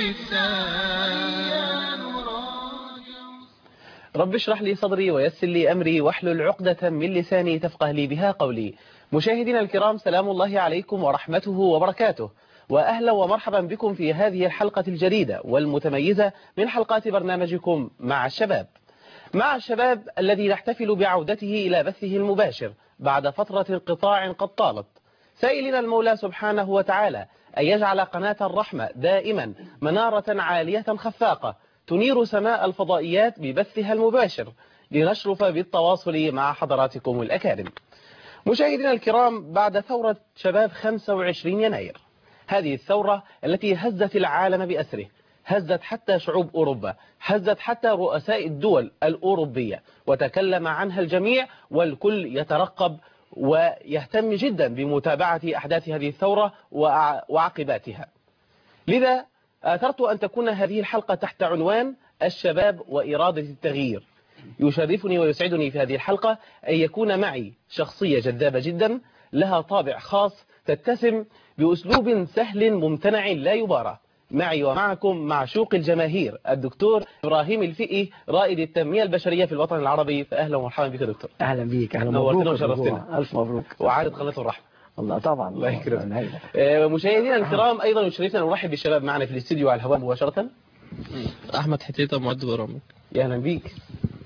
رب اشرح لي صدري ويسر لي أمري واحلل عقدة من لساني تفقه لي بها قولي مشاهدينا الكرام سلام الله عليكم ورحمته وبركاته وأهلا ومرحبا بكم في هذه الحلقة الجديدة والمتميزة من حلقات برنامجكم مع الشباب مع الشباب الذي نحتفل بعودته إلى بثه المباشر بعد فترة انقطاع قد طالت سائلنا المولى سبحانه وتعالى أن يجعل قناة الرحمة دائما منارة عالية خفاقة تنير سماء الفضائيات ببثها المباشر لنشرف بالتواصل مع حضراتكم الأكارم مشاهدينا الكرام بعد ثورة شباب 25 يناير هذه الثورة التي هزت العالم بأسره هزت حتى شعوب أوروبا هزت حتى رؤساء الدول الأوروبية وتكلم عنها الجميع والكل يترقب ويهتم جدا بمتابعة أحداث هذه الثورة وعقباتها لذا آثرت أن تكون هذه الحلقة تحت عنوان الشباب وإرادة التغيير يشرفني ويسعدني في هذه الحلقة أن يكون معي شخصية جذابة جدا لها طابع خاص تتسم بأسلوب سهل ممتنع لا يبارى معي ومعكم معشوق الجماهير الدكتور إبراهيم الفقي رائد التنمية البشرية في الوطن العربي فأهلا ومرحبا بك دكتور اهلا بيك اهلا نورتنا مبروك وشرفتنا. الف مبروك وعادة قناة الرحمة الله طبعا الله يكرمك. الله آه، مشاهدينا الكرام أيضا يشرفنا أن نرحب بالشباب معنا في الاستديو على الهواء مباشرة احمد حتيته معد برامج يا أهلا بيك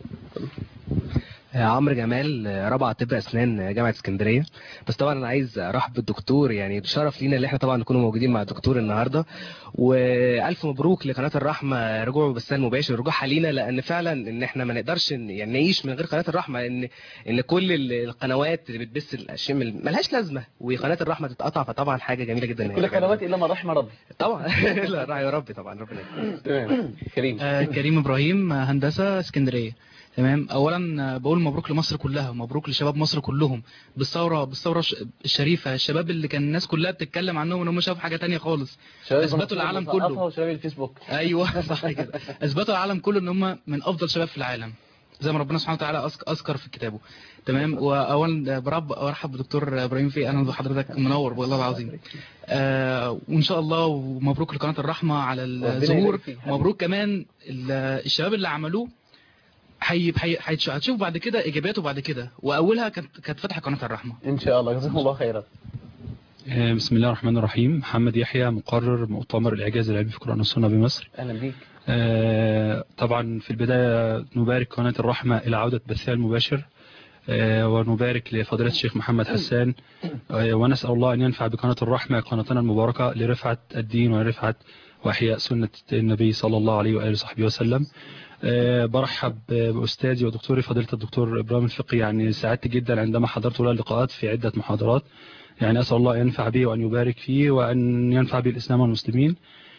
عمرو جمال رابعه طب اسنان جامعه اسكندريه بس طبعا انا عايز ارحب بالدكتور يعني شرف لينا اللي احنا طبعا نكون موجودين مع الدكتور النهارده والف مبروك لقناه الرحمه رجوعه بالسن المباشر رجوعها لينا لان فعلا ان احنا ما نقدرش ن- يعني نعيش من غير قناه الرحمه ان ان كل ال- القنوات اللي بتبث الاشياء مل- ملهاش لازمه وقناه الرحمه تتقطع فطبعا حاجه جميله جدا كل قنوات إلا من رحم ربي طبعا لا يا رب طبعا ربنا يكرمك. تمام كريم آه، كريم ابراهيم آه، هندسه اسكندريه تمام اولا آه، بقول مبروك لمصر كلها مبروك لشباب مصر كلهم بالثوره بالثوره الش- الشريفه الشباب اللي كان الناس كلها بتتكلم عنهم ان هم شافوا حاجه تانية خالص شباب أثبتوا المنصورة العالم المثقفة كله. وشباب الفيسبوك ايوه صح كده اثبتوا العالم كله ان هم من افضل شباب في العالم زي ما ربنا سبحانه وتعالى أذك- اذكر في كتابه تمام واولا برب ارحب بدكتور ابراهيم في اهلا بحضرتك منور والله العظيم آه وان شاء الله ومبروك لقناه الرحمه على ربنا الظهور يبارك فيك. ومبروك كمان ال- الشباب اللي عملوه حي حي حيتش- هتشوف بعد كده ايجابياته بعد كده واولها كانت كانت فتح قناه الرحمه إن شاء الله جزاكم الله خيرا آه، بسم الله الرحمن الرحيم محمد يحيى مقرر مؤتمر الإعجاز العلمي في القرآن والسنة بمصر أهلا بيك آه، طبعا في البداية نبارك قناة الرحمة إلى عودة بثها المباشر آه، ونبارك لفضيلة الشيخ محمد حسان آه، ونسأل الله أن ينفع بقناة الرحمة قناتنا المباركة لرفعة الدين ولرفعة وإحياء سنة النبي صلى الله عليه وآله وصحبه وسلم آه، برحب آه، بأستاذي ودكتوري فضيلة الدكتور إبراهيم الفقي يعني سعدت جدا عندما حضرت له اللقاءات في عدة محاضرات يعني أسأل الله أن ينفع به وأن يبارك فيه وأن ينفع به الإسلام والمسلمين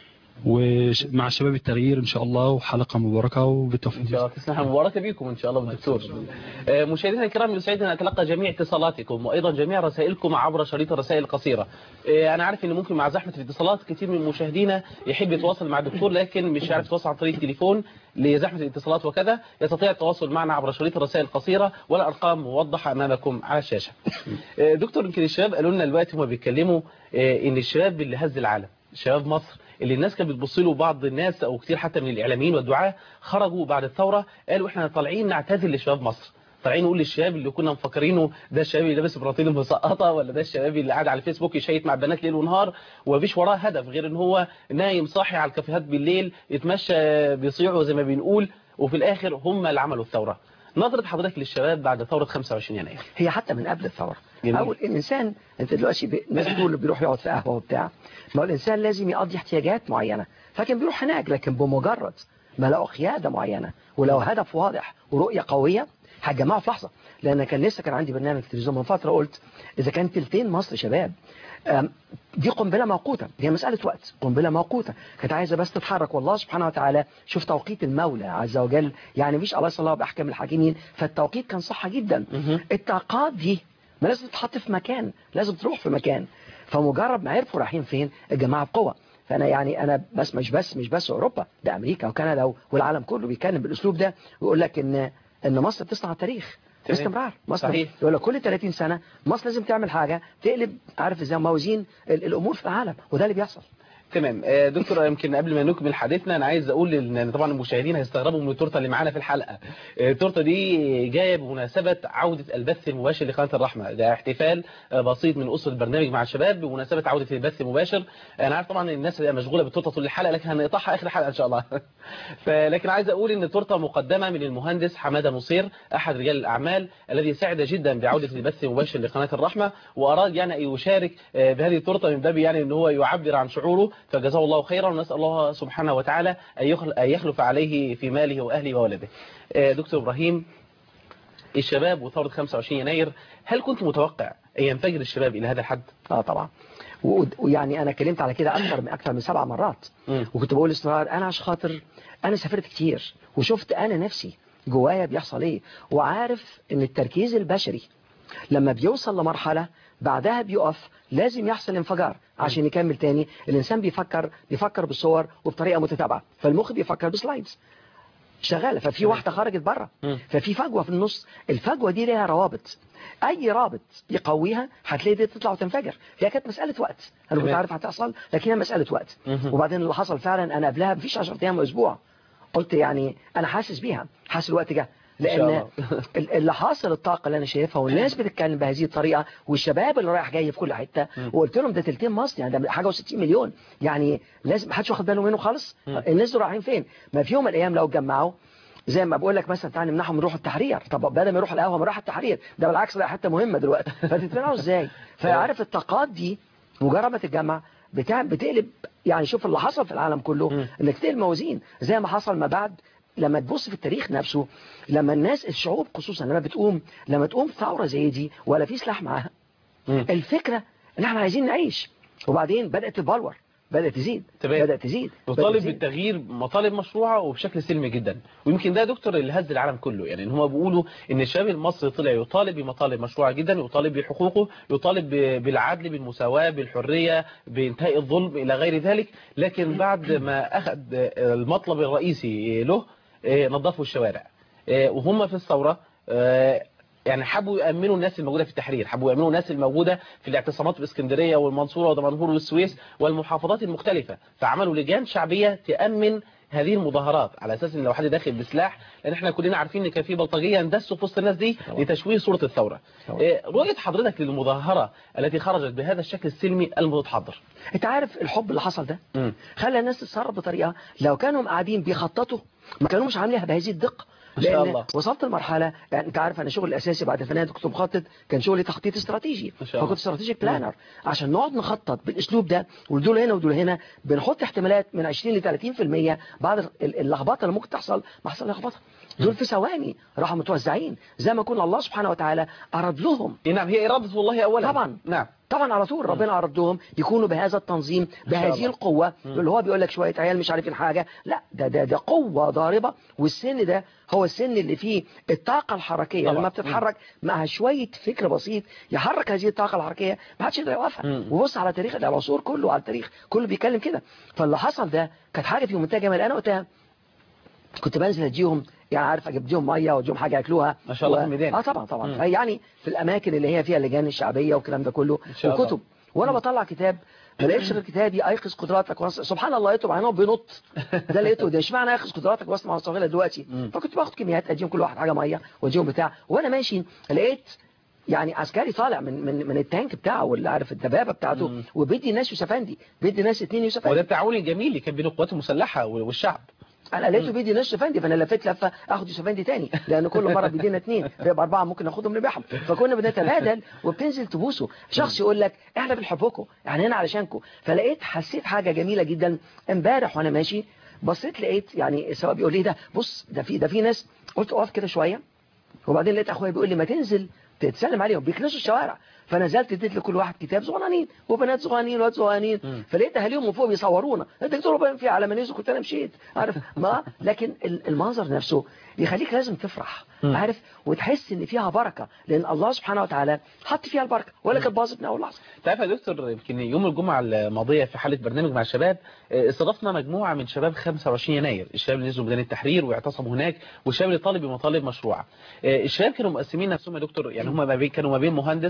ومع شباب التغيير إن شاء الله وحلقة مباركة وبالتوفيق إن شاء الله تسمح مباركة بكم إن شاء الله بالدكتور آه، مشاهدينا الكرام يسعدنا أن أتلقى جميع اتصالاتكم وأيضا جميع رسائلكم عبر شريط الرسائل القصيرة آه، أنا عارف أن ممكن مع زحمة الاتصالات كثير من مشاهدينا يحب يتواصل مع الدكتور لكن مش عارف يتواصل عن طريق التليفون لزحمة الاتصالات وكذا يستطيع التواصل معنا عبر شريط الرسائل القصيرة والأرقام موضحة أمامكم على الشاشة آه، دكتور يمكن الشباب قالوا لنا دلوقتي هم بيتكلموا آه، ان الشباب اللي هز العالم شباب مصر اللي الناس كانت بتبص له بعض الناس او كتير حتى من الاعلاميين والدعاة خرجوا بعد الثوره قالوا احنا طالعين نعتذر لشباب مصر طالعين نقول للشباب اللي كنا مفكرينه ده الشباب اللي لابس براطيل مسقطه ولا ده الشباب اللي قاعد على الفيسبوك يشيت مع البنات ليل ونهار ومفيش وراه هدف غير ان هو نايم صاحي على الكافيهات بالليل يتمشى بيصيعوا زي ما بنقول وفي الاخر هم اللي عملوا الثوره نظره حضرتك للشباب بعد ثوره 25 يناير هي حتى من قبل الثوره جميل. اول الانسان انت دلوقتي ب- الناس بتقول بيروح يقعد في قهوه وبتاع ما هو الانسان لازم يقضي احتياجات معينه فكان بيروح هناك لكن بمجرد ما لقوا قياده معينه ولو هدف واضح ورؤيه قويه هتجمعوا في لحظه لان كان لسه كان عندي برنامج تلفزيون من فتره قلت اذا كان تلتين مصر شباب أم، دي قنبله موقوته دي مساله وقت قنبله موقوته كانت عايزه بس تتحرك والله سبحانه وتعالى شوف توقيت المولى عز وجل يعني مش الله صلى الله باحكام الحاكمين فالتوقيت كان صح جدا الطاقات دي ما لازم تتحط في مكان لازم تروح في مكان فمجرد ما عرفوا رايحين فين الجماعه بقوه فانا يعني انا بس مش بس مش بس اوروبا ده امريكا وكندا والعالم كله بيتكلم بالاسلوب ده ويقول لك ان ان مصر بتصنع التاريخ تمام. باستمرار مصر صحيح. يقول لك كل 30 سنه مصر لازم تعمل حاجه تقلب عارف ازاي موازين ال- الامور في العالم وده اللي بيحصل تمام آه، دكتور يمكن قبل ما نكمل حديثنا انا عايز اقول ان طبعا المشاهدين هيستغربوا من التورته اللي معانا في الحلقه آه، التورته دي جايه بمناسبه عوده البث المباشر لقناه الرحمه ده احتفال آه، بسيط من اسره البرنامج مع الشباب بمناسبه عوده البث المباشر انا عارف طبعا الناس هتبقى مشغوله بالتورته طول الحلقه لكن هنقطعها اخر الحلقه ان شاء الله فلكن عايز اقول ان التورته مقدمه من المهندس حماده نصير احد رجال الاعمال الذي سعد جدا بعوده البث المباشر لقناه الرحمه واراد يعني ان يشارك آه، بهذه التورته من باب يعني ان هو يعبر عن شعوره فجزاه الله خيرا ونسال الله سبحانه وتعالى ان يخل- أن يخلف عليه في ماله واهله وولده آه، دكتور ابراهيم الشباب وثوره 25 يناير هل كنت متوقع ان ينفجر الشباب الى هذا الحد اه طبعا و- ويعني انا اتكلمت على كده اكثر من اكثر من سبع مرات مم. وكنت بقول استمرار انا عشان خاطر انا سافرت كتير وشفت انا نفسي جوايا بيحصل ايه وعارف ان التركيز البشري لما بيوصل لمرحلة بعدها بيقف لازم يحصل انفجار عشان يكمل تاني الانسان بيفكر بيفكر بالصور وبطريقة متتابعة فالمخ بيفكر بسلايدز شغالة ففي واحدة خرجت بره مم. ففي فجوة في النص الفجوة دي ليها روابط اي رابط يقويها هتلاقي دي تطلع وتنفجر هي كانت مسألة وقت انا كنت تمام. عارف هتحصل لكن هي مسألة وقت مهم. وبعدين اللي حصل فعلا انا قبلها مفيش 10 ايام واسبوع قلت يعني انا حاسس بيها حاسس الوقت جه إن شاء لان الله. ال- اللي حاصل الطاقه اللي انا شايفها والناس بتتكلم بهذه الطريقه والشباب اللي رايح جاي في كل حته وقلت لهم ده تلتين مصر يعني ده حاجه و60 مليون يعني لازم محدش واخد باله منه خالص الناس دول رايحين فين ما في يوم من الايام لو اتجمعوا زي ما بقول لك مثلا تعالى نمنعهم نروح التحرير طب بدل ما يروح القهوه ما راح التحرير ده بالعكس ده حته مهمه دلوقتي فتتمنعوا ازاي فعارف الطاقات دي مجرد ما تتجمع بتاع بتقلب يعني شوف اللي حصل في العالم كله انك تقلب موازين زي ما حصل ما بعد لما تبص في التاريخ نفسه لما الناس الشعوب خصوصا لما بتقوم لما تقوم ثوره زي دي ولا في سلاح معاها مم. الفكره ان احنا عايزين نعيش وبعدين بدات تبلور بدات تزيد تمام. بدات تزيد بدأت وطالب تزيد. بالتغيير مطالب مشروعه وبشكل سلمي جدا ويمكن ده يا دكتور اللي هز العالم كله يعني ان هم بيقولوا ان الشباب المصري طلع يطالب بمطالب مشروعه جدا يطالب بحقوقه يطالب ب- بالعدل بالمساواه بالحريه بانتهاء الظلم الى غير ذلك لكن بعد ما اخذ المطلب الرئيسي له آه، نظفوا الشوارع آه، وهم في الثوره آه، يعني حبوا يأمنوا الناس الموجودة في التحرير حبوا يأمنوا الناس الموجودة في الاعتصامات في اسكندرية والمنصورة ودمنهور والسويس والمحافظات المختلفة فعملوا لجان شعبية تأمن هذه المظاهرات على اساس ان لو حد داخل بسلاح لان احنا كلنا عارفين ان كان في بلطجيه اندسوا في وسط الناس دي لتشويه صوره الثوره. طبعا. إيه، رؤيه حضرتك للمظاهره التي خرجت بهذا الشكل السلمي المتحضر. انت عارف الحب اللي حصل ده مم. خلى الناس تتصرف بطريقه لو كانوا قاعدين بيخططوا ما كانوش عاملينها بهذه الدقه ما شاء لان الله. وصلت لمرحله يعني انت عارف انا شغل الاساسي بعد الفنادق كنت مخطط كان شغلي تخطيط استراتيجي ما شاء الله. فكنت استراتيجيك بلانر عشان نقعد نخطط بالاسلوب ده ودول هنا ودول هنا بنحط احتمالات من 20 ل 30% بعد ال- اللخبطه اللي ممكن تحصل ما حصل لخبطه دول في ثواني راحوا متوزعين زي ما يكون الله سبحانه وتعالى اراد لهم إيه نعم هي اراده الله اولا. طبعا. نعم. طبعا على طول ربنا أردهم يكونوا بهذا التنظيم شاء بهذه الله. القوة اللي هو بيقول لك شوية عيال مش عارفين حاجة لا ده ده ده قوة ضاربة والسن ده هو السن اللي فيه الطاقة الحركية طبعا. لما بتتحرك مع شوية فكر بسيط يحرك هذه الطاقة الحركية ما حدش يقدر يوقفها مم. وبص على تاريخ العصور كله على التاريخ كله بيتكلم كده فاللي حصل ده كانت حاجة في منتهى جمال أنا وقتها كنت بنزل اديهم يعني عارف اجيب لهم ميه واديهم حاجه ياكلوها ما شاء الله في الميدان. اه طبعا طبعا مم. يعني في الاماكن اللي هي فيها اللجان الشعبيه والكلام ده كله إن شاء الله. وكتب وانا بطلع كتاب ما لقيتش غير كتابي ايقظ قدراتك وأص... سبحان الله لقيته معناه بينط ده لقيته ده اشمعنى ايقظ قدراتك واصنع صغيره دلوقتي مم. فكنت باخد كميات اديهم كل واحد حاجه ميه واديهم بتاع وانا ماشي لقيت يعني عسكري طالع من من من التانك بتاعه واللي عارف الدبابه بتاعته مم. وبيدي الناس يوسفندي بيدي الناس اتنين يوسفندي وده التعاون الجميل اللي كان بين القوات المسلحه والشعب. انا لقيته بيدي نص فندي فانا لفيت لفه اخد يوسفندي تاني لان كل مره بيدينا اثنين فيبقى اربعه ممكن ناخدهم نبيعهم فكنا بنتبادل وبتنزل تبوسه شخص يقول لك احنا بنحبكم احنا هنا علشانكم فلقيت حسيت حاجه جميله جدا امبارح وانا ماشي بصيت لقيت يعني سواء بيقول لي ده بص ده في ده في ناس قلت اقف كده شويه وبعدين لقيت اخويا بيقول لي ما تنزل تتسلم عليهم بيكنسوا الشوارع فنزلت اديت لكل واحد كتاب صغنانين وبنات صغنانين وولاد صغنانين فلقيت اهاليهم من فوق بيصورونا الدكتور باين في على منيزه كنت انا مشيت عارف ما لكن ال- المنظر نفسه يخليك لازم تفرح عارف وتحس ان فيها بركه لان الله سبحانه وتعالى حط فيها البركه ولا كانت باظت من اول لحظه تعرف يا دكتور يمكن يوم الجمعة الماضية في حالة برنامج مع الشباب آه، استضفنا مجموعة من شباب 25 يناير الشباب اللي نزلوا ميدان التحرير واعتصموا هناك والشباب اللي طالب بمطالب مشروعة آه، الشباب كانوا مقسمين نفسهم يا دكتور يعني هم ما بين كانوا ما بين مهندس ومحامي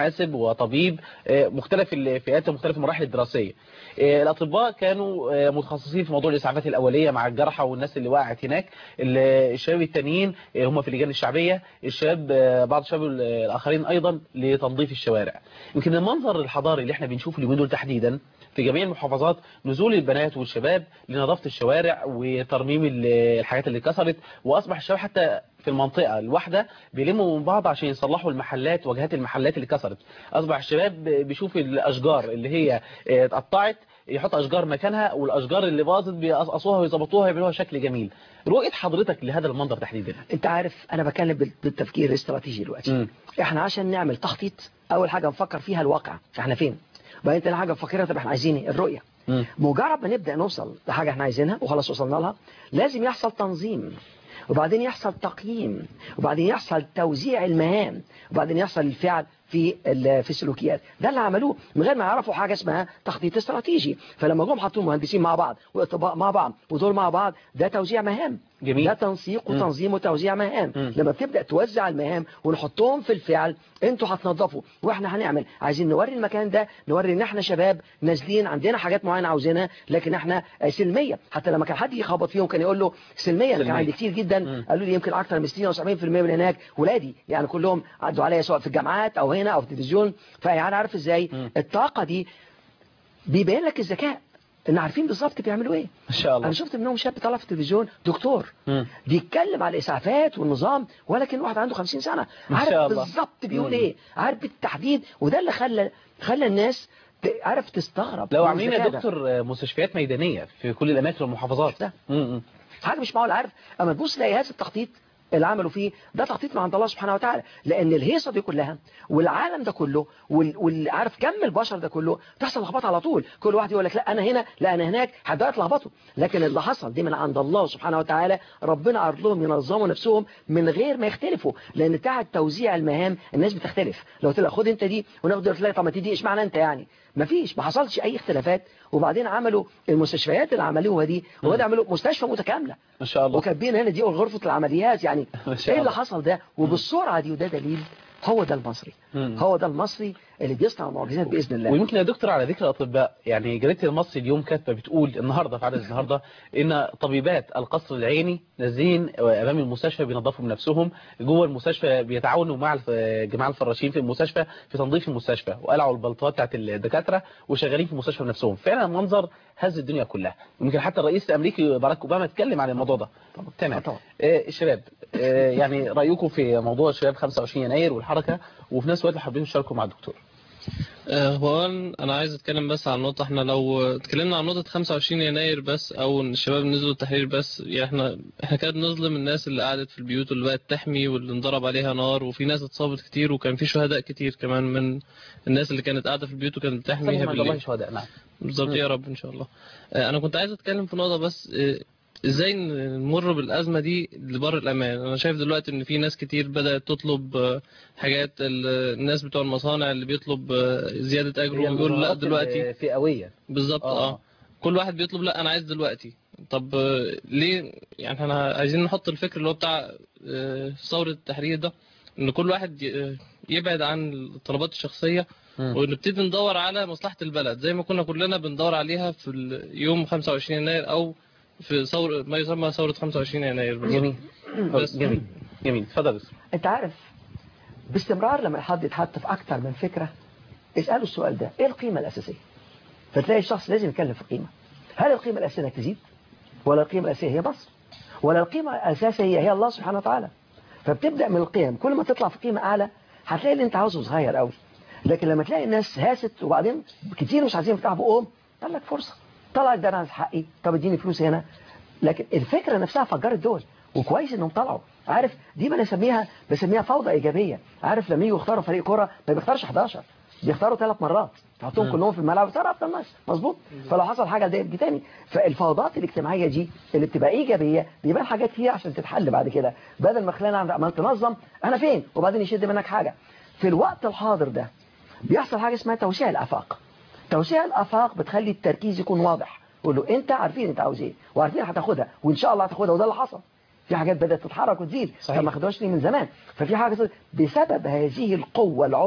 محاسب وطبيب آه، مختلف الفئات ومختلف المراحل الدراسية آه، الأطباء كانوا آه، متخصصين في موضوع الإسعافات الأولية مع الجرحى والناس اللي وقعت هناك ال- الشباب التانيين آه، هم في اللجان الشعبية الشباب آه، بعض الشباب ال- الآخرين أيضا لتنظيف الشوارع يمكن المنظر الحضاري اللي احنا بنشوفه اليومين دول تحديدا في جميع المحافظات نزول البنات والشباب لنظافة الشوارع وترميم ال- الحاجات اللي اتكسرت وأصبح الشباب حتى في المنطقة الواحدة بيلموا من بعض عشان يصلحوا المحلات واجهات المحلات اللي كسرت أصبح الشباب بيشوف الأشجار اللي هي اه، اتقطعت يحط أشجار مكانها والأشجار اللي باظت بيقصقصوها ويظبطوها ويعملوها شكل جميل رؤية حضرتك لهذا المنظر تحديدا انت عارف انا بتكلم بال- بالتفكير الاستراتيجي دلوقتي مم. احنا عشان نعمل تخطيط اول حاجه نفكر فيها الواقع احنا فين بعدين تاني حاجه نفكرها طب احنا عايزين ايه الرؤيه مم. مجرد ما نبدا نوصل لحاجه احنا عايزينها وخلاص وصلنا لها لازم يحصل تنظيم وبعدين يحصل تقييم وبعدين يحصل توزيع المهام وبعدين يحصل الفعل في ال- في السلوكيات ده اللي عملوه من غير ما يعرفوا حاجه اسمها تخطيط استراتيجي فلما جم حطوا مهندسين مع بعض واطباء مع بعض ودول مع بعض ده توزيع مهام جميل. ده تنسيق مم. وتنظيم وتوزيع مهام مم. لما بتبدا توزع المهام ونحطهم في الفعل انتوا هتنظفوا واحنا هنعمل عايزين نوري المكان ده نوري ان احنا شباب نازلين عندنا حاجات معينه عاوزينها لكن احنا آه، سلميه حتى لما كان حد يخبط فيهم كان يقول له سلميه سلمية. كان عندي كتير جدا مم. قالوا لي يمكن اكثر من 60 او 70% من هناك ولادي يعني كلهم عدوا عليا سواء في الجامعات او هنا او في التلفزيون فيعني عارف ازاي مم. الطاقه دي بيبين لك الذكاء ان عارفين بالظبط بيعملوا ايه إن شاء الله انا شفت منهم شاب طلع في التلفزيون دكتور مم. بيتكلم على الاسعافات والنظام ولكن واحد عنده 50 سنه ما عارف شاء الله. بالظبط بيقول مم. ايه عارف بالتحديد وده اللي خلى خلى الناس ت- عارف تستغرب لو من عاملين يا الذكاء ده. دكتور آه، مستشفيات ميدانية في كل الأماكن والمحافظات ده. مم. مم. حاجه مش معقول عارف اما تبص تلاقي هذا التخطيط اللي عملوا فيه ده تخطيط من عند الله سبحانه وتعالى لان الهيصه دي كلها والعالم ده كله وال- واللي عارف كم البشر ده كله تحصل لخبطه على طول كل واحد يقول لك لا انا هنا لا انا هناك هتبقى تلخبطوا لكن اللي حصل دي من عند الله سبحانه وتعالى ربنا عرض لهم ينظموا نفسهم من غير ما يختلفوا لان بتاعه توزيع المهام الناس بتختلف لو قلت لك خد انت دي وناخد تلاقي طب ما تدي اشمعنى انت يعني ما فيش ما حصلش اي اختلافات وبعدين عملوا المستشفيات اللي عملوها دي وبعدين عملوا مستشفى متكامله ما شاء الله وكاتبين هنا دي غرفة العمليات يعني ما شاء ايه اللي الله. حصل ده وبالسرعة دي وده دليل هو ده المصري مم. هو ده المصري اللي بيصنع معجزات بإذن الله ويمكن يا دكتور على ذكر الأطباء يعني جريدة المصري اليوم كاتبة بتقول النهاردة في عدد النهاردة إن طبيبات القصر العيني نازلين أمام المستشفى بينظفوا بنفسهم جوه المستشفى بيتعاونوا مع الف- جماعة الفراشين في المستشفى في تنظيف المستشفى وقلعوا البلطات بتاعت الدكاترة وشغالين في المستشفى بنفسهم فعلا منظر هز الدنيا كلها يمكن حتى الرئيس الأمريكي باراك أوباما اتكلم عن الموضوع ده تمام طبعا. آه، الشباب آه، يعني رأيكم في موضوع الشباب 25 يناير والحركة وفي نفس الوقت حابين تشاركوا مع الدكتور آه، هو أنا- انا عايز اتكلم بس عن نقطه احنا لو اتكلمنا عن نقطه 25 يناير بس او ان الشباب نزلوا التحرير بس يعني احنا احنا كده بنظلم الناس اللي قعدت في البيوت واللي بقت تحمي واللي انضرب عليها نار وفي ناس اتصابت كتير وكان في شهداء كتير كمان من الناس اللي كانت قاعده في البيوت وكانت بتحميها سلم عند الله بالليل شهداء نعم بالظبط يا رب ان شاء الله آه، انا كنت عايز اتكلم في نقطه بس آه، ازاي نمر بالازمه دي لبر الامان انا شايف دلوقتي ان في ناس كتير بدات تطلب آه، حاجات ال- الناس بتوع المصانع اللي بيطلب آه، زياده اجره هي ويقول لا المظاهرات دلوقتي فئوية بالظبط آه. اه كل واحد بيطلب لا انا عايز دلوقتي طب آه، ليه يعني احنا عايزين نحط الفكر اللي هو بتاع آه، ثوره التحرير ده ان كل واحد ي- آه، يبعد عن الطلبات الشخصيه مم. ونبتدي ندور على مصلحة البلد زي ما كنا كلنا بندور عليها في ال- يوم 25 يناير أو في ثورة ما يسمى ثورة 25 يناير بالظبط. جميل بس. جميل جميل اتفضل يا دكتور. انت عارف باستمرار لما حد يتحط في اكتر من فكرة اسأله السؤال ده ايه القيمة الاساسية فتلاقي الشخص لازم يتكلم في قيمة هل القيمة الاساسية انك تزيد ولا القيمة الاساسية هي مصر ولا القيمة الاساسية هي الله سبحانه وتعالى فبتبدأ من القيم كل ما تطلع في قيمة اعلى هتلاقي اللي انت عاوزه صغير قوي لكن لما تلاقي الناس هاست وبعدين كتير مش عايزين يفتحوا بقهم قال لك فرصة طلعت ده انا عايز حقي طب اديني فلوس هنا لكن الفكرة نفسها فجرت دول وكويس انهم طلعوا عارف دي ما بسميها بسميها فوضى ايجابيه عارف لما يجوا يختاروا فريق كره ما بيختارش 11 بيختاروا ثلاث مرات تحطهم كلهم في الملعب وتختار افضل ناس مظبوط فلو حصل حاجه ده يجي تاني فالفوضات الاجتماعيه دي اللي بتبقى ايجابيه بيبان حاجات فيها عشان تتحل بعد كده بدل ما خلينا عمال تنظم انا فين وبعدين يشد منك حاجه في الوقت الحاضر ده بيحصل حاجه اسمها توسيع الافاق توسيع الافاق بتخلي التركيز يكون واضح قول له انت عارفين انت عاوز ايه وعارفين هتاخدها وان شاء الله هتاخدها وده اللي حصل في حاجات بدات تتحرك وتزيد صحيح. فما خدوهاش ليه من زمان ففي حاجه بسبب هذه القوه العليا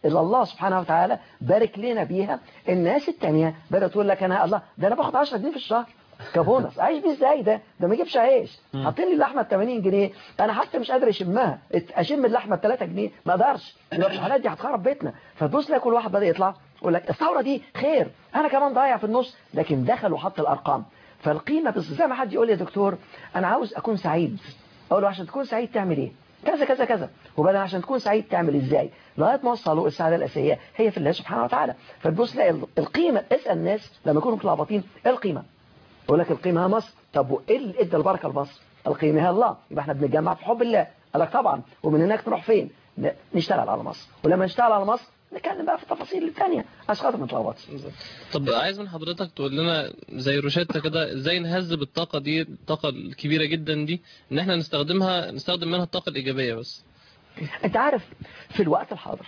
اللي الله سبحانه وتعالى بارك لنا بيها الناس التانية بدأت تقول لك انا الله ده انا باخد 10 جنيه في الشهر كبونص عايش بيه ازاي ده ده ما يجيبش عيش حاطين لي اللحمه ب 80 جنيه انا حتى مش قادر اشمها اشم اللحمه ب 3 جنيه ما اقدرش يبقى في الحالات دي هتخرب بيتنا فتبص لك كل واحد بدا يطلع يقول لك الثوره دي خير انا كمان ضايع في النص لكن دخل وحط الارقام فالقيمه بس زي ما حد يقول لي يا دكتور انا عاوز اكون سعيد اقول له عشان تكون سعيد تعمل ايه كذا كذا كذا وبعدين عشان تكون سعيد تعمل ازاي لغايه ما وصلوا السعاده الاساسيه هي في الله سبحانه وتعالى فتبص تلاقي القيمه اسال الناس لما يكونوا متلخبطين ايه القيمه يقول لك القيمه هي مصر طب وايه اللي ادى البركه لمصر القيمه هي الله يبقى احنا بنتجمع في حب الله قال لك طبعا ومن هناك نروح فين ن- نشتغل على مصر ولما نشتغل على مصر نتكلم بقى في التفاصيل الثانيه عشان خاطر ما نتلخبطش طب عايز من حضرتك تقول لنا زي روشتة كده ازاي نهذب الطاقة دي الطاقة الكبيرة جدا دي ان احنا نستخدمها نستخدم منها الطاقة الإيجابية بس انت عارف في الوقت الحاضر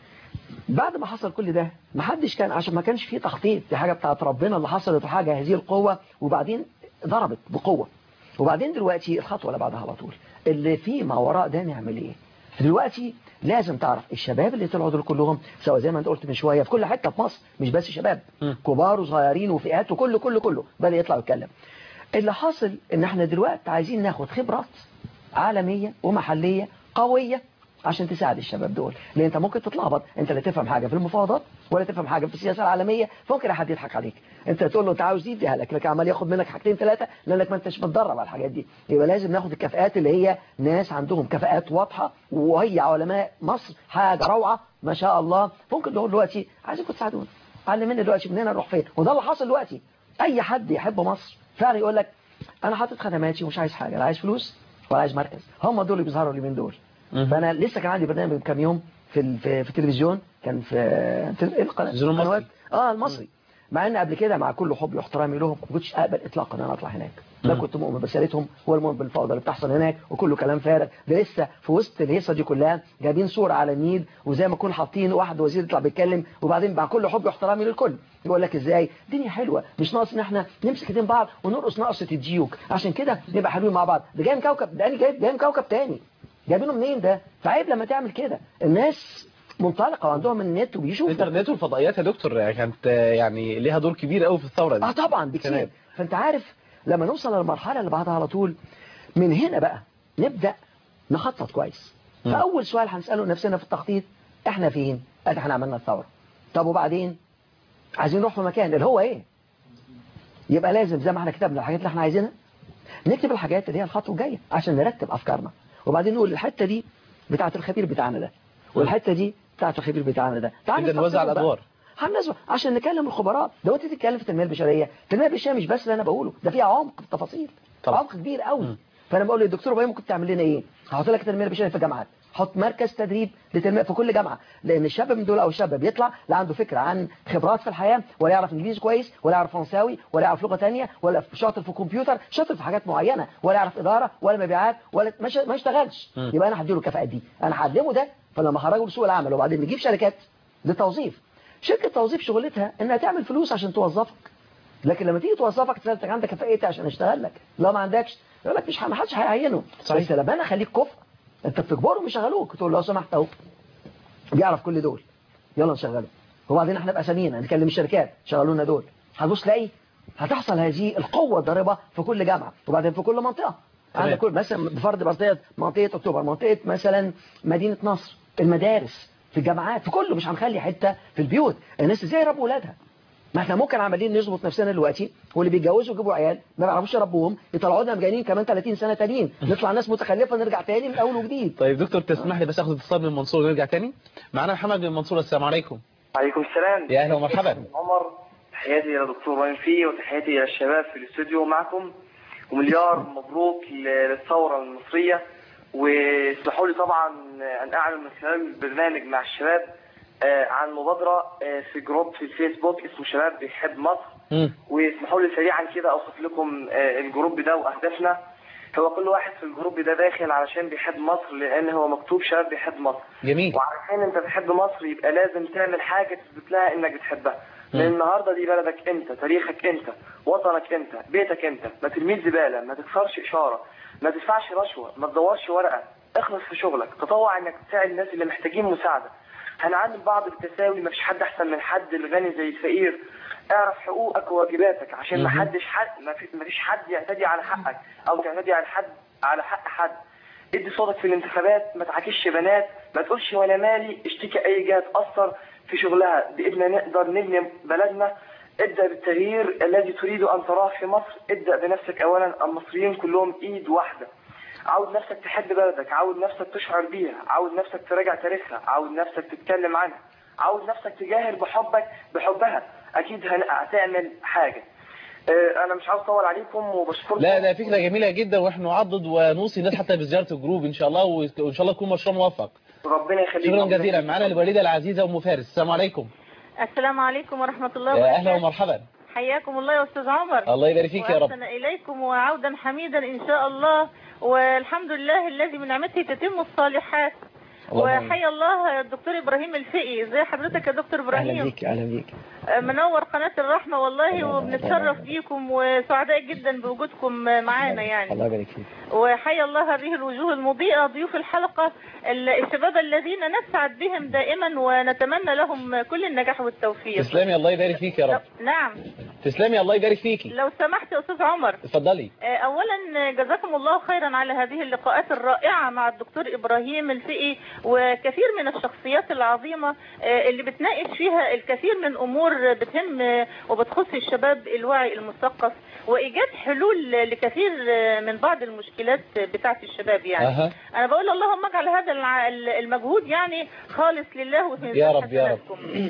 بعد ما حصل كل ده ما حدش كان عشان ما كانش فيه تخطيط دي حاجة بتاعت ربنا اللي حصلت وحاجة هذه القوة وبعدين ضربت بقوة وبعدين دلوقتي الخطوة اللي بعدها على طول اللي فيه ما وراء ده نعمل ايه دلوقتي لازم تعرف الشباب اللي طلعوا دول كلهم سواء زي ما انت قلت من شوية في كل حتة في مصر مش بس شباب كبار وصغيرين وفئات وكله كله كله بدأ يطلع يتكلم اللي حاصل ان احنا دلوقتي عايزين ناخد خبرات عالمية ومحلية قوية عشان تساعد الشباب دول لان انت ممكن تتلخبط انت لا تفهم حاجه في المفاوضات ولا تفهم حاجه في السياسه العالميه فممكن حد يضحك عليك انت تقول له انت عاوز دي يديها لك لكن عمال ياخد منك حاجتين ثلاثه لانك ما انتش متدرب على الحاجات دي يبقى لازم ناخد الكفاءات اللي هي ناس عندهم كفاءات واضحه وهي علماء مصر حاجه روعه ما شاء الله ممكن نقول دلوقتي عايزكم تساعدونا علمنا دلوقتي مننا نروح فين وده اللي حاصل دلوقتي اي حد يحب مصر فعلا يقول لك انا حاطط خدماتي ومش عايز حاجه لا عايز فلوس ولا عايز مركز هم دول اللي بيظهروا اليومين دول فانا لسه كان عندي برنامج من كام يوم في ال- في, في التلفزيون كان في في ايه القناه التلفزيون المصري. القنوات؟ اه المصري مع ان قبل كده مع كل حبي واحترامي لهم ما كنتش اقبل اطلاقا ان انا اطلع هناك لا كنت مؤمن برسالتهم ولا مؤمن بالفوضى اللي بتحصل هناك وكله كلام فارغ ده لسه في وسط الهيصه دي كلها جايبين صوره على النيل وزي ما يكون حاطين واحد وزير يطلع بيتكلم وبعدين مع كل حبي واحترامي للكل يقول لك ازاي الدنيا حلوه مش ناقص ان احنا نمسك ايدين بعض ونرقص نقصه الديوك عشان كده نبقى حلوين مع بعض ده جاي من كوكب ده جاي جاي من كوكب تاني جايبينه منين ده فعيب لما تعمل كده الناس منطلقه وعندهم النت وبيشوفوا الانترنت والفضائيات يا دكتور كانت آه، يعني ليها دور كبير قوي في الثوره دي اه طبعا تمام. بكتير فانت عارف لما نوصل للمرحله اللي بعدها على طول من هنا بقى نبدا نخطط كويس فاول سؤال هنساله نفسنا في التخطيط احنا فين ادي احنا عملنا الثوره طب وبعدين عايزين نروح في مكان اللي هو ايه يبقى لازم زي ما احنا كتبنا الحاجات اللي احنا عايزينها نكتب الحاجات اللي هي الخطوه الجايه عشان نرتب افكارنا وبعدين نقول الحته دي بتاعه الخبير بتاعنا ده والحته دي بتاعه الخبير بتاعنا ده تعال نبدأ نوزع نستقطبهم بقى. الأدوار. هننزل عشان نكلم الخبراء ده وانت تتكلم في التنميه البشريه التنميه البشريه مش بس اللي انا بقوله ده فيها عمق في التفاصيل طبعا. عمق كبير قوي فانا بقول للدكتور ابراهيم ممكن تعمل لنا ايه هحط لك التنميه البشريه في الجامعات حط مركز تدريب للتنميه في كل جامعه لان الشاب من دول او الشاب بيطلع لا عنده فكره عن خبرات في الحياه ولا يعرف انجليزي كويس ولا يعرف فرنساوي ولا يعرف لغه ثانيه ولا شاطر في الكمبيوتر شاطر في حاجات معينه ولا يعرف اداره ولا مبيعات ولا ما ش- ما اشتغلش يبقى انا هديله الكفاءات دي انا هعلمه ده فلما هخرجه لسوق العمل وبعدين نجيب شركات للتوظيف شركه توظيف شغلتها انها تعمل فلوس عشان توظفك لكن لما تيجي توظفك تسالك عندك كفاءه عشان اشتغل لك لا ما عندكش يقول لك مش ما حدش هيعينه صحيح. بس لما انا اخليك كفء انت بتجبرهم يشغلوك تقول له لو سمحت اهو بيعرف كل دول يلا نشغله وبعدين احنا باسامينا نكلم الشركات شغلونا دول هتبص تلاقي هتحصل هذه القوه الضاربه في كل جامعه وبعدين في كل منطقه تمام. عندك كل مثلا بفرض منطقه منطقه اكتوبر منطقه مثلا مدينه نصر المدارس في الجامعات في كله مش هنخلي حته في البيوت الناس ازاي يربوا اولادها ما احنا ممكن عمالين نظبط نفسنا دلوقتي واللي بيتجوزوا يجيبوا عيال ما بيعرفوش يربوهم يطلعوا لنا مجانين كمان 30 سنه تانيين نطلع ناس متخلفه نرجع تاني من اول وجديد طيب دكتور تسمح لي بس اخد اتصال من المنصورة ونرجع تاني معانا محمد من المنصورة السلام عليكم عليكم السلام يا اهلا ومرحبا عمر تحياتي يا دكتور ابراهيم فيه وتحياتي الى الشباب في الاستوديو معكم ومليار مبروك للثوره المصريه واسمحوا لي طبعا ان اعلن من خلال البرنامج مع الشباب آه، عن مبادره آه، في جروب في الفيسبوك اسمه شباب بيحب مصر مم. واسمحوا لي سريعا كده اوصف لكم آه، الجروب ده واهدافنا هو كل واحد في الجروب ده داخل علشان بيحب مصر لان هو مكتوب شباب بيحب مصر جميل وعشان انت بتحب مصر يبقى لازم تعمل حاجه تثبت لها انك بتحبها لان النهارده دي بلدك انت تاريخك انت وطنك انت بيتك انت ما ترميش زباله ما تكسرش اشاره ما تدفعش رشوه ما تدورش ورقه اخلص في شغلك تطوع انك تساعد الناس اللي محتاجين مساعده هنعامل بعض بالتساوي مفيش حد احسن من حد الغني زي الفقير اعرف حقوقك وواجباتك عشان ما مهم. حدش حد ما في- مفيش حد يعتدي على حقك او تعتدي على حد على حق حد ادي صوتك في الانتخابات ما تعاكسش بنات ما تقولش وانا مالي اشتكي اي جهه تاثر في شغلها بايدنا نقدر نبني بلدنا ابدا بالتغيير الذي تريد ان تراه في مصر ابدا بنفسك اولا المصريين كلهم ايد واحده عود نفسك تحب بلدك عود نفسك تشعر بيها عود نفسك تراجع تاريخها عود نفسك تتكلم عنها عود نفسك تجاهر بحبك بحبها اكيد هن- هتعمل حاجه آه، انا مش عاوز اطول عليكم وبشكركم لا ده فكرة جميلة جدا واحنا نعضد ونوصي الناس حتى بزيارة الجروب ان شاء الله وان شاء الله يكون مشروع موفق ربنا يخليك شكرا ربنا جزيلا يخليك. معنا الوالدة العزيزة ام فارس السلام عليكم السلام عليكم ورحمة الله يا اهلا وبركاته ومرحبا حياكم الله يا أستاذ عمر الله يبارك فيك يا رب وأحسن إليكم وعودا حميدا إن شاء الله والحمد لله الذي من نعمته تتم الصالحات اللهم آمين. وحيا الله الدكتور إبراهيم الفقي زي حضرتك يا دكتور اهلا إبراهيم بيك اهلا بيك منور قناة الرحمة والله وبنتشرف بيكم وسعداء جدا بوجودكم معانا يعني الله يبارك فيك وحيا الله هذه الوجوه المضيئة ضيوف الحلقة ال- الشباب الذين نسعد بهم دائما ونتمنى لهم كل النجاح والتوفيق تسلمي الله يبارك فيك يا رب نعم تسلمي الله يبارك فيكي لو سمحت يا أستاذ عمر اتفضلي آه، اولا جزاكم الله خيرا على هذه اللقاءات الرائعه مع الدكتور ابراهيم الفقي وكثير من الشخصيات العظيمه آه، اللي بتناقش فيها الكثير من امور بتهم آه، وبتخص الشباب الواعي المثقف وايجاد حلول لكثير آه، من بعض المشكلات بتاعه الشباب يعني اها انا بقول اللهم اجعل هذا الع- المجهود يعني خالص لله وفي يا رب، يا رب. حسناتكم.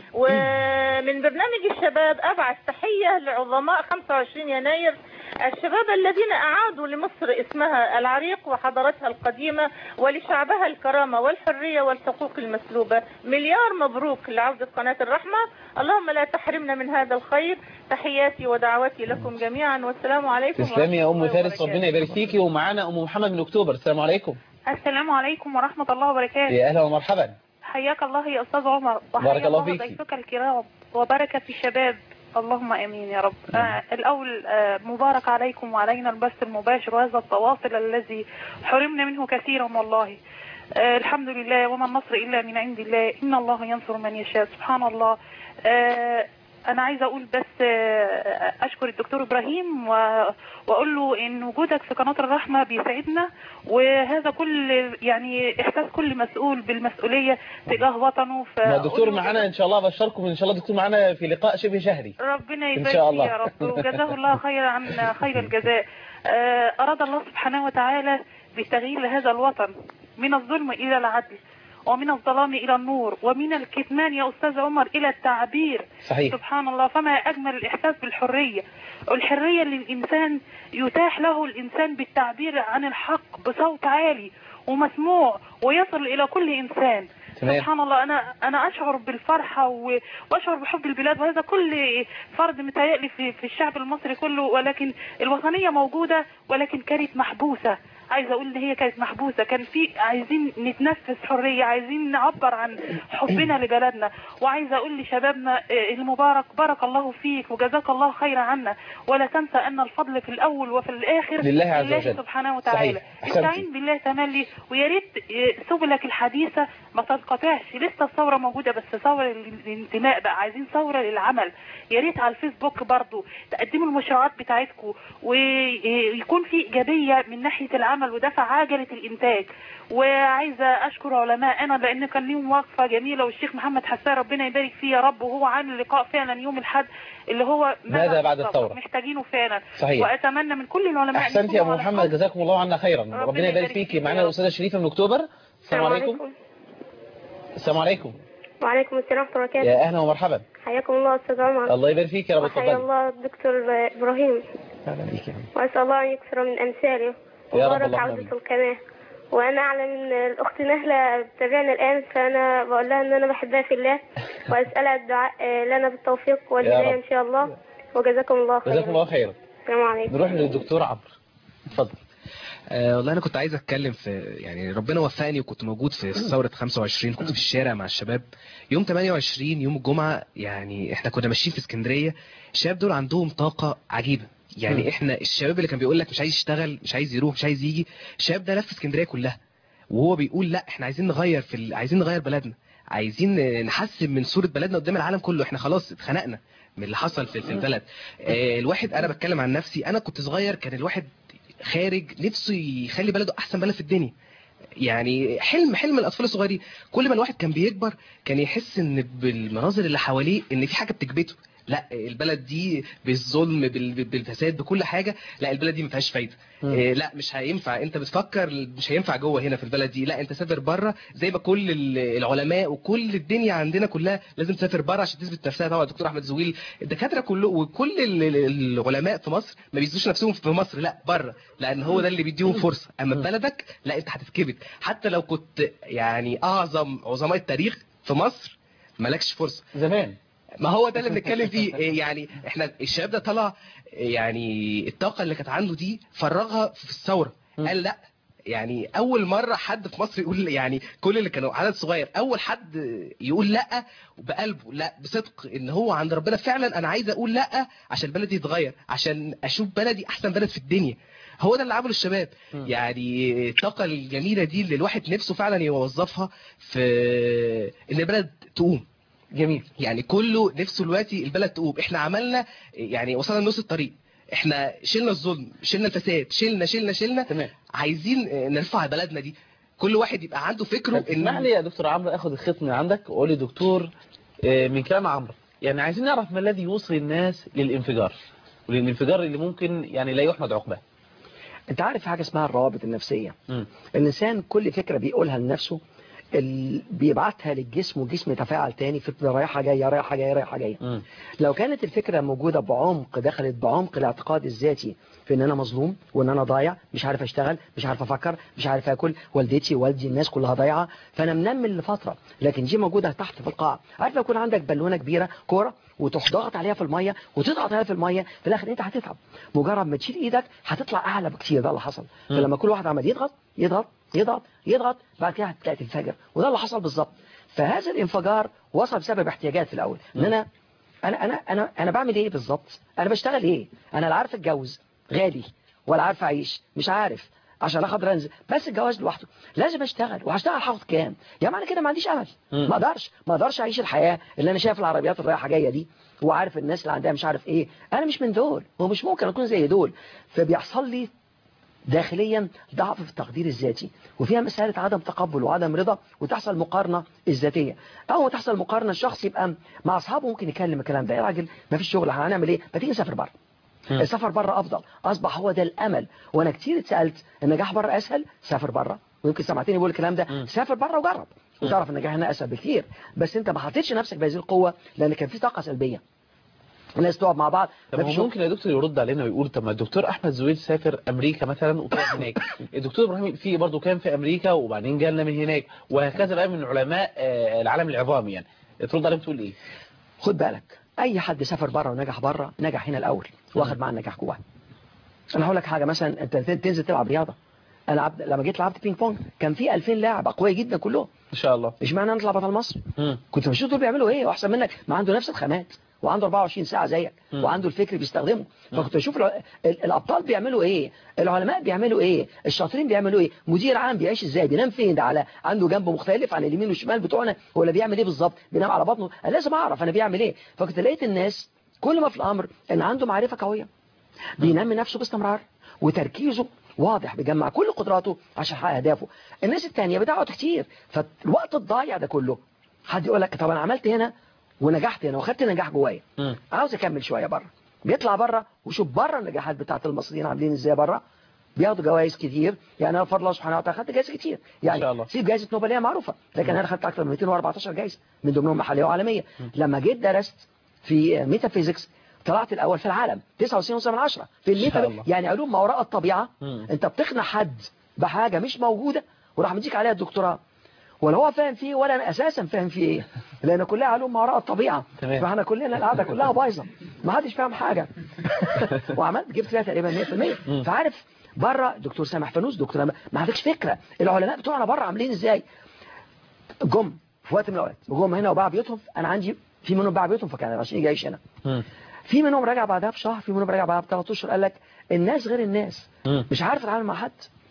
ومن برنامج الشباب ابعث تحيه لعظماء 25 يناير الشباب الذين اعادوا لمصر اسمها العريق وحضارتها القديمه ولشعبها الكرامه والحريه والحقوق المسلوبه مليار مبروك لعوده قناه الرحمه اللهم لا تحرمنا من هذا الخير تحياتي ودعواتي لكم جميعا والسلام عليكم تسلمي يا ام ورحمة الله فارس وبركاته. ربنا يبارك فيكي ومعانا ام محمد من اكتوبر السلام عليكم السلام عليكم ورحمة الله وبركاته يا اهلا ومرحبا حياك الله يا أستاذ عمر بارك وحيا الله الله فيك. ضيفك الكرام وبركة في الشباب اللهم امين يا رب آه الاول آه مبارك عليكم وعلينا البث المباشر وهذا التواصل الذي حرمنا منه كثيرا والله آه الحمد لله وما النصر الا من عند الله ان الله ينصر من يشاء سبحان الله آه انا عايزه اقول بس آه، اشكر الدكتور ابراهيم و- واقول له ان وجودك في قناه الرحمه بيسعدنا وهذا كل يعني احساس كل مسؤول بالمسؤوليه تجاه وطنه ما فأقول الدكتور له معانا ان شاء الله بشركم ان شاء الله الدكتور معانا في لقاء شبه شهري ربنا إن يبارك شاء فيه الله. يا رب وجزاه الله خير عن خير الجزاء آه، أراد الله سبحانه وتعالى بتغيير هذا الوطن من الظلم إلى العدل ومن الظلام إلى النور ومن الكتمان يا أستاذ عمر إلى التعبير صحيح سبحان الله فما أجمل الإحساس بالحرية الحرية اللي الإنسان يتاح له الإنسان بالتعبير عن الحق بصوت عالي ومسموع ويصل إلى كل إنسان تمام. سبحان الله انا انا اشعر بالفرحه و- واشعر بحب البلاد وهذا كل فرد متهيألي في في الشعب المصري كله ولكن الوطنيه موجوده ولكن كانت محبوسه عايزه اقول ان هي كانت محبوسه كان في عايزين نتنفس حريه عايزين نعبر عن حبنا لبلدنا وعايزه اقول لشبابنا آه، المبارك بارك الله فيك وجزاك الله خيرا عنا ولا تنسى ان الفضل في الاول وفي الاخر لله عز وجل. سبحانه وتعالى صحيح. أحسنتي. استعين بالله تملي ويا ريت آه، سبلك الحديثه ما تنقطعش لسه الثوره موجوده بس ثوره للانتماء بقى عايزين ثوره للعمل يا ريت على الفيسبوك برضو تقدموا المشروعات بتاعتكم ويكون في ايجابيه من ناحيه العمل ودفع عجله الانتاج وعايزه اشكر علماءنا لان كان ليهم وقفه جميله والشيخ محمد حسان ربنا يبارك فيه يا رب وهو عامل لقاء فعلا يوم الاحد اللي هو ماذا بعد الثورة؟ الثورة؟ محتاجينه فعلا صحيح. واتمنى من كل العلماء أن احسنتي يا يكونوا ابو على محمد الخط. جزاكم الله عنا خيرا ربنا ربنا يبارك يبارك فيكي فيك معانا يا رب. الاستاذه شريفه من اكتوبر السلام عليكم السلام عليكم وعليكم السلام ورحمة الله وبركاته يا اهلا ومرحبا حياكم الله أستاذ عمر الله يبارك فيك يا رب وحيا اتفضلي الله الدكتور إبراهيم اهلا بيك يا عم. وأسأل الله أن يكثر من أمثاله يا رب وبارك اللهم عودته الكمال وأنا أعلم إن الأخت نهلة بتابعنا الآن فأنا بقول لها إن أنا بحبها في الله وأسألها الدعاء آه، لنا بالتوفيق والهداية رب. إن شاء الله وجزاكم الله جزاكم خيرا الله خيرا السلام عليكم نروح للدكتور عمرو اتفضل آه والله انا كنت عايز اتكلم في يعني ربنا وفقني وكنت موجود في ثوره 25 كنت في الشارع مع الشباب يوم 28 يوم الجمعه يعني احنا كنا ماشيين في اسكندريه الشباب دول عندهم طاقه عجيبه يعني احنا الشباب اللي كان بيقول لك مش عايز يشتغل مش عايز يروح مش عايز يجي الشباب ده لف اسكندريه كلها وهو بيقول لا احنا عايزين نغير في ال... عايزين نغير بلدنا عايزين نحسن من صوره بلدنا قدام العالم كله احنا خلاص اتخنقنا من اللي حصل في في البلد آه، الواحد انا بتكلم عن نفسي انا كنت صغير كان الواحد خارج نفسه يخلي بلده احسن بلد في الدنيا يعني حلم حلم الاطفال الصغيرين كل ما الواحد كان بيكبر كان يحس ان بالمناظر اللي حواليه ان في حاجه بتكبته لا البلد دي بالظلم بال- بالفساد بكل حاجه لا البلد دي ما فيهاش فايده إيه لا مش هينفع انت بتفكر مش هينفع جوه هنا في البلد دي لا انت سافر بره زي ما كل ال- العلماء وكل الدنيا عندنا كلها لازم تسافر بره عشان تثبت نفسها طبعا الدكتور احمد زويل الدكاتره كله وكل ال- ال- العلماء في مصر ما بيثبتوش نفسهم في مصر لا بره لان هو ده اللي بيديهم فرصه اما في بلدك لا انت هتتكبت حتى لو كنت يعني اعظم عظماء التاريخ في مصر مالكش فرصه زمان ما هو ده اللي بنتكلم فيه إيه يعني احنا الشباب ده طلع إيه يعني الطاقه اللي كانت عنده دي فرغها في الثوره قال لا يعني اول مره حد في مصر يقول يعني كل اللي كانوا عدد صغير اول حد يقول لا بقلبه لا بصدق ان هو عند ربنا فعلا انا عايز اقول لا عشان بلدي تتغير عشان اشوف بلدي احسن بلد في الدنيا هو ده اللي عمله الشباب يعني الطاقه الجميله دي اللي الواحد نفسه فعلا يوظفها في ان البلد تقوم جميل يعني كله نفسه دلوقتي البلد تقوم احنا عملنا يعني وصلنا لنص الطريق احنا شلنا الظلم شلنا الفساد شلنا شلنا شلنا تمام عايزين آه، نرفع بلدنا دي كل واحد يبقى عنده فكره اسمح لي يا دكتور عمرو اخد الخيط من عندك وقول لي دكتور آه، من كلام عمرو يعني عايزين نعرف ما الذي يوصل الناس للانفجار وللانفجار اللي ممكن يعني لا يحمد عقباه انت عارف حاجه اسمها الروابط النفسيه مم. الانسان كل فكره بيقولها لنفسه ال... بيبعتها للجسم والجسم يتفاعل تاني فكره رايحه جايه رايحه جايه رايحه جايه مم. لو كانت الفكره موجوده بعمق دخلت بعمق الاعتقاد الذاتي في ان انا مظلوم وان انا ضايع مش عارف اشتغل مش عارف افكر مش عارف اكل والدتي والدي الناس كلها ضايعه فانا منمل لفتره لكن دي موجوده تحت في القاع عارف لو يكون عندك بالونه كبيره كوره وتروح ضاغط عليها في الميه وتضغط عليها في الميه في الاخر انت هتتعب مجرد ما تشيل ايدك هتطلع اعلى بكتير ده اللي حصل فلما كل واحد عمال يضغط يضغط يضغط يضغط بعد كده هتلاقي تنفجر وده اللي حصل بالظبط فهذا الانفجار وصل بسبب احتياجات في الاول ان انا انا انا انا انا بعمل ايه بالظبط انا بشتغل ايه انا لا عارف اتجوز غالي ولا عارف اعيش مش عارف عشان اخد رنز بس الجواز لوحده لازم اشتغل وهشتغل هاخد كام يا معنى كده ما عنديش امل مم. ما اقدرش ما اقدرش اعيش الحياه اللي انا شايف العربيات اللي رايحه جايه دي وعارف الناس اللي عندها مش عارف ايه انا مش من دول ومش ممكن اكون زي دول فبيحصل لي داخليا ضعف في التقدير الذاتي وفيها مسألة عدم تقبل وعدم رضا وتحصل مقارنة الذاتية أو تحصل مقارنة الشخص يبقى مع أصحابه ممكن يكلم الكلام ده يا راجل ما فيش شغل هنعمل إيه ما تيجي نسافر بره السفر بره أفضل أصبح هو ده الأمل وأنا كتير اتسألت النجاح بره أسهل سافر بره ويمكن سمعتني بقول الكلام ده سافر بره وجرب وتعرف النجاح هنا أسهل بكتير بس أنت ما حطيتش نفسك بهذه القوة لأن كان في طاقة سلبية الناس تقعد مع بعض طب ما فيش هو ممكن يا دكتور يرد علينا ويقول طب ما الدكتور احمد زويل سافر امريكا مثلا وطلع هناك الدكتور ابراهيم في برضه كان في امريكا وبعدين جالنا من هناك وهكذا بقى من علماء آه، العالم العظام يعني ترد عليهم تقول ايه خد بالك اي حد سافر بره ونجح بره نجح هنا الاول واخد معاه النجاح جواه انا هقول لك حاجه مثلا انت تنزل تلعب رياضه انا عبد... لما جيت لعبت بينج بونج كان في 2000 لاعب اقوياء جدا كلهم ان شاء الله اشمعنى انا اطلع بطل مصر مم. كنت بشوف دول بيعملوا ايه واحسن منك ما عنده نفس الخامات وعنده 24 ساعه زيك مم. وعنده الفكر بيستخدمه فكنت بشوف الع- ال- الابطال بيعملوا ايه العلماء بيعملوا ايه الشاطرين بيعملوا ايه مدير عام بيعيش ازاي بينام فين ده على عنده جنب مختلف عن اليمين والشمال بتوعنا ولا بيعمل ايه بالظبط بينام على بطنه انا لازم اعرف انا بيعمل ايه فكنت لقيت الناس كل ما في الامر ان عنده معرفه قويه بينمي نفسه باستمرار وتركيزه واضح بيجمع كل قدراته عشان يحقق اهدافه الناس التانية بتقعد كتير فالوقت الضايع ده كله حد يقول لك طب انا عملت هنا ونجحت هنا وخدت نجاح جوايا مم. عاوز اكمل شويه بره بيطلع بره وشوف بره النجاحات بتاعت المصريين عاملين ازاي بره بياخدوا جوائز كتير يعني انا بفضل الله سبحانه وتعالى خدت جوائز كتير يعني شاء الله. سيب جائزه نوبل هي معروفه لكن انا خدت اكتر من 214 جائزه من ضمنهم محليه وعالميه لما جيت درست في ميتافيزيكس طلعت الاول في العالم 99 من عشرة في الميتا الله. يعني علوم ما وراء الطبيعه مم. انت بتقنع حد بحاجه مش موجوده وراح مديك عليها الدكتوراه ولا هو فاهم فيه ولا انا اساسا فاهم فيه ايه لان كلها علوم ما وراء الطبيعه تمام. فاحنا كلنا القعده كلها بايظه ما حدش فاهم حاجه وعملت جبت فيها تقريبا 100% فعارف بره دكتور سامح فانوس دكتور ما عندكش فكره العلماء بتوعنا بره عاملين ازاي جم في وقت من الاوقات وجم هنا وباع بيوتهم انا عندي في منهم باع بيوتهم فكان عشان يجي يعيش هنا مم. في منهم رجع بعدها بشهر في منهم رجع بعدها بثلاث اشهر قال لك الناس غير الناس مم. مش عارف اتعامل مع حد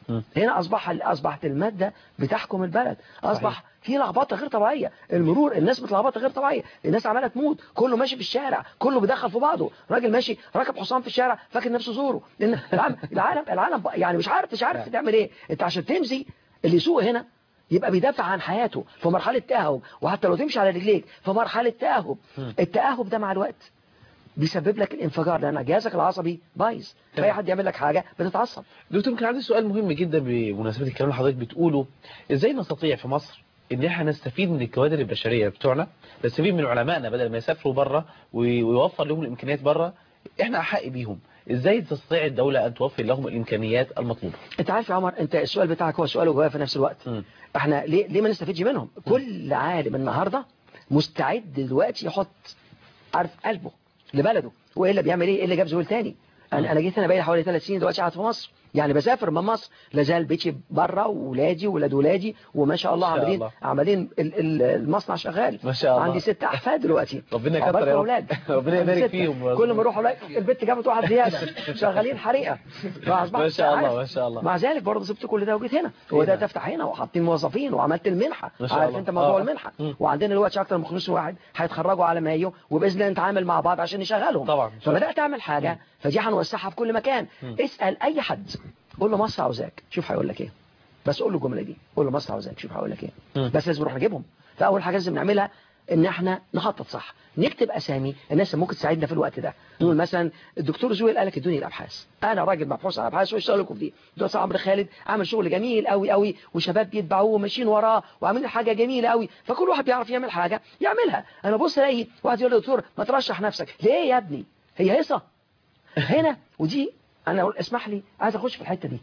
مم. هنا اصبح اصبحت الماده بتحكم البلد اصبح في لخبطه غير طبيعيه المرور الناس متلخبطه غير طبيعيه الناس عماله تموت كله ماشي في الشارع كله بيدخل في بعضه راجل ماشي راكب حصان في الشارع فاكر نفسه زوره لان العالم العالم, العالم يعني مش عارف مش عارف تعمل ايه انت عشان تمشي اللي يسوق هنا يبقى بيدافع عن حياته في مرحله تاهب وحتى لو تمشي على رجليك في مرحله تاهب التاهب ده مع الوقت بيسبب لك الانفجار لان جهازك العصبي بايظ فاي حد يعمل لك حاجه بتتعصب دكتور كان عندي سؤال مهم جدا بمناسبة الكلام اللي حضرتك بتقوله ازاي نستطيع في مصر ان احنا نستفيد من الكوادر البشرية بتوعنا نستفيد من علمائنا بدل ما يسافروا بره ويوفر لهم الامكانيات بره احنا احق بيهم ازاي تستطيع الدولة ان توفر لهم الامكانيات المطلوبة انت عارف يا عمر انت السؤال بتاعك هو سؤال وجواب في نفس الوقت م. احنا ليه ليه ما نستفيدش منهم كل عالم النهارده مستعد دلوقتي يحط عارف قلبه لبلده والا بيعمل ايه إيه اللي جاب زول تاني انا انا جيت هنا بقالي حوالي ثلاث سنين دلوقتي قاعد في مصر يعني بسافر من مصر لازال بيتي بره واولادي واولاد ولادي وما شاء الله ما شاء عاملين الله. عاملين ال- ال- المصنع شغال ما شاء الله. عندي ست احفاد دلوقتي ربنا يكتر عقبال يا رب. أولاد. ربنا عندي يبارك ستة. فيهم. كل ما اروح الاقي البنت جابت واحد زياده شغالين حريقه فأصبحت ما شاء الله عارف. ما شاء الله مع ذلك برضه سبت كل ده وجيت هنا وده إيه ده؟ تفتح هنا وحاطين موظفين وعملت المنحه ما شاء عارف الله. انت موضوع آه. المنحه مم. وعندنا دلوقتي اكتر من 500 واحد هيتخرجوا على مايو وباذن الله نتعامل مع بعض عشان نشغلهم طبعا. فبدات اعمل حاجه فدي هنوسعها في كل مكان اسال اي حد قول له مصر عاوزاك شوف هيقول لك ايه بس قول له الجمله دي قول له مصر عاوزاك شوف هيقول لك ايه مم. بس لازم نروح نجيبهم فاول حاجه لازم نعملها ان احنا نخطط صح نكتب اسامي الناس اللي ممكن تساعدنا في الوقت ده نقول مثلا الدكتور زويل قال لك ادوني الابحاث انا راجل مبحوث على ابحاث واشتغل لكم في دي دكتور عمرو خالد عامل شغل جميل قوي قوي وشباب بيتبعوه وماشيين وراه وعاملين حاجه جميله قوي فكل واحد بيعرف يعمل حاجه يعملها انا بص الاقي واحد يقول لي دكتور ما ترشح نفسك ليه يا ابني هي هيصه هنا ودي انا اقول اسمح لي عايز اخش في الحته دي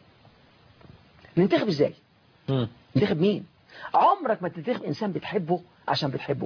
ننتخب ازاي مم. تنتخب مين عمرك ما تنتخب انسان بتحبه عشان بتحبه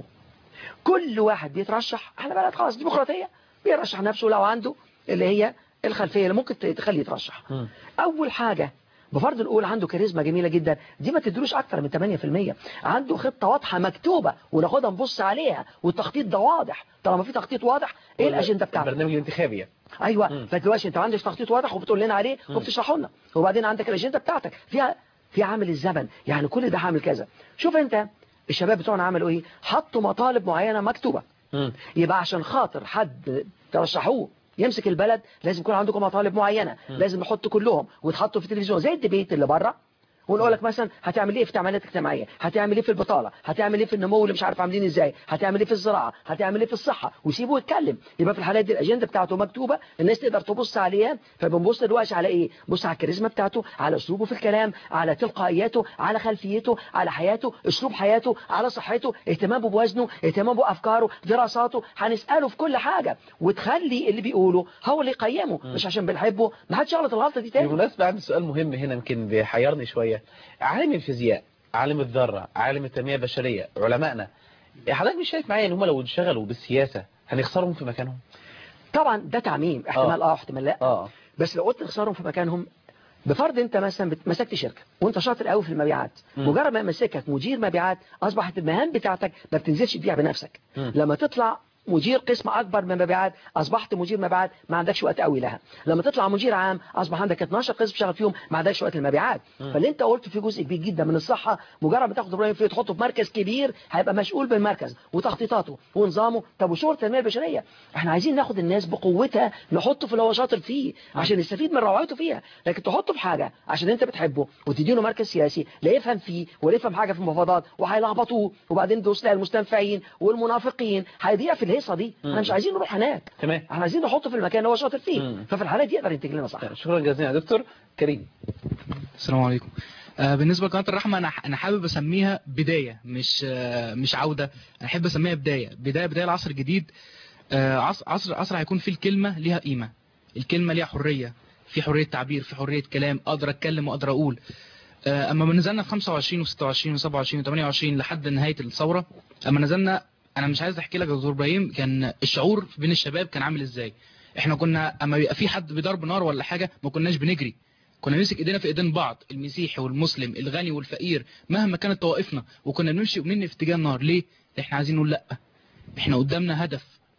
كل واحد بيترشح احنا بلد خلاص ديمقراطيه بيرشح نفسه لو عنده اللي هي الخلفيه اللي ممكن تخليه يترشح مم. اول حاجه بفرض نقول عنده كاريزما جميله جدا دي ما تدروش اكتر من 8% عنده خطه واضحه مكتوبه وناخدها نبص عليها والتخطيط ده واضح طالما في تخطيط واضح ايه الاجنده بتاعته البرنامج الانتخابي يعني. ايوه مم. فدلوقتي انت عندك تخطيط واضح وبتقول لنا عليه وبتشرحه لنا وبعدين عندك الاجنده بتاعتك فيها في عامل الزمن يعني كل ده عامل كذا شوف انت الشباب بتوعنا عملوا ايه حطوا مطالب معينه مكتوبه مم. يبقى عشان خاطر حد ترشحوه يمسك البلد لازم يكون عندكم مطالب معينة لازم نحط كلهم وتحطوا في التلفزيون زي الديبيت اللي بره ونقول لك مثلا هتعمل ايه في التعاملات الاجتماعيه هتعمل ايه في البطاله هتعمل ايه في النمو اللي مش عارف عاملين ازاي هتعمل ايه في الزراعه هتعمل ايه في الصحه ويسيبه يتكلم يبقى في الحالات دي الاجنده بتاعته مكتوبه الناس تقدر تبص عليها فبنبص دلوقتي على ايه بص على الكاريزما بتاعته على اسلوبه في الكلام على تلقائياته على خلفيته على حياته اسلوب حياته على صحته اهتمامه بوزنه اهتمامه بافكاره دراساته هنساله في كل حاجه وتخلي اللي بيقوله هو اللي يقيمه مش عشان بنحبه ما حدش يغلط الغلطه دي تاني بالمناسبة عندي سؤال مهم هنا يمكن بيحيرني شوية عالم الفيزياء عالم الذرة عالم التنمية البشرية علمائنا حضرتك مش شايف معايا ان هم لو انشغلوا بالسياسة هنخسرهم في مكانهم طبعا ده تعميم احتمال اه احتمال لا اه بس لو قلت نخسرهم في مكانهم بفرض انت مثلا بت- مسكت شركه وانت شاطر قوي في المبيعات مم. مجرد ما مسكك مدير مبيعات اصبحت المهام بتاعتك ما بتنزلش تبيع بنفسك مم. لما تطلع مدير قسم اكبر من مبيعات اصبحت مدير مبيعات ما عندكش وقت قوي لها لما تطلع مدير عام اصبح عندك 12 قسم تشتغل فيهم ما عندكش وقت المبيعات فاللي انت قلته في جزء كبير جدا من الصحه مجرد ما تاخد ابراهيم فيه تحطه في مركز كبير هيبقى مسؤول بالمركز وتخطيطاته ونظامه طب وشغل التنميه البشريه احنا عايزين ناخد الناس بقوتها نحطه في اللي هو شاطر فيه عشان نستفيد من روعته فيها لكن تحطه في حاجه عشان انت بتحبه وتديله مركز سياسي لا يفهم فيه ولا يفهم حاجه في المفاوضات وهيلخبطوه وبعدين دوس تلاقي المستنفعين والمنافقين هيضيع في الهيصه دي احنا مش عايزين نروح هناك تمام احنا عايزين نحطه في المكان اللي هو شاطر فيه مم. ففي الحالات دي يقدر ينتج لنا صح شكرا جزيلا يا دكتور كريم السلام عليكم آه، بالنسبه لقناه الرحمه انا انا حابب اسميها بدايه مش آه، مش عوده انا احب اسميها بدايه بدايه بدايه العصر الجديد آه، عصر عصر عصر هيكون فيه الكلمه ليها قيمه الكلمه ليها حريه في حريه تعبير في حريه كلام اقدر اتكلم واقدر اقول آه، اما نزلنا في 25 و26 و27 و28 لحد نهايه الثوره اما نزلنا انا مش عايز احكي لك يا دكتور ابراهيم كان الشعور بين الشباب كان عامل ازاي احنا كنا اما بيبقى في حد بضرب نار ولا حاجه ما كناش بنجري كنا نمسك ايدينا في ايدين بعض المسيحي والمسلم الغني والفقير مهما كانت طوائفنا وكنا بنمشي وبنني في اتجاه النار ليه احنا عايزين نقول لا احنا قدامنا هدف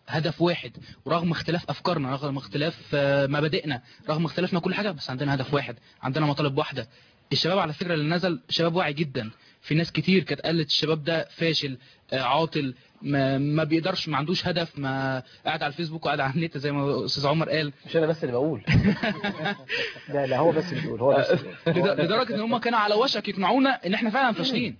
هدف واحد ورغم اختلاف افكارنا رغم اختلاف آه، مبادئنا رغم اختلافنا كل حاجه بس عندنا هدف واحد عندنا مطالب واحده الشباب على فكره اللي نزل شباب واعي جدا في ناس كتير كانت قالت الشباب ده فاشل آه، عاطل ما, ما بيقدرش ما عندوش هدف ما قاعد على الفيسبوك وقاعد على النت زي ما استاذ عمر قال مش انا بس اللي بقول لا لا هو بس اللي بيقول هو بس اللي بيقول. لد- لدرجه ان هم كانوا على وشك يقنعونا ان احنا فعلا فاشلين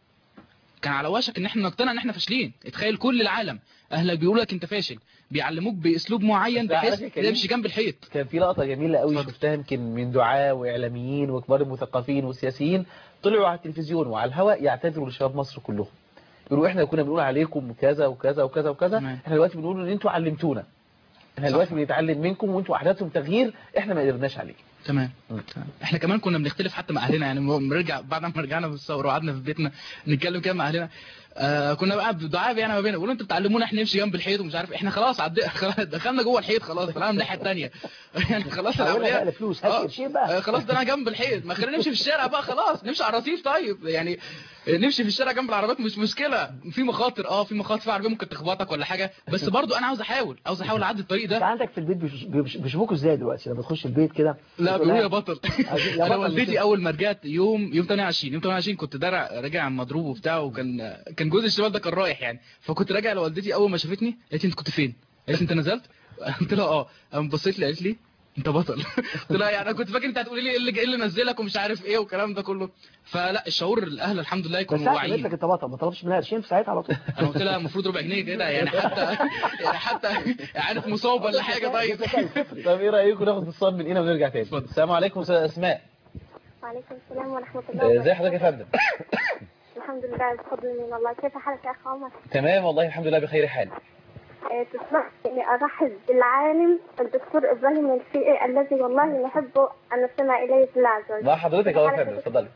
كان على وشك ان احنا نقتنع ان احنا فاشلين اتخيل كل العالم اهلك بيقولوا لك انت فاشل بيعلموك باسلوب معين بس عارف بحيث يا كريم؟ تمشي جنب الحيط كان في لقطة جميلة قوي اتفضل. شفتها يمكن من دعاة واعلاميين وكبار المثقفين والسياسيين طلعوا على التلفزيون وعلى الهواء يعتذروا لشباب مصر كلهم يقولوا احنا كنا بنقول عليكم كذا وكذا وكذا وكذا تمام. احنا دلوقتي بنقول ان انتوا علمتونا احنا صح. دلوقتي بنتعلم منكم وانتوا احدثتم تغيير احنا ما قدرناش عليه تمام مم. تمام. احنا كمان كنا بنختلف حتى مع اهلنا يعني بنرجع بعد ما رجعنا من الثوره وقعدنا في بيتنا نتكلم كده مع اهلنا آه كنا بقى دعاء يعني ما بيننا بيقولوا انتوا بتعلمونا احنا نمشي جنب الحيط ومش عارف احنا خلاص عد... خلاص دخلنا جوه الحيط خلاص طلعنا من الناحيه الثانيه يعني خلاص حولها بقى العمليه لفلوس هات آه، قرشين بقى آه، خلاص ده انا جنب الحيط ما خلينا نمشي في الشارع بقى خلاص نمشي على الرصيف طيب يعني نمشي في الشارع جنب العربيات مش مشكله في مخاطر اه في مخاطر في عربيه ممكن تخبطك ولا حاجه بس برضو انا عاوز احاول عاوز احاول اعدي الطريق انت ده عندك في البيت بيش- بيش- بيشوفوكوا ازاي دلوقتي لما تخش البيت كده لا بتقول بيقولوا لها- يا بطل عايزين- يا انا بطل والدتي كده. اول ما رجعت يوم يوم 28 يوم 28 كنت درع راجع مضروب وبتاع وكان كان جوز الشمال ده كان رايح يعني فكنت راجع لوالدتي اول ما شافتني قالت لي انت كنت فين؟ قالت لي انت نزلت؟ قلت لها اه قام بصيت لي قالت لي انت بطل قلت لها يعني انا كنت فاكر انت هتقولي لي ايه اللي ايه اللي نزلك ومش عارف ايه والكلام ده كله فلا الشعور الاهل الحمد لله بس يكونوا ساعتها قالت واعيين لك انت بطل ما طلبش منها قرشين في ساعتها على طول انا قلت لها المفروض ربع جنيه كده يعني حتى يعني حتى عارف مصاب ولا حاجه طيب طب ايه رايكم ناخد اتصال من هنا ونرجع تاني السلام عليكم استاذ اسماء وعليكم السلام ورحمة الله آه، ازي وبركاته حضرتك يا فندم الحمد لله بفضل من الله كيف حالك يا أخ عمر؟ تمام والله الحمد لله بخير حال آه، تسمح إني أرحب بالعالم الدكتور إبراهيم الفقي الذي والله نحبه أن نستمع إليه في الله عز وجل مع حضرتك اهو يا فندم اتفضلي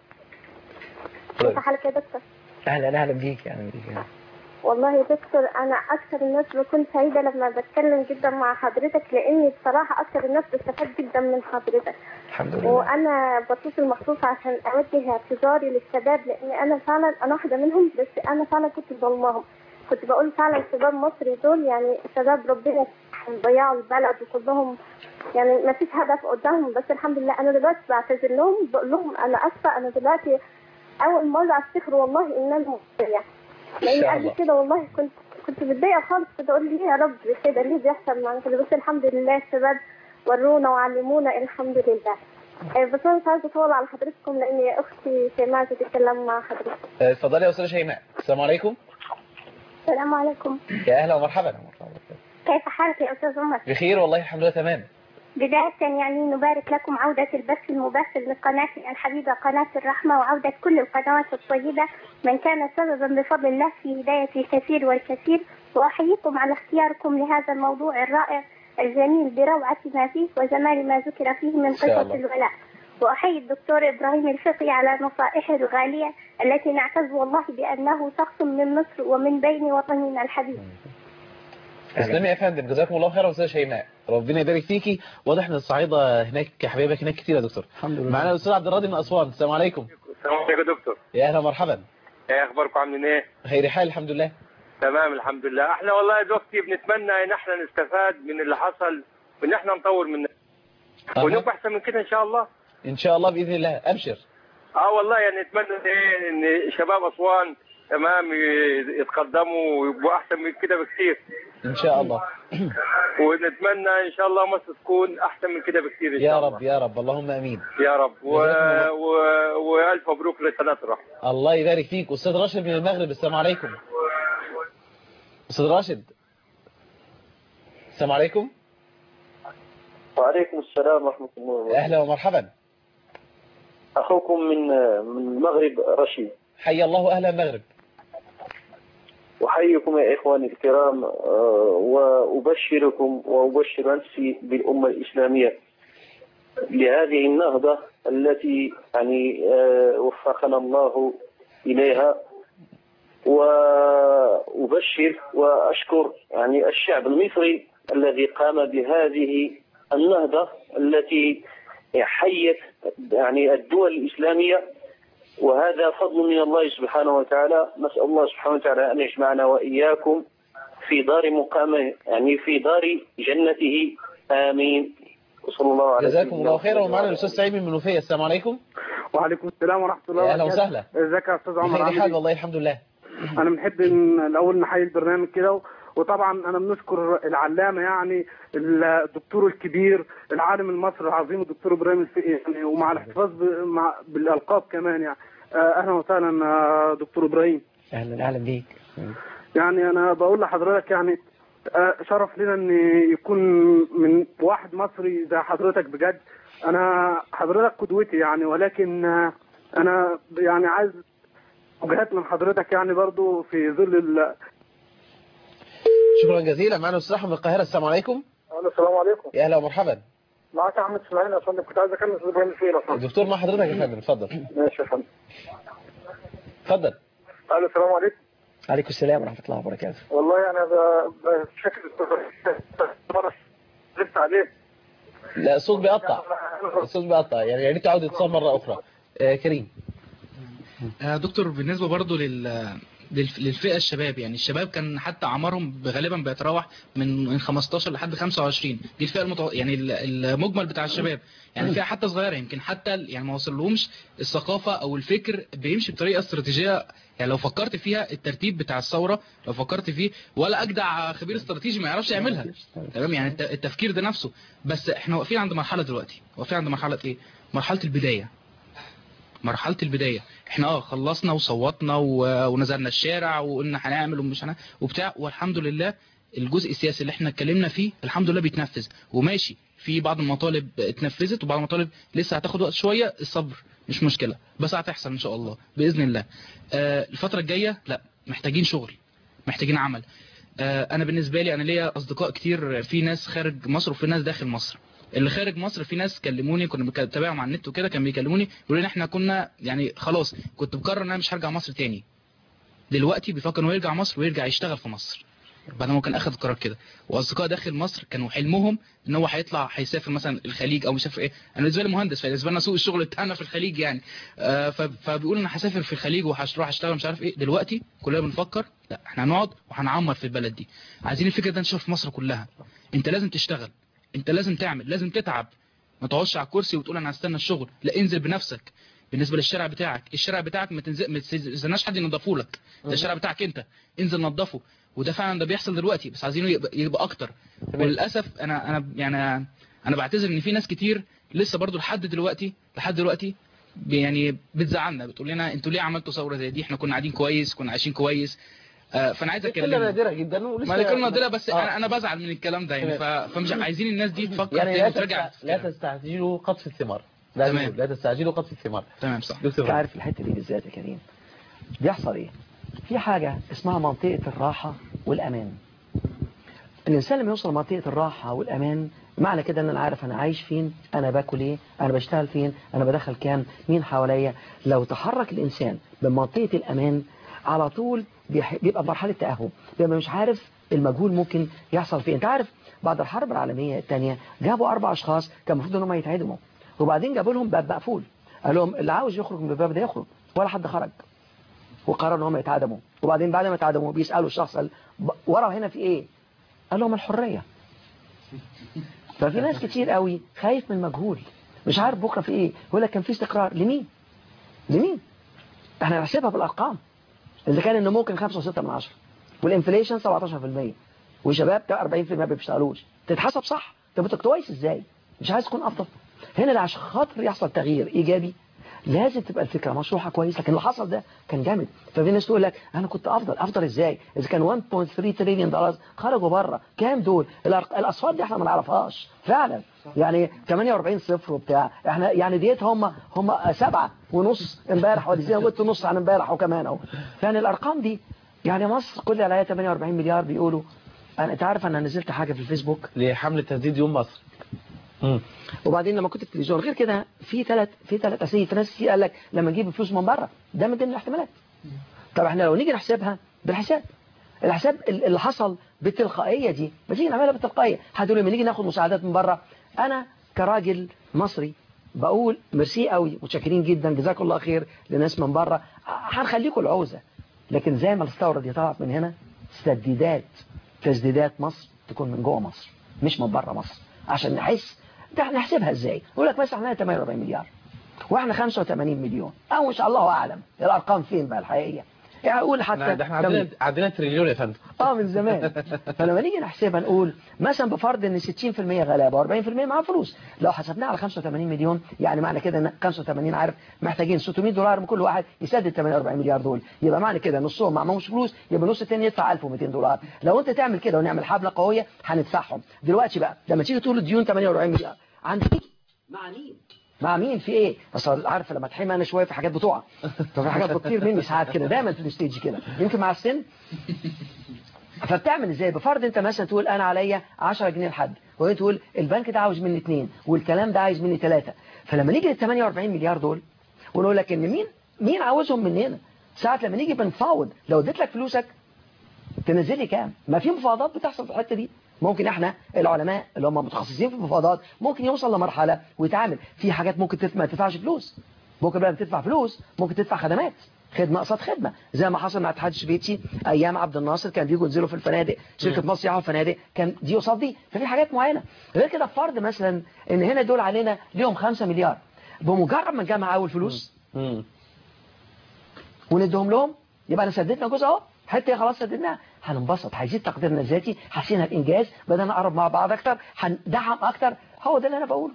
كيف اتفضلي. حالك يا دكتور؟ اهلا اهلا بيك يعني بيك والله يا دكتور أنا أكثر الناس بكون سعيدة لما بتكلم جدا مع حضرتك لأني بصراحة أكثر الناس بستفاد جدا من حضرتك الحمد لله وأنا بتصل مخصوص عشان أوجه اعتذاري للشباب لأن أنا فعلا أنا واحدة منهم بس أنا فعلا كنت ظلمهم كنت بقول فعلا شباب مصر دول يعني شباب ربنا ضيعوا البلد وكلهم يعني ما فيش هدف قدامهم بس الحمد لله أنا دلوقتي بعتذر لهم بقول لهم أنا آسفة أنا دلوقتي أول مرة أفتكر والله إن أنا مخطئة لأن شاء قبل الله. كده والله كنت كنت متضايقة خالص كنت أقول ليه يا رب كده ليه بيحصل معانا كده بس الحمد لله الشباب ورونا وعلمونا الحمد لله آه، بس انا مش عايزه اطول على حضرتكم لان يا اختي شيماء تتكلم مع حضرتك آه، اتفضلي يا استاذه شيماء السلام عليكم السلام عليكم يا اهلا ومرحبا كيف حالك يا استاذ عمر بخير والله الحمد لله تمام بداية يعني نبارك لكم عودة البث المباشر لقناتي الحبيبة قناة الرحمة وعودة كل القنوات الطيبة من كان سببا بفضل الله في هداية الكثير والكثير وأحييكم على اختياركم لهذا الموضوع الرائع الجميل بروعة ما فيه وجمال ما ذكر فيه من شاء قصص الله. الولاء وأحيي الدكتور إبراهيم الفقي على نصائحه الغالية التي نعتز والله بأنه شخص من مصر ومن بين وطننا الحبيب تسلمي يا فندم جزاكم الله خيرا استاذه شيماء ربنا يبارك فيكي واضح ان الصعيده هناك حبايبك هناك كتير يا دكتور الحمد لله معانا الاستاذ عبد الراضي من اسوان السلام عليكم السلام عليكم يا دكتور يا اهلا ومرحبا ايه اخباركم عاملين ايه خير حال الحمد لله تمام الحمد لله احنا والله دلوقتي بنتمنى ان احنا نستفاد من اللي حصل وان احنا نطور من أها. ونبقى احسن من كده ان شاء الله ان شاء الله باذن الله ابشر اه والله يعني نتمنى ايه ان شباب اسوان تمام ي- يتقدموا ويبقوا احسن من كده بكثير ان شاء الله ونتمنى ان شاء الله مصر تكون احسن من كده بكثير ان يا شاء رب الله يا رب اللهم امين يا رب و... جزاكم الله. و... والف مبروك لقناه الرحمه الله يبارك فيك استاذ راشد من المغرب السلام عليكم استاذ راشد السلام عليكم وعليكم السلام ورحمة الله يا وبركاته اهلا ومرحبا أخوكم من من المغرب رشيد حي الله اهل المغرب أحييكم يا إخواني الكرام آه، وأبشركم وأبشر نفسي بالأمة الإسلامية لهذه النهضة التي يعني آه، وفقنا الله إليها وأبشر وأشكر يعني الشعب المصري الذي قام بهذه النهضة التي حيت يعني الدول الإسلامية وهذا فضل من الله سبحانه وتعالى نسأل الله سبحانه وتعالى أن يجمعنا وإياكم في دار مقامه يعني في دار جنته آمين وصلى الله على جزاكم سيدنا الله خيرا محمد ومعنا الاستاذ سعيد من المنوفيه السلام عليكم وعليكم السلام ورحمه الله يا اهلا وبركاته وسهلا ازيك يا استاذ عمر بخير عامل حال ايه؟ والله الحمد لله انا بنحب إن الاول نحيي البرنامج كده وطبعا انا بنشكر العلامه يعني الدكتور الكبير العالم المصري العظيم الدكتور ابراهيم الفقي يعني ومع الاحتفاظ ب- مع بالالقاب كمان يعني آه، اهلا وسهلا آه، دكتور ابراهيم اهلا اهلا بيك يعني انا بقول لحضرتك يعني آه، شرف لنا ان يكون من واحد مصري زي حضرتك بجد انا حضرتك قدوتي يعني ولكن آه، انا يعني عايز وجهات من حضرتك يعني برضو في ظل ال- شكرا جزيلا معنا الاستاذ احمد من القاهره السلام عليكم السلام عليكم يا اهلا ومرحبا معاك احمد اسماعيل يا فندم كنت عايز اكلم استاذ ابراهيم الفقي لو سمحت. الدكتور مع حضرتك يا فندم اتفضل ماشي يا فندم اتفضل الو السلام عليكم عليكم السلام ورحمه الله وبركاته والله انا ب- بشكل مرة لسه عليه لا الصوت بيقطع الصوت بيقطع يعني يا ريت تعود اتصال مره اخرى آه كريم آه، دكتور بالنسبة برضو لل للف- للفئة الشباب يعني الشباب كان حتى أعمارهم غالبا بيتراوح من من 15 لحد 25 دي الفئة المتو... يعني ال- المجمل بتاع الشباب يعني فئة حتى صغيرة يمكن حتى ال- يعني ما وصلهمش الثقافة أو الفكر بيمشي بطريقة استراتيجية يعني لو فكرت فيها الترتيب بتاع الثورة لو فكرت فيه ولا أجدع خبير استراتيجي ما يعرفش يعملها تمام يعني الت- التفكير ده نفسه بس احنا واقفين عند مرحلة دلوقتي واقفين عند مرحلة ايه مرحلة البداية مرحلة البداية احنا اه خلصنا وصوتنا و- ونزلنا الشارع وقلنا هنعمل ومش هنعمل وبتاع والحمد لله الجزء السياسي اللي احنا اتكلمنا فيه الحمد لله بيتنفذ وماشي في بعض المطالب اتنفذت وبعض المطالب لسه هتاخد وقت شوية الصبر مش مشكلة بس هتحصل ان شاء الله بإذن الله آه الفترة الجاية لا محتاجين شغل محتاجين عمل آه انا بالنسبة لي انا ليا اصدقاء كتير في ناس خارج مصر وفي ناس داخل مصر اللي خارج مصر في ناس كلموني كنا بتابعهم على النت وكده كانوا بيكلموني يقولوا لي احنا كنا يعني خلاص كنت مقرر ان انا مش هرجع مصر تاني دلوقتي بيفكر انه يرجع مصر ويرجع يشتغل في مصر بعد ما كان اخذ القرار كده واصدقاء داخل مصر كانوا حلمهم ان هو هيطلع هيسافر مثلا الخليج او مش عارف ايه انا بالنسبه لي مهندس فبالنسبه لنا سوق الشغل بتاعنا في الخليج يعني آه ف- فبيقول انا هسافر في الخليج وهروح اشتغل مش عارف ايه دلوقتي كلنا بنفكر لا احنا هنقعد وهنعمر في البلد دي عايزين الفكره ده تنتشر في مصر كلها انت لازم تشتغل انت لازم تعمل لازم تتعب ما تقعدش على الكرسي وتقول انا هستنى الشغل لا انزل بنفسك بالنسبه للشارع بتاعك الشارع بتاعك ما تنزل ما تستناش حد ينضفه لك ده الشارع بتاعك انت انزل نظفه وده فعلا ده بيحصل دلوقتي بس عايزينه يبقى, يبقى اكتر وللاسف انا انا يعني انا بعتذر ان في ناس كتير لسه برضو لحد دلوقتي لحد دلوقتي ب- يعني بتزعلنا بتقول لنا انتوا ليه عملتوا ثوره زي دي احنا كنا قاعدين كويس كنا عايشين كويس آه، فانا عايز كلها اتكلم نادره جدا ولسه ما دي كلمه نادره بس آه. انا انا بزعل من الكلام ده يعني تمام. ف- فمش عايزين الناس دي تفكر يعني تاني لا, وترجع تستع... لا تستعجلوا قطف الثمار لا تمام. نقول لا تستعجلوا قطف الثمار تمام صح دكتور انت عارف الحته دي بالذات يا كريم بيحصل ايه في حاجه اسمها منطقه الراحه والامان الانسان لما يوصل لمنطقه الراحه والامان معنى كده ان انا عارف انا عايش فين انا باكل ايه انا بشتغل فين انا بدخل كام مين حواليا لو تحرك الانسان من منطقه الامان على طول بيح- بيبقى مرحله تاهب بيبقى مش عارف المجهول ممكن يحصل فيه انت عارف بعد الحرب العالميه الثانيه جابوا اربع اشخاص كان المفروض ان هم يتعدموا وبعدين جابوا لهم باب مقفول قال لهم اللي عاوز يخرج من الباب ده يخرج ولا حد خرج وقرروا ان هم يتعدموا وبعدين بعد ما يتعدموا بيسالوا الشخص قال ب- ورا هنا في ايه قال لهم الحريه ففي ناس كتير قوي خايف من المجهول مش عارف بكره في ايه يقول لك كان في استقرار لمين لمين احنا هنحسبها بالارقام اذا كان النمو كان 5 و6 من 10 والانفليشن 17% وشباب ده 40% ما بيشتغلوش تتحسب صح طب انت كويس ازاي مش عايز تكون افضل هنا ده عشان خاطر يحصل تغيير ايجابي لازم تبقى الفكره مشروحه كويس لكن اللي حصل ده كان جامد ففي ناس تقول لك انا كنت افضل افضل ازاي اذا كان 1.3 تريليون دولار خرجوا بره كام دول الأرق- الاصفار دي احنا ما نعرفهاش فعلا يعني 48 صفر وبتاع احنا يعني ديت هم هم سبعة ونص امبارح ودي زي ما قلت نص عن امبارح وكمان اهو يعني الارقام دي يعني مصر كل اللي عليها 48 مليار بيقولوا انا انت عارف انا نزلت حاجه في الفيسبوك لحمله تسديد يوم مصر وبعدين لما كنت في التلفزيون غير كده في ثلاث في ثلاث اسئله في ناس كتير قال لك لما نجيب فلوس من بره ده من ضمن الاحتمالات طب احنا لو نيجي نحسبها بالحساب الحساب ال- اللي حصل بالتلقائيه دي ما تيجي نعملها بالتلقائيه هتقول لما نيجي ناخد مساعدات من بره انا كراجل مصري بقول ميرسي قوي متشكرين جدا جزاكم الله خير لناس من بره هنخليكم العوزه لكن زي ما الثوره دي طلعت من هنا تسديدات تسديدات مصر تكون من جوه مصر مش من بره مصر عشان نحس ده نحسبها ازاي يقول لك مثلا احنا 48 مليار واحنا 85 مليون او مش الله اعلم الارقام فين بقى الحقيقيه يعني اقول حتى ده احنا عندنا عندنا تريليون يا فندم اه من زمان فلما نيجي نحسبها نقول مثلا بفرض ان 60% غلابه و40% معاهم فلوس لو حسبناها على 85 مليون يعني معنى كده ان 85 عارف محتاجين 600 دولار من كل واحد يسدد 48 مليار دول يبقى معنى كده نصهم معهمش فلوس يبقى نص التاني يدفع 1200 دولار لو انت تعمل كده ونعمل حبله قويه هندفعهم دلوقتي بقى لما تيجي تقول الديون 48 مليار عند مع مين مع مين في ايه اصل عارف لما تحيم انا شويه في حاجات بتقع ففي حاجات بتطير مني ساعات كده دايما في الستيج كده يمكن مع السن فبتعمل ازاي بفرض انت مثلا تقول انا عليا 10 جنيه لحد وانت تقول البنك ده عاوز مني اثنين والكلام ده عايز مني ثلاثه فلما نيجي لل 48 مليار دول ونقول لك ان مين مين عاوزهم مننا ساعه لما نيجي بنفاوض لو اديت لك فلوسك تنزل لي كام ما في مفاوضات بتحصل في الحته دي ممكن احنا العلماء اللي هم متخصصين في المفاوضات ممكن يوصل لمرحله ويتعامل في حاجات ممكن تدفع ما تدفعش فلوس ممكن بقى تدفع فلوس ممكن تدفع خدمات خدمة قصاد خدمة زي ما حصل مع اتحاد الشبيتي ايام عبد الناصر كان بيجوا ينزلوا في الفنادق شركة مصر يعملوا الفنادق كان دي قصاد دي ففي حاجات معينة غير كده فرض مثلا ان هنا دول علينا ليهم 5 مليار بمجرد ما نجمع اول فلوس وندهم لهم يبقى انا سددنا جزء اهو حتى خلاص سددناها هننبسط هيزيد تقديرنا الذاتي حسينا بانجاز بدأنا نقرب مع بعض اكتر هندعم اكتر هو ده اللي انا بقوله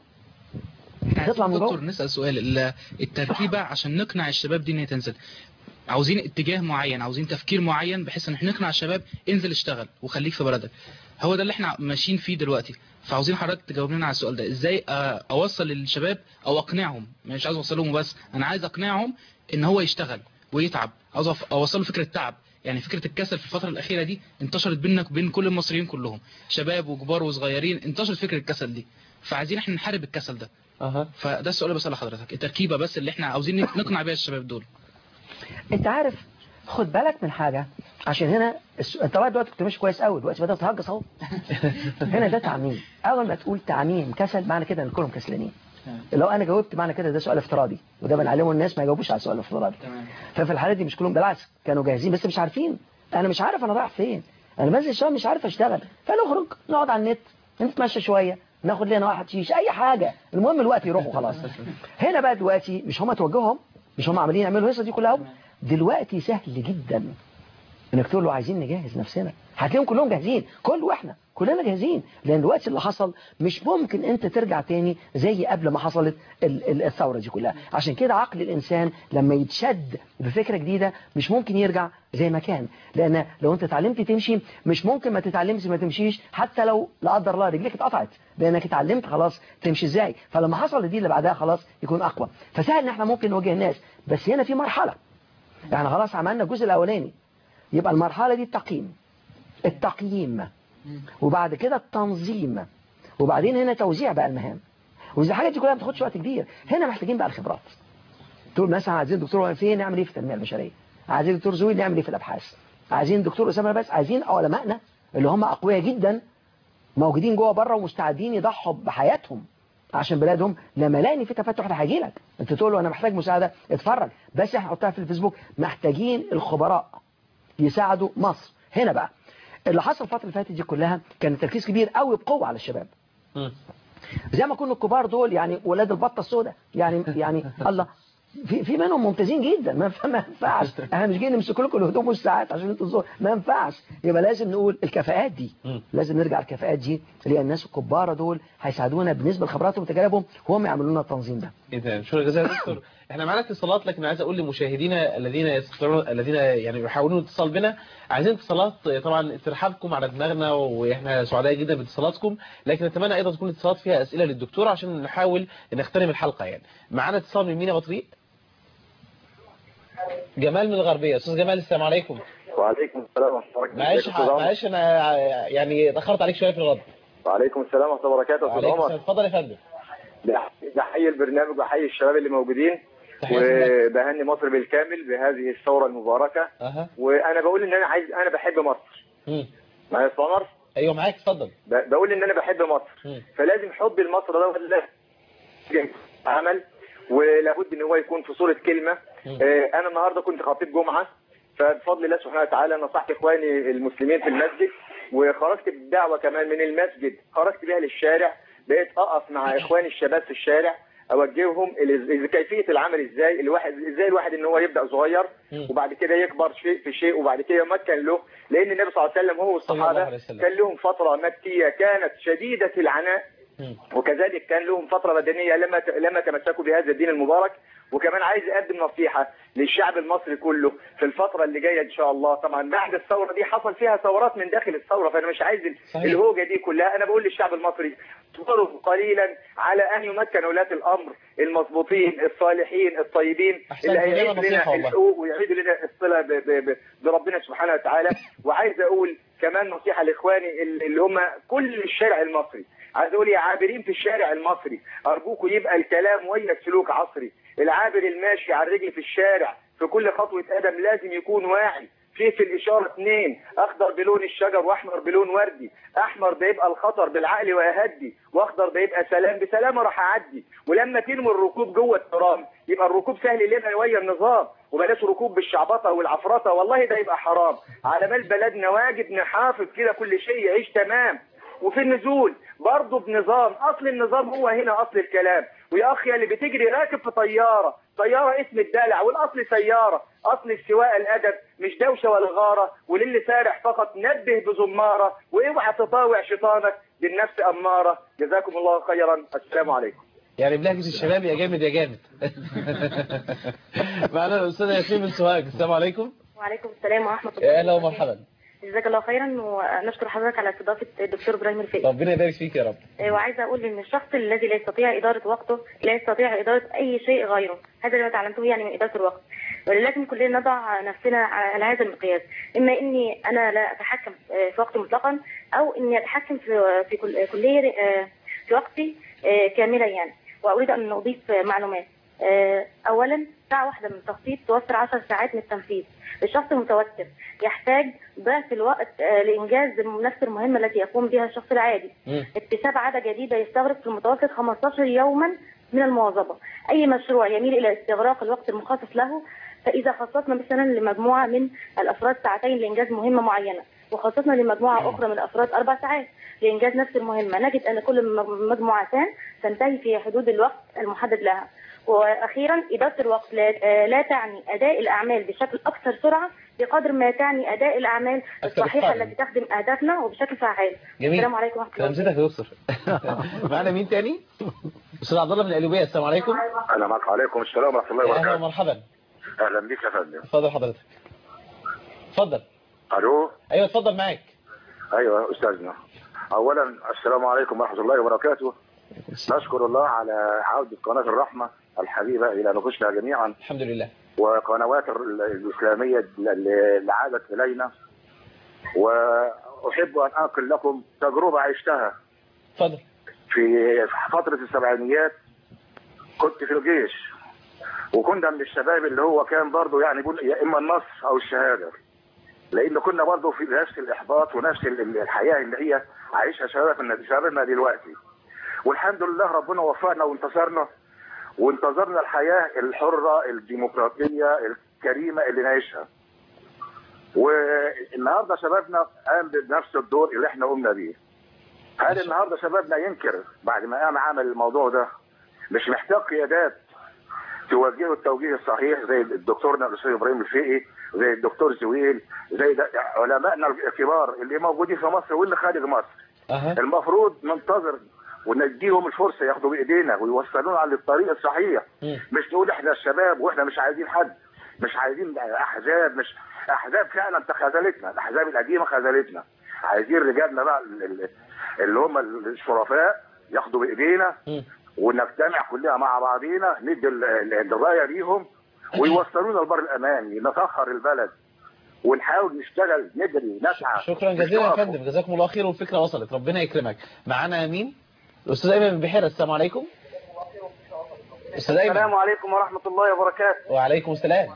تطلع من دكتور نسأل سؤال ال- التركيبة عشان نقنع الشباب دي ان هي تنزل عاوزين اتجاه معين عاوزين تفكير معين بحيث ان احنا نقنع الشباب انزل اشتغل وخليك في بلدك هو ده اللي احنا ماشيين فيه دلوقتي فعاوزين حضرتك تجاوب لنا على السؤال ده ازاي آه، اوصل للشباب او اقنعهم مش عايز اوصلهم بس انا عايز اقنعهم ان هو يشتغل ويتعب عاوز أف- اوصل له فكره تعب يعني فكره الكسل في الفتره الاخيره دي انتشرت بينك وبين كل المصريين كلهم شباب وكبار وصغيرين انتشرت فكره الكسل دي فعايزين احنا نحارب الكسل ده أها. فده السؤال اللي بسأله لحضرتك التركيبة بس اللي احنا عاوزين نقنع بيها الشباب دول انت عارف خد بالك من حاجة عشان هنا الس... انت لغايه دلوقتي كنت ماشي كويس قوي دلوقتي بدات تهجص اهو هنا ده تعميم اول ما تقول تعميم كسل معنى كده ان كلهم كسلانين لو انا جاوبت معنى كده ده سؤال افتراضي وده بنعلمه الناس ما يجاوبوش على السؤال الافتراضي ففي الحالة دي مش كلهم بالعكس كانوا جاهزين بس مش عارفين انا مش عارف انا رايح فين انا بنزل الشباب مش عارف اشتغل فنخرج نقعد على النت نتمشى شويه ناخد لنا واحد شيش اي حاجه المهم الوقت يروح وخلاص هنا بقى دلوقتي مش هم توجههم مش هم عاملين يعملوا الهيصه دي كلها دلوقتي سهل جدا انك تقول له عايزين نجهز نفسنا هتلاقيهم كلهم جاهزين كل واحنا كلنا جاهزين لان دلوقتي اللي حصل مش ممكن انت ترجع تاني زي قبل ما حصلت ال- ال- الثوره دي كلها عشان كده عقل الانسان لما يتشد بفكره جديده مش ممكن يرجع زي ما كان لان لو انت اتعلمت تمشي مش ممكن ما تتعلمش ما تمشيش حتى لو لا قدر الله رجليك اتقطعت لانك اتعلمت خلاص تمشي ازاي فلما حصل دي اللي بعدها خلاص يكون اقوى فسهل ان احنا ممكن نواجه الناس بس هنا في مرحله يعني خلاص عملنا الجزء الاولاني يبقى المرحله دي التقييم التقييم وبعد كده التنظيم وبعدين هنا توزيع بقى المهام وإذا الحاجات دي كلها ما بتاخدش وقت كبير هنا محتاجين بقى الخبرات تقول مثلا عايزين دكتور فين نعمل ايه في التنميه البشريه عايزين دكتور زويل نعمل ايه في الابحاث عايزين دكتور اسامه بس عايزين علمائنا اللي هم اقوياء جدا موجودين جوه بره ومستعدين يضحوا بحياتهم عشان بلادهم لما لاني في تفتح ده هيجي لك انت تقول له انا محتاج مساعده اتفرج بس احنا نحطها في الفيسبوك محتاجين الخبراء يساعدوا مصر هنا بقى اللي حصل الفتره اللي فاتت دي كلها كان التركيز كبير قوي بقوه على الشباب زي ما كنا الكبار دول يعني ولاد البطه السوداء يعني يعني الله في في منهم ممتازين جدا ما ينفع- ما ينفعش احنا مش جايين نمسك لكم الهدوم والساعات عشان انتوا الزور ما ينفعش يبقى لازم نقول الكفاءات دي لازم نرجع الكفاءات دي اللي هي الناس الكبار دول هيساعدونا بالنسبه لخبراتهم وتجاربهم وهم يعملوا لنا التنظيم ده إذا شكرا جزيلا يا دكتور احنا معانا اتصالات لكن عايز اقول لمشاهدينا الذين يستطيعون الذين يعني يحاولون الاتصال بنا عايزين اتصالات طبعا ترحبكم على دماغنا واحنا سعداء جدا باتصالاتكم لكن نتمنى ايضا تكون اتصالات فيها اسئله للدكتور عشان نحاول نختتم الحلقه يعني معانا اتصال من مين يا بطريق جمال من الغربيه استاذ جمال السلام عليكم وعليكم السلام ورحمة الله وبركاته معلش أستاذ عمر. معلش انا يعني اتاخرت عليك شويه في الرد وعليكم السلام ورحمة الله وبركاته أستاذ وعليكم عمر السلام اتفضل يا فندم بحيي البرنامج وبحيي الشباب اللي موجودين تحياتي وبهني مصر بالكامل بهذه الثورة المباركة اها وأنا بقول إن أنا عايز أنا بحب مصر مم. معايا يا أستاذ عمر ايوه معاك اتفضل ب- بقول إن أنا بحب مصر مم. فلازم حب لمصر ده لازم عمل ولابد إن هو يكون في صورة كلمة آه، أنا النهاردة كنت خطيب جمعة فبفضل الله سبحانه وتعالى نصحت إخواني المسلمين في المسجد وخرجت بالدعوه كمان من المسجد خرجت بيها للشارع بقيت اقف مع اخواني الشباب في الشارع اوجههم ال- ال- كيفيه العمل ازاي الواحد ازاي الواحد ان هو يبدا صغير وبعد كده يكبر شيء في شيء وبعد كده يمكن له لان النبي صلى الله عليه وسلم هو صلى الله والصحابه عليه وسلم. كان لهم فتره مكيه كانت شديده العناء وكذلك كان لهم فترة بدنية لما لما تمسكوا بهذا الدين المبارك وكمان عايز اقدم نصيحة للشعب المصري كله في الفترة اللي جاية ان شاء الله طبعا بعد الثورة دي حصل فيها ثورات من داخل الثورة فانا مش عايز ال- صحيح. الهوجة دي كلها انا بقول للشعب المصري اصبروا قليلا على ان يمكن ولاة الامر المظبوطين الصالحين الطيبين أحسنت، اللي ودي هيعيدوا نصيحة لنا والله. الحقوق ويعيدوا لنا الصلة ب- ب- ب- بربنا سبحانه وتعالى وعايز اقول كمان نصيحة لاخواني اللي هم كل الشارع المصري عايز اقول يا عابرين في الشارع المصري ارجوكم يبقى الكلام ويا السلوك عصري العابر الماشي على الرجل في الشارع في كل خطوة قدم لازم يكون واعي في في الإشارة اثنين أخضر بلون الشجر وأحمر بلون وردي أحمر بيبقى الخطر بالعقل ويهدي وأخضر بيبقى سلام بسلامة راح أعدي ولما تنوي الركوب جوه الترام يبقى الركوب سهل لنا ويا النظام وبلاش ركوب بالشعبطة والعفرطة والله ده يبقى حرام على بال بلدنا واجب نحافظ كده كل شيء يعيش تمام وفي النزول برضه بنظام اصل النظام هو هنا اصل الكلام ويا اخي اللي بتجري راكب في طياره طياره اسم الدلع والاصل سياره اصل السواقه الادب مش دوشه ولا غاره وللي سارح فقط نبه بزماره واوعى تطاوع شيطانك دي النفس اماره جزاكم الله خيرا السلام عليكم يعني بلهجة الشباب يا جامد يا جامد معنا الأستاذة ياسمين من سوهاج السلام عليكم وعليكم السلام ورحمة الله يا أهلا ومرحبا جزاك الله خيرا ونشكر حضرتك على استضافة الدكتور إبراهيم الفقي ربنا يبارك فيك يا رب آه، وعايزة أقول إن الشخص الذي لا يستطيع إدارة وقته لا يستطيع إدارة أي شيء غيره هذا اللي تعلمته يعني من إدارة الوقت ولازم كلنا نضع نفسنا على هذا المقياس إما إني أنا لا أتحكم آه، في وقتي مطلقا أو إني أتحكم في في كل- كلية آه، في وقتي آه، كاملا يعني وأريد أن أضيف آه، معلومات آه، أولا ساعة واحدة من التخطيط توفر 10 ساعات من التنفيذ الشخص المتوتر يحتاج ضعف الوقت آه، لإنجاز نفس المهمة التي يقوم بها الشخص العادي اكتساب عادة جديدة يستغرق في المتوسط 15 يوما من المواظبة أي مشروع يميل إلى استغراق الوقت المخصص له فإذا خصصنا مثلا لمجموعة من الأفراد ساعتين لإنجاز مهمة معينة وخصصنا لمجموعة أخرى من الأفراد أربع ساعات لإنجاز نفس المهمة نجد أن كل م- مجموعتان تنتهي في حدود الوقت المحدد لها وأخيرا إدارة الوقت لا, آه، لا تعني أداء الأعمال بشكل أكثر سرعة بقدر ما تعني أداء الأعمال الصحيحة إتقان. التي تخدم أهدافنا وبشكل فعال جميل السلام عليكم ورحمة الله كلام زيتك يا دكتور معنا مين تاني أستاذ عبد الله من القليوبية السلام عليكم انا معك عليكم السلام ورحمه الله يا أهلا وبركاته ومرحبا اهلا بك يا فندم اتفضل حضرتك اتفضل الو أيوه اتفضل معاك ايوه استاذنا اولا السلام عليكم ورحمه الله وبركاته نشكر الله على عوده قناه الرحمه الحبيبه الى نفوسنا جميعا الحمد لله وقنوات ال- الاسلاميه اللي اللي عادت الينا واحب ان انقل لكم تجربه عشتها اتفضل في فتره السبعينيات كنت في الجيش وكنا من الشباب اللي هو كان برضه يعني يقول يا اما النصر او الشهاده لان كنا برضه في نفس الاحباط ونفس ال- الحياه اللي هي عايشها شبابنا شبابنا دلوقتي والحمد لله ربنا وفقنا وانتصرنا وانتظرنا الحياه الحره الديمقراطيه الكريمه اللي نعيشها والنهارده شبابنا قام بنفس الدور اللي احنا قمنا بيه هل النهارده شبابنا ينكر بعد ما قام عمل الموضوع ده مش محتاج قيادات توجهه التوجيه الصحيح زي الدكتورنا الاستاذ ابراهيم الفقي زي الدكتور زويل زي ده علمائنا الكبار اللي موجودين في مصر واللي خارج مصر أها. المفروض ننتظر ونديهم الفرصه ياخدوا بايدينا ويوصلونا على الطريق الصحيح مش نقول احنا الشباب واحنا مش عايزين حد مش عايزين احزاب مش احزاب فعلا خذلتنا الاحزاب القديمه خذلتنا عايزين رجالنا بقى ال- ال- اللي هم الشرفاء ياخدوا بايدينا ونجتمع كلنا مع بعضينا ندي ال- ال- الرايه ليهم ويوصلونا لبر الامان نسخر البلد ونحاول نشتغل نجري نسعى شكرا جزيلا يا فندم جزاكم الله خير والفكرة وصلت ربنا يكرمك معانا مين الأستاذ أيمن من بحيرة السلام عليكم أستاذ أيمن السلام عليكم ورحمة الله وبركاته وعليكم السلام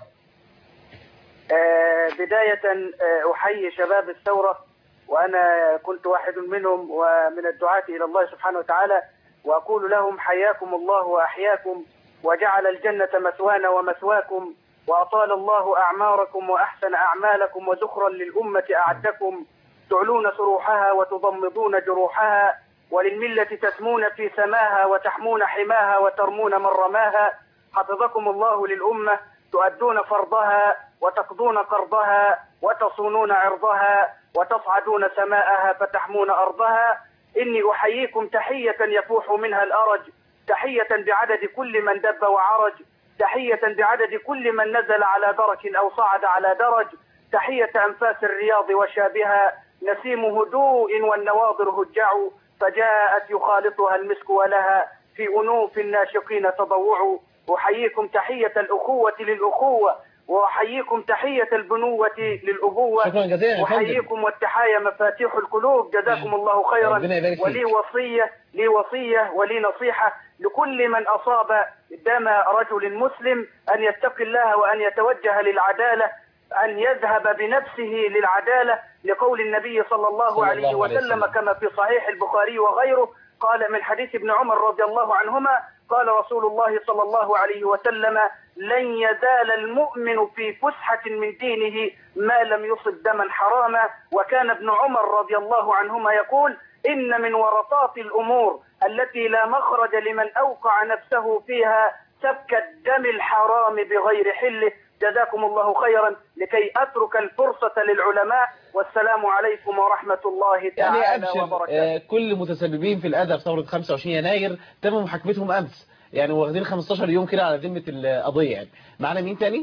آه، بداية آه، أحيي شباب الثورة وأنا كنت واحد منهم ومن الدعاة إلى الله سبحانه وتعالى وأقول لهم حياكم الله وأحياكم وجعل الجنة مثوانا ومثواكم وأطال الله أعماركم وأحسن أعمالكم وذخرا للأمة أعدكم تعلون سروحها وتضمضون جروحها وللملة تسمون في سماها وتحمون حماها وترمون من رماها حفظكم الله للأمة تؤدون فرضها وتقضون قرضها وتصونون عرضها وتصعدون سماءها فتحمون أرضها إني أحييكم تحية يفوح منها الأرج تحية بعدد كل من دب وعرج تحية بعدد كل من نزل على درك أو صعد على درج تحية أنفاس الرياض وشابها نسيم هدوء والنواظر هجع فجاءت يخالطها المسك ولها في أنوف الناشقين تضوع أحييكم تحية الأخوة للأخوة وأحييكم تحية البنوة للأبوة شكرا جزيلا يا فندم. أحييكم والتحايا مفاتيح القلوب جزاكم الله خيرا ربنا يبارك فيك. ولي وصية لي وصية ولي نصيحة لكل من أصاب دم رجل مسلم أن يتقي الله وأن يتوجه للعدالة أن يذهب بنفسه للعدالة لقول النبي صلى الله صلى عليه الله عليه وسلم وسلم. كما في صحيح البخاري وغيره قال من حديث ابن عمر رضي الله عنهما قال رسول الله صلى الله عليه وسلم لن يزال المؤمن في فسحة من دينه ما لم يصب دما حراما وكان ابن عمر رضي الله عنهما يقول إن من ورطات الأمور التي لا مخرج لمن أوقع نفسه فيها سفك الدم الحرام بغير حله جزاكم الله خيرا لكي أترك الفرصة للعلماء والسلام عليكم ورحمة الله تعالى يعني أبشر وبركاته آه، كل متسببين في الأذى في ثورة 25 يناير تم محاكمتهم أمس يعني واخدين 15 يوم كده على ذمة القضية يعني معنا مين تاني؟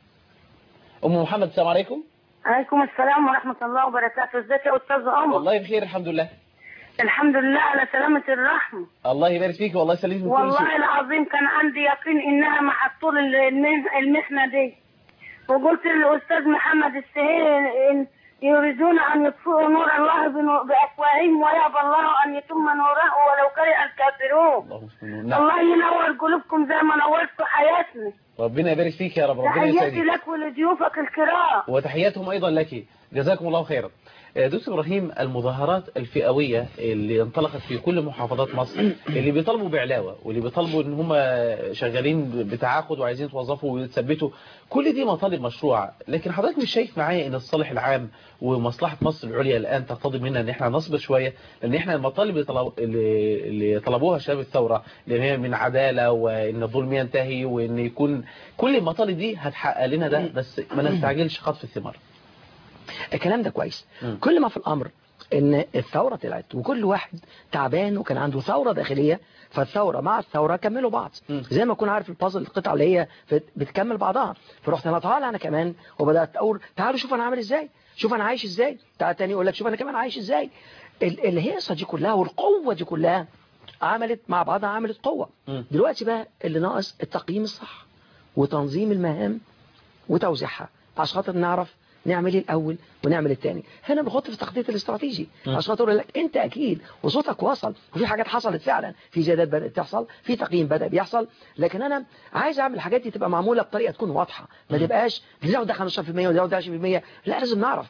أم محمد السلام عليكم عليكم السلام ورحمة الله وبركاته ازيك يا أستاذ عمر والله بخير الحمد لله الحمد لله على سلامة الرحمة الله يبارك فيك والله يسلمك من كل والله سوء العظيم كان عندي يقين إنها مع طول المه- المحنة دي وقلت للأستاذ محمد السهيل إن يريدون أن يطفئوا نور الله بنو- بأفواههم ويأبى الله أن يتم نوره ولو كره الكافرون نعم الله ينور قلوبكم زي ما نورتوا حياتنا ربنا يبارك فيك يا رب ربنا تحياتي يسعدك لك ولضيوفك الكرام وتحياتهم أيضا لك جزاكم الله خيرا آه، دكتور إبراهيم المظاهرات الفئوية اللي انطلقت في كل محافظات مصر اللي بيطالبوا بعلاوة واللي بيطالبوا ان هم شغالين بتعاقد وعايزين يتوظفوا ويتثبتوا كل دي مطالب مشروعة لكن حضرتك مش شايف معايا ان الصالح العام ومصلحة مصر العليا الآن تقتضي منا ان احنا نصبر شوية لان احنا المطالب اللي طلب- اللي اللي طلبوها شباب الثورة اللي هي من عدالة وان الظلم ينتهي وان يكون كل المطالب دي هتحقق لنا ده بس ما نستعجلش خطف الثمار الكلام ده كويس كل ما في الأمر ان الثورة طلعت وكل واحد تعبان وكان عنده ثورة داخلية فالثورة مع الثورة كملوا بعض زي ما اكون عارف البازل القطع اللي هي بت- بتكمل بعضها فرحت انا طالع انا كمان وبدأت اقول تعالوا شوف انا عامل ازاي شوف انا عايش ازاي تعال تاني يقول لك شوف انا كمان عايش ازاي ال- الهيصة دي كلها والقوة دي كلها عملت مع بعضها عملت قوة دلوقتي بقى اللي ناقص التقييم الصح وتنظيم المهام وتوزيعها عشان خاطر نعرف نعمل ايه الاول ونعمل الثاني هنا بنحط في التخطيط الاستراتيجي مم. عشان خاطر اقول لك انت اكيد وصوتك وصل وفي حاجات حصلت فعلا في زيادات بدات تحصل في تقييم بدا بيحصل لكن انا عايز اعمل الحاجات دي تبقى معموله بطريقه تكون واضحه ما تبقاش نزود ده 15% ونزود ده 20% لا لازم نعرف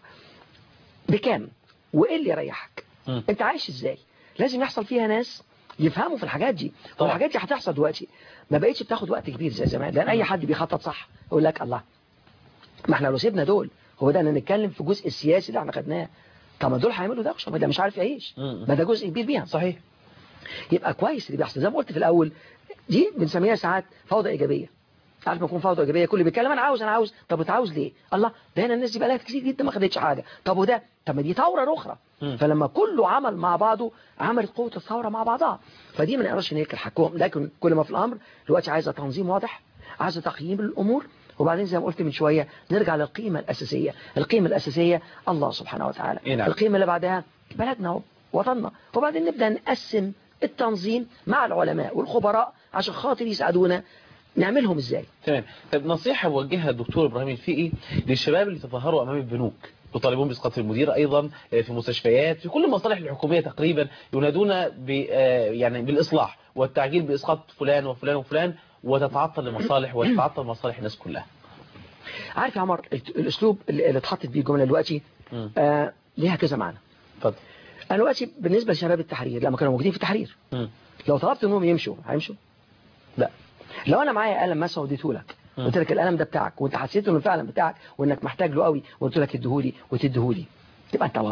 بكام وايه اللي يريحك مم. انت عايش ازاي لازم يحصل فيها ناس يفهموا في الحاجات دي والحاجات دي هتحصل دلوقتي ما بقتش بتاخد وقت كبير زي زمان لان اي حد بيخطط صح يقول لك الله ما احنا لو سيبنا دول هو ده انا نتكلم في الجزء السياسي اللي احنا خدناه طب ما دول هيعملوا دوشه ما ده مش عارف يعيش ما ده جزء كبير بيها صحيح يبقى كويس اللي بيحصل زي ما قلت في الاول دي بنسميها ساعات فوضى ايجابيه عارف ما يكون فوضى ايجابيه كل بيتكلم انا عاوز انا عاوز طب انت عاوز ليه الله ده هنا الناس دي بقى لها كتير جدا ما خدتش حاجه طب وده طب ما دي ثوره اخرى مم. فلما كله عمل مع بعضه عملت قوه الثوره مع بعضها فدي ما نقدرش ننكر حقهم لكن كل ما في الامر دلوقتي عايزه تنظيم واضح عايزه تقييم الامور وبعدين زي ما قلت من شويه نرجع للقيمه الاساسيه القيمه الاساسيه الله سبحانه وتعالى إيه نعم. القيمه اللي بعدها بلدنا وطننا وبعدين نبدا نقسم التنظيم مع العلماء والخبراء عشان خاطر يساعدونا نعملهم ازاي تمام طب نصيحة موجهها الدكتور إبراهيم الفقي للشباب اللي تظاهروا أمام البنوك يطالبون بإسقاط المدير أيضا في المستشفيات في كل المصالح الحكومية تقريبا ينادون ب آه، يعني بالإصلاح والتعجيل بإسقاط فلان وفلان وفلان وتتعطل المصالح وتتعطل مصالح الناس كلها عارف يا عمر الت- الاسلوب اللي اللي اتحطت بيه الجمله دلوقتي مم. آه ليها كذا معنى اتفضل انا دلوقتي بالنسبه لشباب التحرير لما كانوا موجودين في التحرير مم. لو طلبت انهم يمشوا هيمشوا لا لو انا معايا قلم مثلا وديته لك مم. قلت لك القلم ده بتاعك وانت حسيت انه فعلا بتاعك وانك محتاج له قوي وقلت لك اديهولي وتديهولي تبقى انت غلطان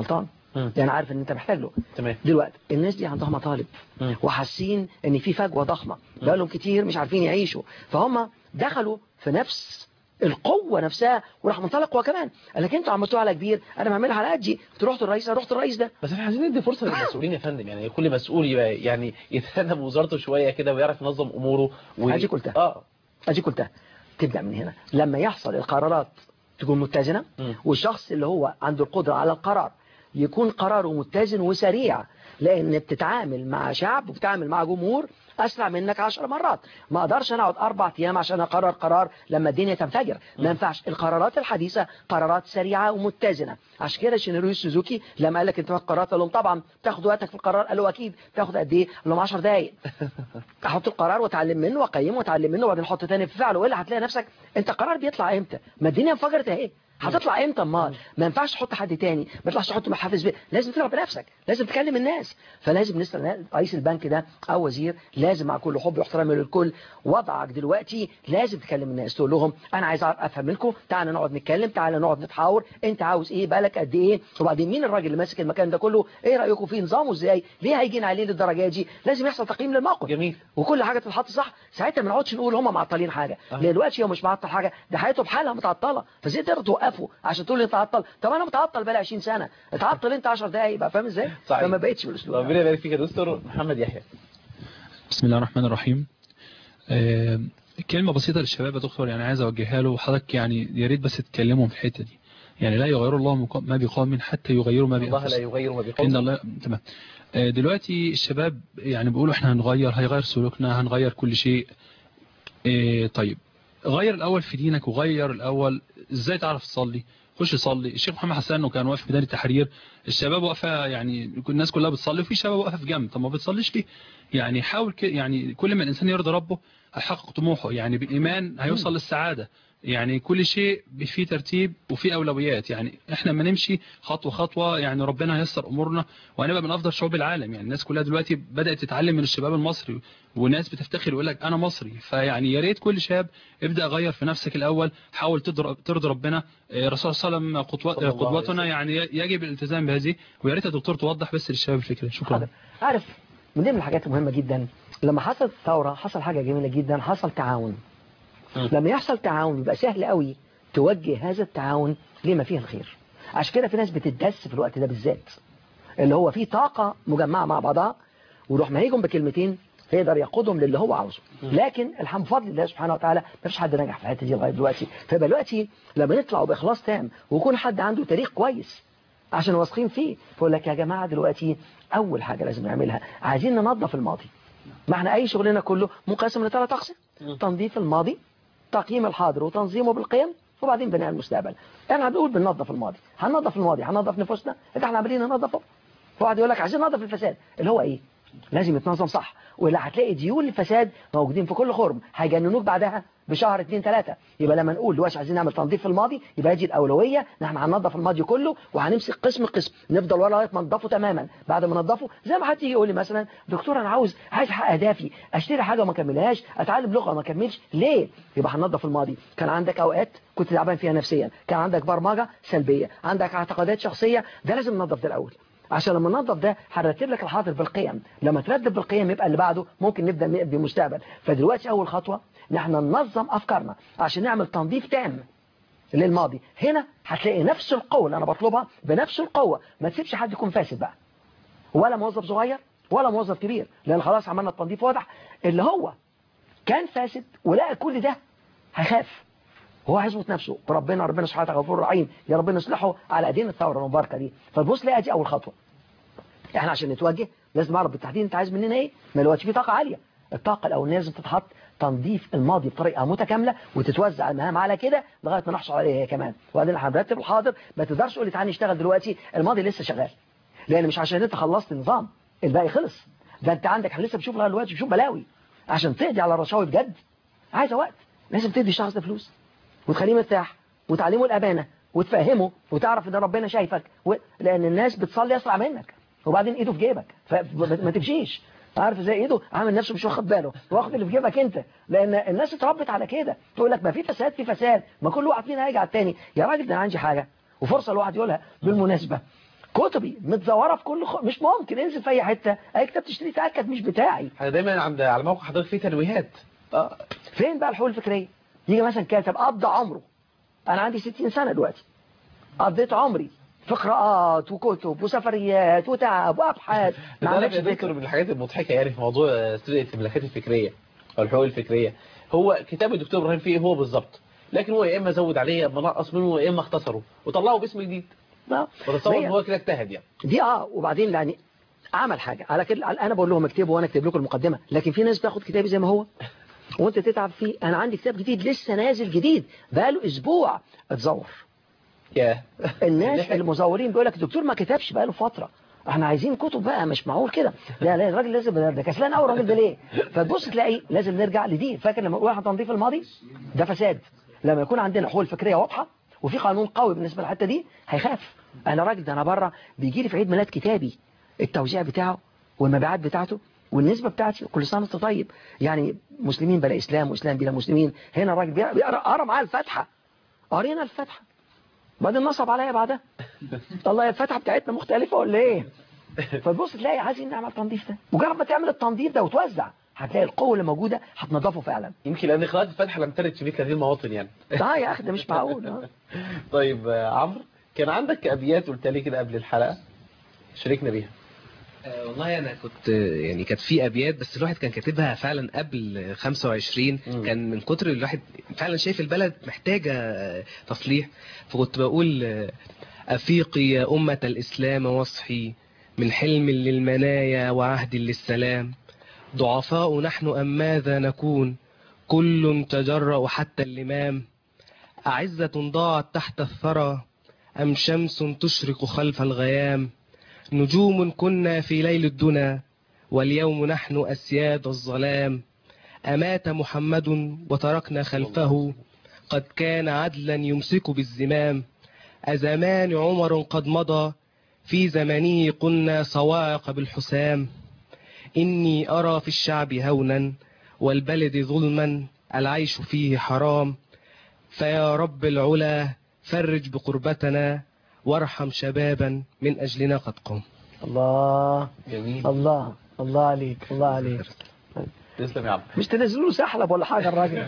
مم. لان عارف ان انت محتاج له تمام دلوقتي الناس دي عندها مطالب مم. وحاسين ان في فجوه ضخمه بقالهم كتير مش عارفين يعيشوا فهم دخلوا في نفس القوه نفسها وراح منطلق هو كمان قال لك انتوا عملتوها على كبير انا بعملها على قدي انتوا رحتوا الرئيس انا رحت الرئيس ده بس احنا عايزين ندي فرصه للمسؤولين يا فندم يعني كل مسؤول يبقى يعني يتهنى بوزارته شويه كده ويعرف ينظم اموره و... ادي قلتها اه ادي قلتها تبدا من هنا لما يحصل القرارات تكون متزنه مم. والشخص اللي هو عنده القدره على القرار يكون قراره متزن وسريع لان بتتعامل مع شعب وبتتعامل مع جمهور اسرع منك عشر مرات ما اقدرش انا اقعد اربع ايام عشان اقرر قرار لما الدنيا تنفجر ما ينفعش القرارات الحديثه قرارات سريعه ومتزنه عشان كده شينيرو سوزوكي لما قال لك انت واخد قرارات قال لهم طبعا تاخد وقتك في القرار قال له اكيد تاخد قد ايه قال لهم 10 دقائق احط القرار واتعلم منه واقيمه واتعلم منه وبعدين احط تاني في فعله والا هتلاقي نفسك انت القرار بيطلع امتى ما الدنيا انفجرت اهي هتطلع امتى امال ما ينفعش تحط حد تاني ما يطلعش تحط محافظ بيه لازم تلعب بنفسك لازم تكلم الناس فلازم نسال رئيس البنك ده او وزير لازم مع كل حب واحترام للكل وضعك دلوقتي لازم تكلم الناس تقول لهم انا عايز أعرف افهم منكم تعالى نقعد نتكلم تعالى نقعد نتحاور انت عاوز ايه بالك قد ايه وبعدين مين الراجل اللي ماسك المكان ده كله ايه رايكم فيه نظامه ازاي ليه هيجين عليه للدرجه دي لازم يحصل تقييم للموقف جميل وكل حاجه تتحط صح ساعتها ما نقعدش نقول هم معطلين حاجه آه. لان دلوقتي هو مش معطل حاجه ده حياته بحالها متعطله فازاي تقدر توقفه عشان تقول لي تعطل طب انا متعطل بقالي 20 سنه اتعطل انت 10 دقايق بقى فاهم ازاي صحيح. فما بقتش بالاسلوب ده. ربنا يبارك فيك يا دكتور محمد يحيى بسم الله الرحمن الرحيم آه، كلمة بسيطة للشباب يا دكتور يعني عايز أوجهها له وحضرتك يعني يا ريت بس تكلمهم في الحتة دي يعني لا يغير الله مقا- ما بقوم حتى يغيروا ما الله لا بأنفسهم يغير ما إن بقوم الله تمام آه، دلوقتي الشباب يعني بيقولوا احنا هنغير هيغير سلوكنا هنغير كل شيء آه، طيب غير الأول في دينك وغير الأول ازاي تعرف تصلي خش صلي الشيخ محمد حسان وكان واقف في ميدان التحرير الشباب واقفه يعني الناس كلها بتصلي وفي شباب واقفه في جنب طب ما بتصليش ليه يعني حاول كده يعني كل ما الانسان يرضي ربه هيحقق طموحه يعني بالايمان هيوصل للسعاده يعني كل شيء فيه ترتيب وفيه اولويات يعني احنا لما نمشي خطوه خطوه يعني ربنا هيسر امورنا وهنبقى من افضل شعوب العالم يعني الناس كلها دلوقتي بدات تتعلم من الشباب المصري وناس بتفتخر يقول لك انا مصري فيعني يا ريت كل شاب ابدا غير في نفسك الاول حاول تضر- ترضي ربنا آه، الرسول صلى الله عليه وسلم قدوة- صلى الله عليه قدوتنا يعني يجب الالتزام بهذه ويا ريت يا دكتور توضح بس للشباب الفكره شكرا عارف من ضمن الحاجات المهمه جدا لما حصلت الثوره حصل حاجه جميله جدا حصل تعاون لما يحصل تعاون يبقى سهل قوي توجه هذا التعاون لما فيه الخير عشان كده في ناس بتدس في الوقت ده بالذات اللي هو فيه طاقة مجمعة مع بعضها ويروح مهيجهم بكلمتين فيقدر يقودهم للي هو عاوزه لكن الحمد بفضل الله سبحانه وتعالى ما فيش حد نجح في الحته دي لغايه دلوقتي فيبقى دلوقتي لما نطلع باخلاص تام ويكون حد عنده تاريخ كويس عشان واثقين فيه فيقول لك يا جماعه دلوقتي اول حاجه لازم نعملها عايزين ننظف الماضي ما احنا اي شغلنا كله منقسم لثلاث اقسام تنظيف الماضي تقييم الحاضر وتنظيمه بالقيم وبعدين بناء المستقبل احنا بنقول بننظف الماضي هننظف الماضي هننظف نفوسنا ده احنا عاملين ننظفه فواحد يقول لك عايزين ننظف الفساد اللي هو ايه لازم يتنظم صح ولا هتلاقي ديول الفساد موجودين في كل خرم هيجننوك بعدها بشهر اتنين تلاتة يبقى لما نقول دلوقتي عايزين نعمل تنظيف في الماضي يبقى دي الأولوية نحن هننظف الماضي كله وهنمسك قسم قسم نفضل ورا لغايه ما ننظفه تماما بعد ما ننظفه زي ما حد يجي يقول لي مثلا دكتور انا عاوز عايز احقق اهدافي اشتري حاجه وما اكملهاش اتعلم لغه وما اكملش ليه يبقى هننظف الماضي كان عندك اوقات كنت تعبان فيها نفسيا كان عندك برمجه سلبيه عندك اعتقادات شخصيه ده لازم ننظف ده الاول عشان لما ننظف ده هنرتب لك الحاضر بالقيم لما ترتب بالقيم يبقى اللي بعده ممكن نبدا نبني مستقبل فدلوقتي اول خطوه ان احنا ننظم افكارنا عشان نعمل تنظيف تام للماضي هنا هتلاقي نفس القوه اللي انا بطلبها بنفس القوه ما تسيبش حد يكون فاسد بقى ولا موظف صغير ولا موظف كبير لان خلاص عملنا التنظيف واضح اللي هو كان فاسد ولقى كل ده هيخاف هو هيظبط نفسه بربنا ربنا سبحانه وتعالى غفور رحيم يا ربنا يصلحه على ايدين الثوره المباركه دي فتبص لقى دي اول خطوه احنا عشان نتوجه لازم نعرف بالتحديد انت عايز مننا ايه ما دلوقتي في طاقه عاليه الطاقه الاولانيه لازم تتحط تنظيف الماضي بطريقه متكامله وتتوزع المهام على كده لغايه ما نحصل عليها هي كمان وبعدين احنا هنرتب الحاضر ما تقدرش تقول لي تعالى نشتغل دلوقتي الماضي لسه شغال لان مش عشان انت خلصت النظام الباقي خلص ده انت عندك احنا لسه بنشوف لغايه دلوقتي بنشوف بلاوي عشان تقضي على الرشاوي بجد عايزه وقت لازم تدي الشخص ده فلوس وتخليه مرتاح وتعلمه الامانه وتفهمه وتعرف ان ربنا شايفك و... لان الناس بتصلي اسرع منك وبعدين ايده في جيبك فما تمشيش عارف زي ايده عامل نفسه مش واخد باله واخد اللي في جيبك انت لان الناس اتربت على كده تقول لك ما في فساد في فساد ما كل واحد فينا هيجي على التاني يا راجل ده انا عندي حاجه وفرصه الواحد يقولها بالمناسبه كتبي متزوره في كل خ... مش ممكن انزل في اي حته اي كتاب تشتري تاكد مش بتاعي انا دايما عند على موقع حضرتك فيه تنويهات اه فين بقى الحقوق الفكريه يجي مثلا كاتب قضى عمره انا عندي 60 سنه دلوقتي قضيت عمري في قراءات وكتب وسفريات وتعب وابحاث ما ده عملتش يا دكتور من الحاجات المضحكه يعني في موضوع آه، استوديو الامتلاكات الفكريه او الحقوق الفكريه هو كتاب الدكتور ابراهيم فيه هو بالظبط لكن هو يا اما زود عليه يا اما نقص منه يا اما اختصره وطلعه باسم جديد اه فتصور هي- ان هو كده اجتهد يعني دي اه وبعدين يعني عمل حاجه على كده انا بقول لهم اكتبوا وانا اكتب لكم المقدمه لكن في ناس بتاخد كتابي زي ما هو وانت تتعب فيه انا عندي كتاب جديد لسه نازل جديد بقاله اسبوع اتزور يا الناس المزورين بيقول لك الدكتور ما كتبش بقاله فتره احنا عايزين كتب بقى مش معقول كده لا لا الراجل لازم ده ده كسلان قوي الراجل ده ليه فتبص تلاقي لازم نرجع لدي فاكر لما نقول احنا تنظيف الماضي ده فساد لما يكون عندنا حقوق الفكريه واضحه وفي قانون قوي بالنسبه للحته دي هيخاف انا راجل ده انا بره بيجي لي في عيد ميلاد كتابي التوزيع بتاعه والمبيعات بتاعته والنسبة بتاعتي كل سنة وانت طيب يعني مسلمين بلا إسلام وإسلام بلا مسلمين هنا الراجل بيقرا بيقرا- قرا معاه الفاتحة قرينا الفاتحة بعدين نصب عليا بعدها الله الفاتحة بتاعتنا مختلفة ولا ايه فتبص تلاقي عايزين نعمل تنظيف ده مجرد ما تعمل التنظيف ده وتوزع هتلاقي القوة اللي موجودة هتنظفه فعلا يمكن لان قراءه الفاتحه لم ترد في مثل هذه المواطن يعني اه يا اخي ده مش معقول آه. طيب آه، عمرو كان عندك ابيات قلت لي كده قبل الحلقه شاركنا بيها آه، والله انا كنت آه، يعني كانت في ابيات بس الواحد كان كاتبها فعلا قبل 25 كان من كتر الواحد فعلا شايف البلد محتاجه آه، تصليح فكنت بقول آه، افيقي يا امه الاسلام واصحي من حلم للمنايا وعهد للسلام ضعفاء نحن ام ماذا نكون كل تجرأ حتى اللمام أعزة ضاعت تحت الثرى أم شمس تشرق خلف الغيام نجوم كنا في ليل الدنا واليوم نحن أسياد الظلام أمات محمد وتركنا خلفه قد كان عدلا يمسك بالزمام أزمان عمر قد مضى في زمنه قلنا صواعق بالحسام إني أرى في الشعب هونا والبلد ظلما العيش فيه حرام فيا رب العلا فرج بقربتنا وارحم شبابا من أجلنا قد قام الله جميل الله الله عليك الله عليك تسلم يا عم مش تنزلوا له سحلب ولا حاجة الراجل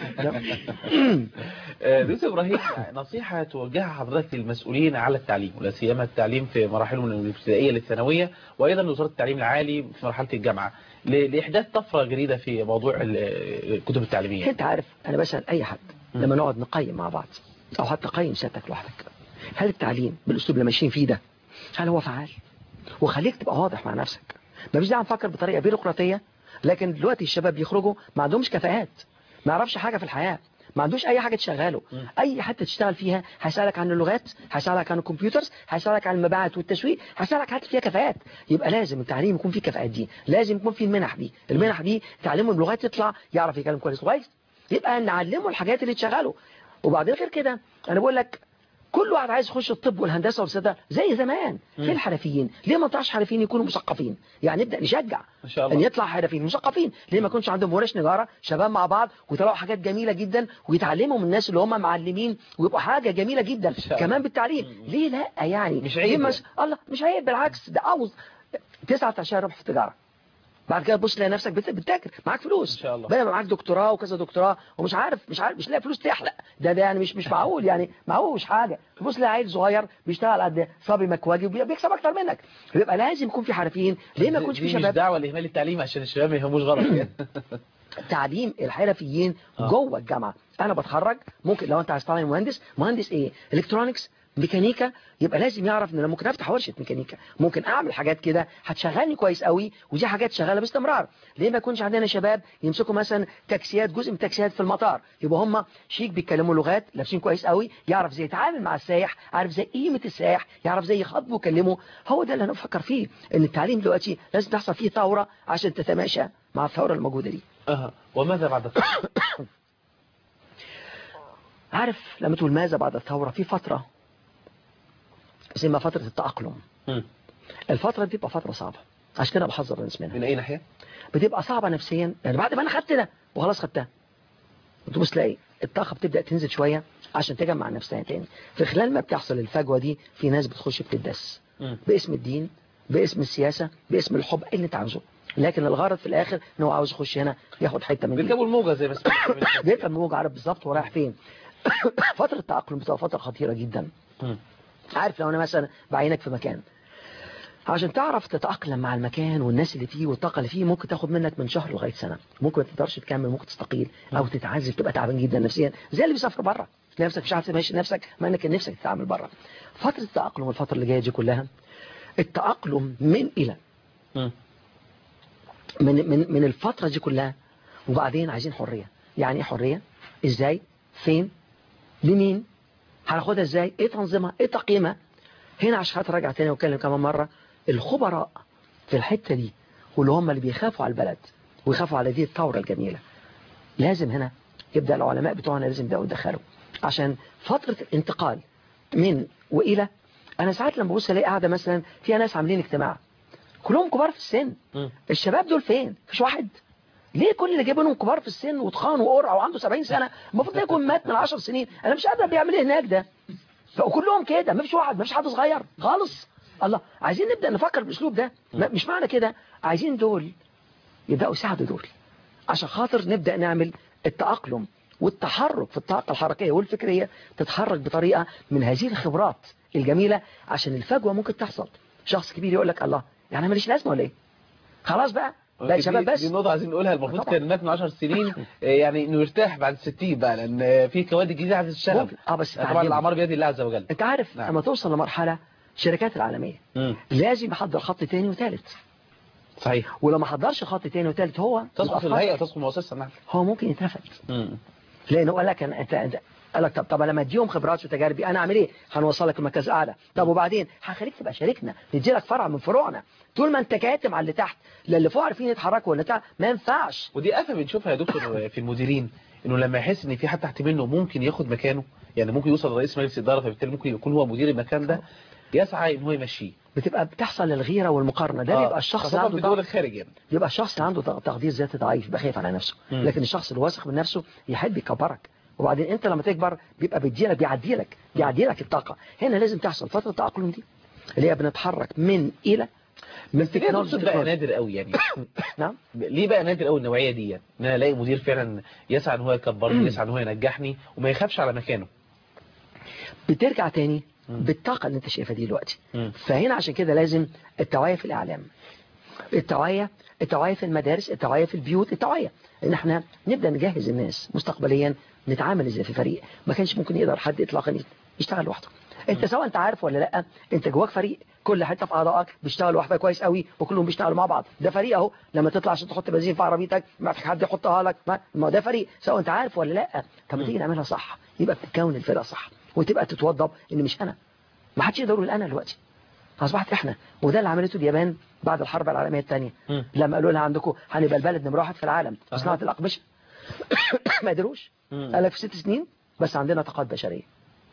آه، دكتور ابراهيم نصيحه توجهها حضرتك للمسؤولين على التعليم ولا سيما التعليم في مراحله من الابتدائيه للثانويه وايضا لوزاره التعليم العالي في مرحله الجامعه ل- لاحداث طفره جديده في موضوع ال- الكتب التعليميه انت عارف انا بسأل اي حد لما نقعد نقيم مع بعض او حتى قيم سيادتك لوحدك هل التعليم بالاسلوب اللي ماشيين فيه ده هل هو فعال وخليك تبقى واضح مع نفسك مفيش داعي نفكر بطريقه بيروقراطيه لكن دلوقتي الشباب بيخرجوا ما عندهمش كفاءات ما يعرفش حاجه في الحياه ما عندوش اي حاجه تشغله اي حته تشتغل فيها هيسالك عن اللغات هيسالك عن الكمبيوترز هيسالك عن المبيعات والتسويق هيسالك حاجات فيها كفاءات يبقى لازم التعليم يكون فيه كفاءات دي لازم يكون فيه المنح دي المنح دي تعلمه اللغات يطلع يعرف يتكلم كويس كويس يبقى نعلمه الحاجات اللي تشغله وبعدين غير كده انا بقول لك كل واحد عايز يخش الطب والهندسه والصيدله زي زمان في الحرفيين ليه ما طلعش حرفيين يكونوا مثقفين يعني نبدا نشجع ان شاء الله ان يطلع حرفيين مثقفين ليه ما يكونش عندهم ورش نجاره شباب مع بعض ويطلعوا حاجات جميله جدا ويتعلموا من الناس اللي هم معلمين ويبقوا حاجه جميله جدا كمان بالتعليم ليه لا يعني مش عيب مش... الله مش عيب بالعكس ده عاوز تسعة عشر ربح في التجاره بعد كده تبص تلاقي نفسك بت- بتذاكر معاك فلوس ان شاء الله بقى معاك دكتوراه وكذا دكتوراه ومش عارف مش عارف مش لاقي فلوس تحلق ده ده يعني مش مش معقول يعني معقول مش حاجه تبص تلاقي عيل صغير بيشتغل قد صبي مكواجي وبيكسب اكتر منك يبقى لازم يكون في حرفيين ليه ما يكونش في دي مش شباب دعوه لاهمال التعليم عشان الشباب ما يهموش غلط يعني تعليم الحرفيين جوه الجامعه انا بتخرج ممكن لو انت عايز تطلع مهندس مهندس ايه الكترونكس ميكانيكا يبقى لازم يعرف ان انا ممكن افتح ورشه ميكانيكا ممكن اعمل حاجات كده هتشغلني كويس قوي ودي حاجات شغاله باستمرار ليه ما يكونش عندنا شباب يمسكوا مثلا تاكسيات جزء من التاكسيات في المطار يبقى هم شيك بيتكلموا لغات لابسين كويس قوي يعرف ازاي يتعامل مع السائح عارف زي قيمه السائح يعرف زي يخاطبه ويكلمه هو ده اللي انا بفكر فيه ان التعليم دلوقتي لازم تحصل فيه ثوره عشان تتماشى مع الثوره الموجوده دي أها. وماذا بعد الثورة؟ عارف لما تقول ماذا بعد الثورة في فترة اسمها فترة التأقلم الفترة دي بتبقى فترة صعبة عشان كده بحذر الناس منها من أي ناحية؟ بتبقى صعبة نفسيا يعني بعد ما أنا خدت ده وخلاص خدتها تبص تلاقي الطاقة بتبدأ تنزل شوية عشان تجمع نفسها تاني في خلال ما بتحصل الفجوة دي في ناس بتخش بتدس مم. باسم الدين باسم السياسة باسم الحب اللي انت عاوزه لكن الغرض في الاخر ان هو عاوز يخش هنا ياخد حته من دي. بيركبوا الموجة زي ما سمعت بيركب الموج عارف بالظبط هو رايح فين فتره التاقلم بتبقى فتره خطيره جدا مم. عارف لو انا مثلا بعينك في مكان عشان تعرف تتأقلم مع المكان والناس اللي فيه والطاقة اللي فيه ممكن تاخد منك من شهر لغاية سنة ممكن ما تقدرش تكمل ممكن تستقيل أو تتعذب تبقى تعبان جدا نفسيا زي اللي بيسافر بره تلاقي نفسك مش عارف تمشي نفسك مع انك كان نفسك تتعامل بره فترة التأقلم الفترة اللي جاية دي كلها التأقلم من إلى مم. من من من الفترة دي كلها وبعدين عايزين حرية يعني ايه حرية ازاي فين لمين هناخدها ازاي ايه تنظيمها ايه تقييمها هنا عشان خاطر ارجع تاني واتكلم كمان مرة الخبراء في الحتة دي واللي هم اللي بيخافوا على البلد ويخافوا على دي الثورة الجميلة لازم هنا يبدأ العلماء بتوعنا لازم يبدأوا يدخلوا عشان فترة الانتقال من وإلى أنا ساعات لما ببص ألاقي قاعدة مثلا فيها ناس عاملين اجتماع كلهم كبار في السن مم. الشباب دول فين مفيش واحد ليه كل اللي جايبينهم كبار في السن وتخان وقرع وعنده 70 سنة المفروض ده يكون مات من 10 سنين انا مش قادر بيعمل ايه هناك ده وكلهم كده مفيش واحد مفيش حد صغير خالص الله عايزين نبدأ نفكر بالاسلوب ده ما- مش معنى كده عايزين دول يبدأوا يساعدوا دول عشان خاطر نبدأ نعمل التأقلم والتحرك في الطاقة الحركية والفكرية تتحرك بطريقة من هذه الخبرات الجميلة عشان الفجوة ممكن تحصل شخص كبير يقول لك الله يعني ماليش لازمة ولا ايه خلاص بقى بقى دي- شباب بس دي النقطة عايزين نقولها المفروض طبعا. كان مات من 10 سنين آه، يعني انه يرتاح بعد 60 بقى لان في كوادر جديدة عايزة تشتغل ممكن. اه بس طبعا تعليم. الاعمار بيد الله عز وجل انت عارف نعم. لما توصل لمرحلة شركات العالمية مم. لازم يحضر خط تاني وتالت صحيح ولو ما حضرش خط تاني وتالت هو تسقط يبقى الهيئة خط. وتسقط المؤسسة نعم هو ممكن يترفد مم. لانه قال لك أنا- انت انت قال لك طب طب لما اديهم خبرات وتجاربي انا اعمل ايه هنوصلك لمركز اعلى طب وبعدين هخليك تبقى شريكنا ندي لك فرع من فروعنا طول ما انت كاتم على اللي تحت لا اللي فوق عارفين يتحركوا ولا بتاع ما ينفعش ودي آفة بنشوفها يا دكتور في المديرين انه لما يحس ان في حد تحت منه ممكن ياخد مكانه يعني ممكن يوصل لرئيس مجلس الإدارة فبالتالي ممكن يكون هو مدير المكان ده يسعى ان هو يمشيه بتبقى بتحصل الغيره والمقارنه ده آه، بيبقى الشخص خاصة عنده في دول ضغط- الخارج يعني يبقى الشخص اللي عنده تقدير ذاتي ضعيف يبقى خايف على نفسه مم. لكن الشخص اللي واثق من نفسه يحب يكبرك وبعدين انت لما تكبر بيبقى بيديلك بيعديلك بيعديلك الطاقه هنا لازم تحصل فتره التاقلم دي اللي هي بنتحرك من الى من بس ليه يا دكتور بقى تكنولوجي نادر قوي يعني نعم ليه بقى نادر قوي النوعية دي يعني ان انا الاقي مدير فعلا يسعى ان هو يكبرني يسعى ان هو ينجحني وما يخافش على مكانه بترجع تاني بالطاقه اللي انت شايفها دي دلوقتي مم. فهنا عشان كده لازم التوعية في الإعلام التوعية التوعية في المدارس التوعية في البيوت التوعية ان احنا نبدأ نجهز الناس مستقبليا نتعامل ازاي في فريق ما كانش ممكن يقدر حد اطلاقا يشتغل لوحده انت سواء انت عارف ولا لا انت جواك فريق كل حته في اعضائك بيشتغل لوحدها كويس قوي وكلهم بيشتغلوا مع بعض ده فريق اهو لما تطلع عشان تحط بنزين في عربيتك ما في حد يحطها لك ما, ما ده فريق سواء انت عارف ولا لا طب ما تيجي نعملها صح يبقى بتتكون الفرقه صح وتبقى تتوضب ان مش انا ما حدش يقدر يقول انا دلوقتي اصبحت احنا وده اللي عملته اليابان بعد الحرب العالميه الثانيه مم. لما قالوا لها عندكم هنبقى البلد نمره واحد في العالم في أها. صناعه الاقمشه ما قدروش مم. قال لك في ست سنين بس عندنا طاقات بشريه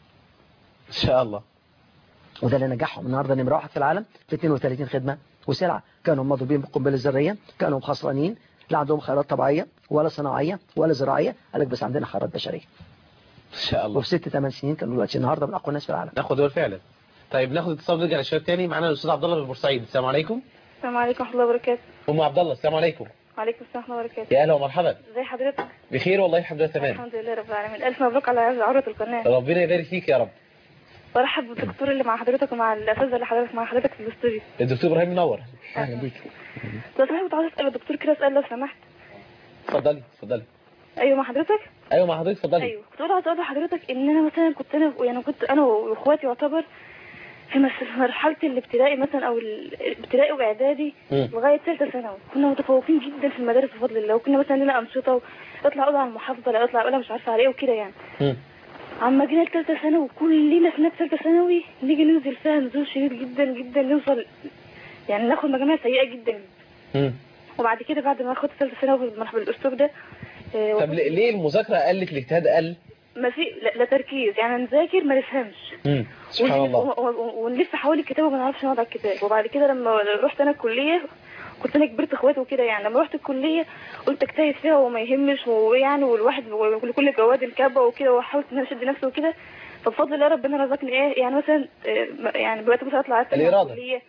ان شاء الله وده اللي نجحهم النهارده نمره واحد في العالم في 32 خدمه وسلعه كانوا مضروبين بالقنبله الذريه كانوا خسرانين لا عندهم خيارات طبيعيه ولا صناعيه ولا زراعيه قال لك بس عندنا خيارات بشريه ان شاء الله وفي ست ثمان سنين كانوا دلوقتي النهارده من اقوى الناس في العالم ناخد دول فعلا طيب ناخد اتصال ونرجع للشباب تاني معانا الاستاذ عبد الله من بورسعيد السلام عليكم السلام عليكم ورحمة الله وبركاته ام عبد الله السلام عليكم وعليكم السلام ورحمة الله وبركاته يا اهلا ومرحبا ازي حضرتك بخير والله الحمد لله تمام الحمد لله رب العالمين ألف مبروك على عروة القناة ربنا يبارك فيك يا رب برحب بالدكتور اللي مع حضرتك ومع الأساتذة اللي حضرتك مع حضرتك في الاستوديو الدكتور ابراهيم منور اهلا بيك لو سمحت كنت عاوز أسأل الدكتور كده سؤال لو سمحت اتفضلي اتفضلي أيوه مع حضرتك ايوه مع حضرتك اتفضلي أيوه كنت عاوز أقول لحضرتك إن أنا مثلا كنت أنا يعني كنت أنا وإخواتي يعتبر في مس- مرحلة الابتدائي مثلا أو الابتدائي وإعدادي مم. لغاية ثالثة ثانوي كنا متفوقين جدا في المدارس بفضل الله وكنا مثلا لنا أنشطة اطلع أقول على المحافظة لا اطلع أقول مش عارفة على إيه وكده يعني مم. عما جينا لثالثة ثانوي كلنا في نفس ثالثة ثانوي نيجي ننزل فيها نزول شديد جدا جدا نوصل يعني ناخد مجاميع سيئة جدا مم. وبعد كده بعد ما اخد ثالثة ثانوي بالمرحلة بالأسلوب ده آه، طب ليه ليه المذاكره قلت الاجتهاد قل ما في لا, لا تركيز يعني نذاكر ما نفهمش مم. سبحان ونلف- الله و- و- ونلف حوالي الكتاب وما نعرفش نقعد على الكتاب وبعد كده لما رحت انا الكليه كنت انا كبرت اخواتي وكده يعني لما رحت الكليه قلت اجتهد فيها وما يهمش ويعني والواحد ولكل جواد الكبه وكده وحاولت ان انا اشد نفسي وكده فبفضل الله ربنا رزقني ايه يعني مثلا آه، يعني دلوقتي مثلا اطلع الثانيه على الإرادة. الكليه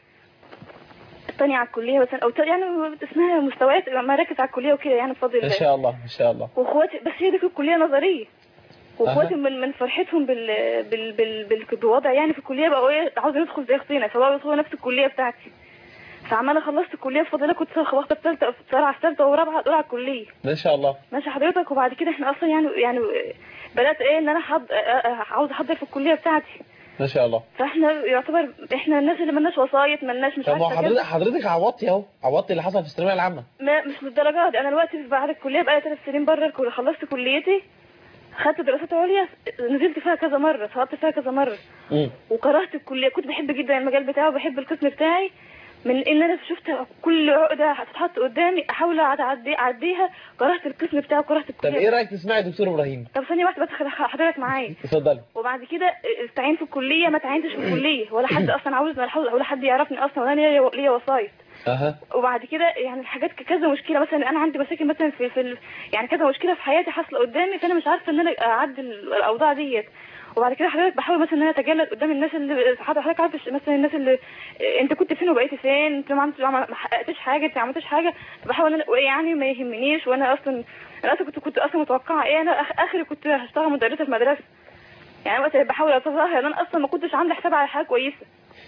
الثانيه على الكليه مثلا او يعني اسمها مستويات مراكز على الكليه وكده يعني بفضل ان الله شاء الله ان شاء الله واخواتي بس هي دي في الكليه نظريه واخواتي أها. من من فرحتهم بال بال بال بال- بالوضع يعني في الكليه بقوا ايه عاوزين ندخل زي اختنا فبقوا يدخلوا نفس الكليه بتاعتي فعماله خلصت الكليه بفضل الله كنت واخده في ثالثه طالعه في ثالثه ورابعه دول على الكليه ان شاء الله ماشي حضرتك وبعد كده احنا اصلا يعني يعني بدات ايه ان انا حض... عاوز احضر في الكليه بتاعتي ما شاء الله فاحنا يعتبر احنا الناس اللي ملناش وسايط ملناش مش طب ما عارفه حضرتك كده. حضرتك عوضتي اهو عوضتي اللي حصل في الثانويه العامه ما مش للدرجه دي انا دلوقتي بعد الكليه بقى ثلاث سنين بره الكليه خلصت كليتي خدت دراسات عليا نزلت فيها كذا مره سقطت فيها كذا مره مم. وكرهت الكليه كنت بحب جدا المجال بتاعي وبحب القسم بتاعي من ان انا شفت كل عقده هتتحط قدامي احاول اعدي اعديها كرهت القسم بتاعي وكرهت طب الكليه ايه رايك تسمعي دكتور ابراهيم طب ثانيه واحده بس حضرتك معايا اتفضلي وبعد كده استعين في الكليه ما تعينتش في الكليه ولا حد اصلا عاوزني ولا حد- ولا حد يعرفني اصلا ولا أنا ليا ليا وسايط اها وبعد كده يعني الحاجات ك- كذا مشكله مثلا انا عندي مشاكل مثلا في في ال- يعني كذا مشكله في حياتي حاصله قدامي فانا مش عارفه ان انا اعدي ال- الاوضاع ديت وبعد كده حضرتك بحاول مثلا ان انا اتجلد قدام الناس اللي حضرتك عارف مثلا الناس اللي انت كنت فين وبقيت فين انت ما عملتش ما حققتش حاجه انت ما عملتش حاجه بحاول ان انا يعني ما يهمنيش وانا اصلا انا اصلا كنت كنت اصلا متوقعه ايه انا آخ- اخري كنت هشتغل مدرسه في مدرسه يعني وقت بحاول اتظاهر ان انا اصلا ما كنتش عامله حساب على حاجه كويسه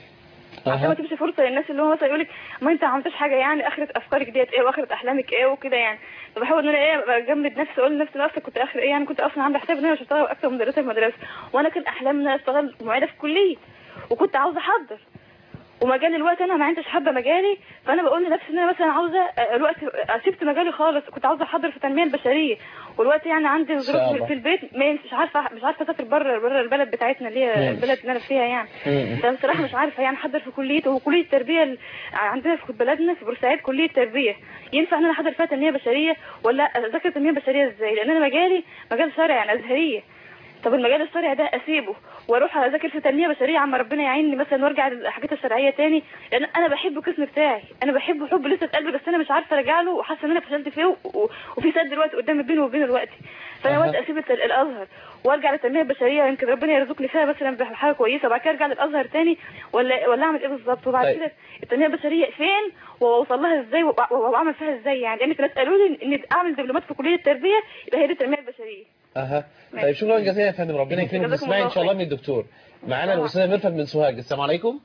عشان ما تبقاش فرصه للناس اللي هو مثلا يقول لك ما انت ما عملتش حاجه يعني اخره افكارك ديت ايه واخره احلامك ايه وكده يعني فبحاول ان انا ايه اجمد نفسي اقول لنفسي نفسي كنت اخر ايه يعني كنت اصلا عامله حساب ان انا مش هشتغل اكتر مدرسه في مدرسه وانا كان احلامي ان انا اشتغل معيده في الكليه وكنت عاوزه احضر ومجال الوقت انا ما عنديش حابه مجالي فانا بقول لنفسي ان انا مثلا عاوزه آه، الوقت آه، سبت مجالي خالص كنت عاوزه احضر في التنميه البشريه والوقت يعني عندي شاء ظروف الله. في البيت ما- مش عارفه مش عارفه اسافر بره بره البلد بتاعتنا اللي هي مم. البلد اللي انا فيها يعني مم. فانا بصراحه مش عارفه يعني احضر في كليه وكليه التربيه ال- عندنا في بلدنا في بورسعيد كليه تربيه ينفع ان انا احضر فيها تنميه بشريه ولا اذاكر تنميه بشريه ازاي لان انا مجالي مجال شرعي يعني ازهريه طب المجال الشرعي ده اسيبه واروح اذاكر في تنميه بشريه عما ربنا يعيني مثلا وارجع للحاجات الشرعيه تاني لان انا بحب القسم بتاعي انا بحبه حب لسه في قلبي بس انا مش عارفه ارجع له وحاسه ان انا فشلت فيه و... و... وفي سد دلوقتي قدامي بيني وبينه دلوقتي فانا أها. وقت اسيب الت- الازهر وارجع للتنميه البشريه يمكن ربنا يرزقني فيها مثلا بحاجه كويسه وبعد كده ارجع للازهر تاني ولا ولا اعمل ايه بالظبط وبعد طيب. كده التنميه البشريه فين واوصل لها ازاي وأ- واعمل فيها ازاي يعني لان في ناس قالوا لي ان اعمل دبلومات في كليه التربيه يبقى هي دي التنميه البشريه اها طيب شكرا جزيلا يا فندم ربنا يكرمك جزاكم تسمعي الله ان شاء الله من الدكتور معانا الاستاذه ميرفت من سوهاج السلام عليكم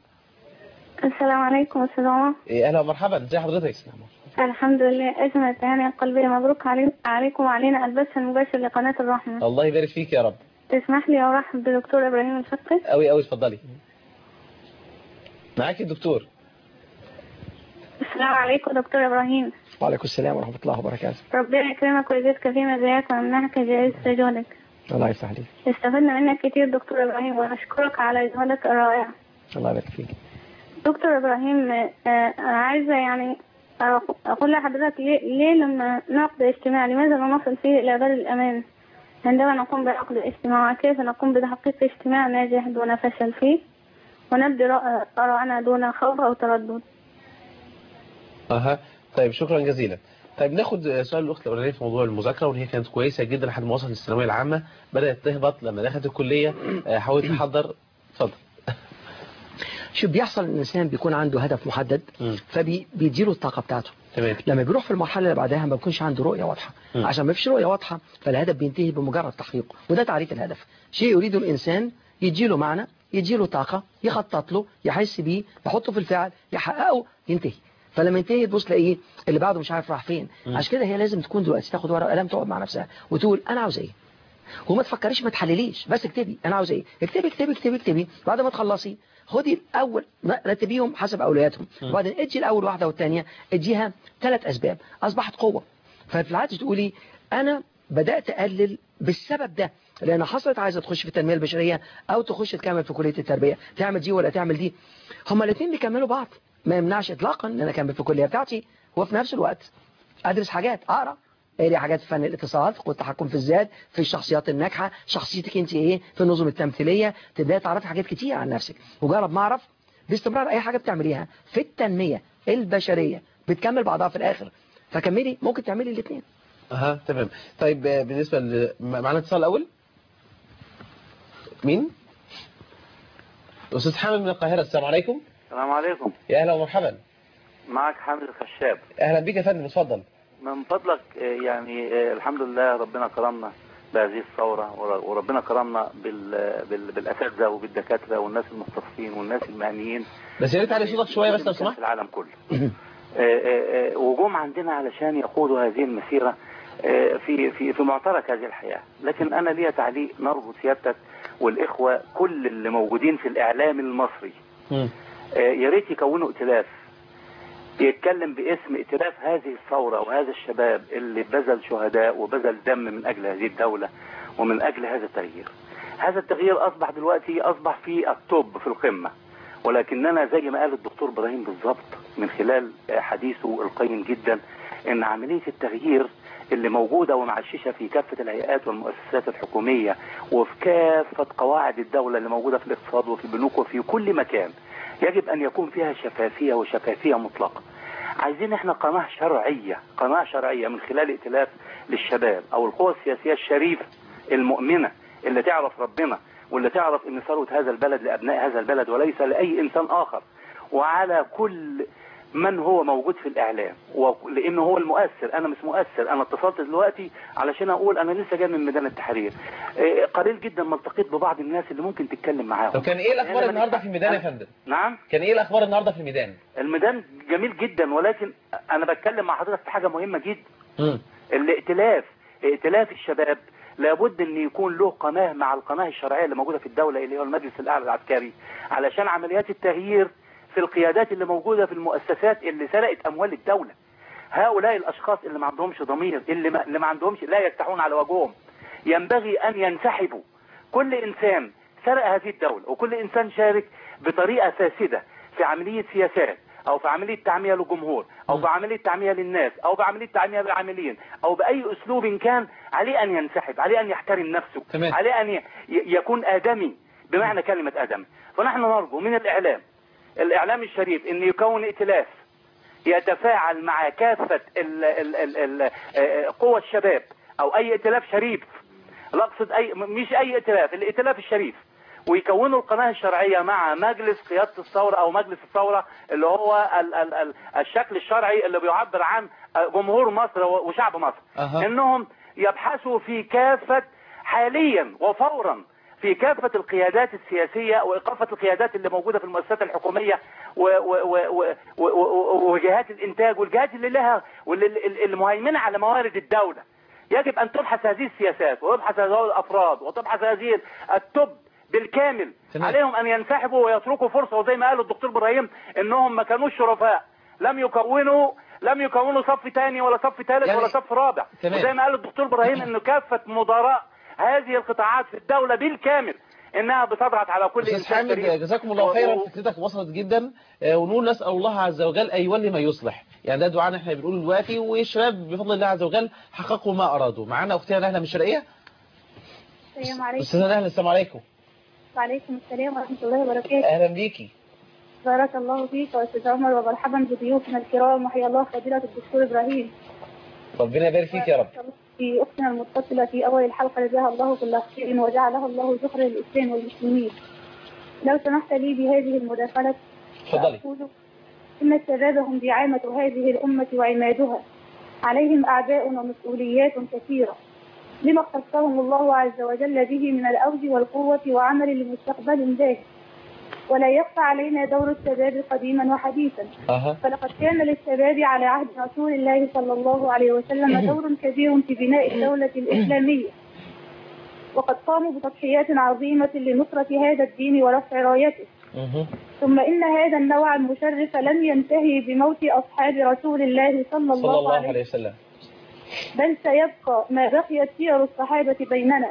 السلام عليكم السلام إيه، اهلا ومرحبا ازي حضرتك الحمد لله أجمل التهاني القلبية مبروك علي... عليكم وعلينا البث المباشر لقناة الرحمة الله يبارك فيك يا رب تسمح لي أرحب بدكتور إبراهيم الفقي قوي قوي اتفضلي معاك الدكتور السلام عليكم دكتور إبراهيم وعليكم السلام ورحمة الله وبركاته ربنا يكرمك ويزيدك في مزاياك ويمنحك جائزة جهدك الله يفتح عليك استفدنا منك كتير دكتور إبراهيم ونشكرك على جهودك الرائع الله يبارك فيك دكتور إبراهيم آه، آه، عايزة يعني أق- أقول لحضرتك ليه, ليه لما نعقد اجتماع لماذا لا نصل فيه إلى بر الأمان عندما نقوم بعقد الاجتماع وكيف نقوم بتحقيق اجتماع ناجح دون فشل فيه ونبدي رأ- آراءنا دون خوف أو تردد اها طيب شكرا جزيلا طيب ناخد سؤال الاخت الاولانيه في موضوع المذاكره وان هي كانت كويسه جدا لحد ما وصلت للثانويه العامه بدات تهبط لما دخلت الكليه آه، حاولت تحضر اتفضل شوف بيحصل ان الانسان بيكون عنده هدف محدد فبيديله الطاقه بتاعته تمام لما بيروح في المرحله اللي بعدها ما بيكونش عنده رؤيه واضحه مم. عشان ما فيش رؤيه واضحه فالهدف بينتهي بمجرد تحقيقه وده تعريف الهدف شيء يريده الانسان يديله معنى يديله طاقه يخطط له يحس بيه يحطه في الفعل يحققه ينتهي فلما ينتهي تبص تلاقيه اللي بعده مش عارف راح فين مم. عشان كده هي لازم تكون دلوقتي تاخد ورقه وقلم تقعد مع نفسها وتقول انا عاوز ايه وما تفكريش ما تحلليش بس اكتبي انا عاوز ايه اكتبي اكتبي اكتبي اكتبي بعد ما تخلصي خدي الاول رتبيهم حسب اولوياتهم م. وبعدين ادي الاول واحده والثانيه اديها ثلاث اسباب اصبحت قوه ففي العاده تقولي انا بدات اقلل بالسبب ده لان حصلت عايزه تخش في التنميه البشريه او تخش تكمل في كليه التربيه تعمل دي ولا تعمل دي هما الاثنين بيكملوا بعض ما يمنعش اطلاقا ان انا اكمل في الكليه بتاعتي وفي نفس الوقت ادرس حاجات اقرا اقري حاجات في فن الاتصال في التحكم في الذات في الشخصيات الناجحه شخصيتك انت ايه في النظم التمثيليه تبداي تعرفي حاجات كتير عن نفسك مجرد ما اعرف باستمرار اي حاجه بتعمليها في التنميه البشريه بتكمل بعضها في الاخر فكملي ممكن تعملي الاثنين اها تمام طيب آه، بالنسبه ل... معانا اتصال الاول مين أستاذ حامد من القاهرة السلام عليكم السلام عليكم يا أهلا ومرحبا معك حامد الخشاب أهلا بك يا فندم اتفضل من فضلك آه، يعني آه، الحمد لله ربنا كرمنا بهذه الثورة ور- وربنا كرمنا بال... بال... بالأساتذة وبالدكاترة والناس المختصين والناس المهنيين بس يا ريت علي صوتك شوية بس لو في سمحت العالم كله آه، آه، آه، وجوم عندنا علشان يقودوا هذه المسيرة آه، في في في معترك هذه الحياة لكن أنا ليا تعليق نرجو سيادتك والإخوة كل اللي موجودين في الإعلام المصري آه، يا ريت يكونوا ائتلاف يتكلم باسم ائتلاف هذه الثورة وهذا الشباب اللي بذل شهداء وبذل دم من أجل هذه الدولة ومن أجل هذا التغيير هذا التغيير أصبح دلوقتي أصبح في التوب في القمة ولكننا زي ما قال الدكتور إبراهيم بالظبط من خلال حديثه القيم جدا ان عملية التغيير اللي موجودة ومعششة في كافة الهيئات والمؤسسات الحكومية وفي كافة قواعد الدولة اللي موجودة في الاقتصاد وفي البنوك وفي كل مكان يجب ان يكون فيها شفافية وشفافية مطلقة عايزين احنا قناة شرعية قناة شرعية من خلال ائتلاف للشباب او القوى السياسية الشريفة المؤمنة اللي تعرف ربنا واللي تعرف ان ثروة هذا البلد لابناء هذا البلد وليس لاي انسان اخر وعلى كل من هو موجود في الاعلام ولانه هو المؤثر انا مش مؤثر انا اتصلت دلوقتي علشان اقول انا لسه جاي من ميدان التحرير إيه، قليل جدا ما التقيت ببعض الناس اللي ممكن تتكلم معاهم طب كان ايه الاخبار أنا النهارده مش- في الميدان يا فندم نعم كان ايه الاخبار النهارده في الميدان الميدان جميل جدا ولكن انا بتكلم مع حضرتك في حاجه مهمه جدا مم. الائتلاف ائتلاف الشباب لابد ان يكون له قناه مع القناه الشرعيه اللي موجوده في الدوله اللي هو المجلس الاعلى العسكري علشان عمليات التغيير في القيادات اللي موجوده في المؤسسات اللي سرقت اموال الدوله هؤلاء الاشخاص اللي ما عندهمش ضمير اللي ما, اللي ما عندهمش لا يفتحون على وجههم ينبغي ان ينسحبوا كل انسان سرق هذه الدوله وكل انسان شارك بطريقه فاسده في عمليه سياسات او في عمليه تعميه للجمهور او في عمليه تعميه للناس او بعمليه تعميه للعاملين او باي اسلوب كان عليه ان ينسحب عليه ان يحترم نفسه تمام. عليه ان ي- يكون ادمي بمعنى كلمه ادمي فنحن نرجو من الاعلام الاعلام الشريف ان يكون ائتلاف يتفاعل مع كافة ال- ال- ال- ال- آه، قوى الشباب او اي ائتلاف شريف لا اقصد اي م- مش اي ائتلاف الائتلاف الشريف ويكونوا القناة الشرعية مع مجلس قيادة الثورة او مجلس الثورة اللي هو ال ال ال الشكل الشرعي اللي بيعبر عن آه، جمهور مصر و- وشعب مصر أها. انهم يبحثوا في كافة حاليا وفورا في كافة القيادات السياسية وإيقافة القيادات اللي موجودة في المؤسسات الحكومية و- و- و- و- و- و- وجهات الإنتاج والجهات اللي لها واللي اللي- اللي مهيمنة على موارد الدولة يجب أن تبحث هذه السياسات ويبحث هذول الأفراد وتبحث هذه التب بالكامل تمام. عليهم أن ينسحبوا ويتركوا فرصة وزي ما قال الدكتور إبراهيم إنهم ما كانوش شرفاء لم يكونوا لم يكونوا صف ثاني ولا صف ثالث يعني- ولا صف رابع تمام. وزي ما قال الدكتور ابراهيم انه كافه مدراء هذه القطاعات في الدوله بالكامل انها بتضغط على كل استاذ انسان حامد شريف. جزاكم الله و- خيرا و- فكرتك وصلت جدا آه، ونقول نسال الله عز وجل ان يولي ما يصلح يعني ده دعاء احنا بنقوله دلوقتي والشباب بفضل الله عز وجل حققوا ما ارادوا معانا اختنا نهله من الشرقيه السلام عليكم استاذه نهله السلام عليكم وعليكم السلام ورحمة الله وبركاته اهلا بيكي بارك الله فيك وأستاذ عمر ومرحبا بضيوفنا الكرام وحيا الله فضيلة الدكتور إبراهيم ربنا يبارك فيك يا رب في أختنا المتصلة في أول الحلقة جزاها الله كل خير وجعلها الله ذخرا للإسلام والمسلمين لو سمحت لي بهذه المداخلة اتفضلي أقول إن الشباب هم دعامة هذه الأمة وعمادها عليهم أعباء ومسؤوليات كثيرة لما اختصهم الله عز وجل به من الأوج والقوة وعمل لمستقبل باهر ولا يخفى علينا دور الشباب قديما وحديثا اها فلقد كان للشباب على عهد رسول الله صلى الله عليه وسلم دور كبير في بناء الدولة الإسلامية وقد قاموا بتضحيات عظيمة لنصرة هذا الدين ورفع رايته مهم. ثم إن هذا النوع المشرف لم ينتهي بموت أصحاب رسول الله صلى الله, صلى الله عليه عليه وسلم بل سيبقى ما بقيت سير الصحابة بيننا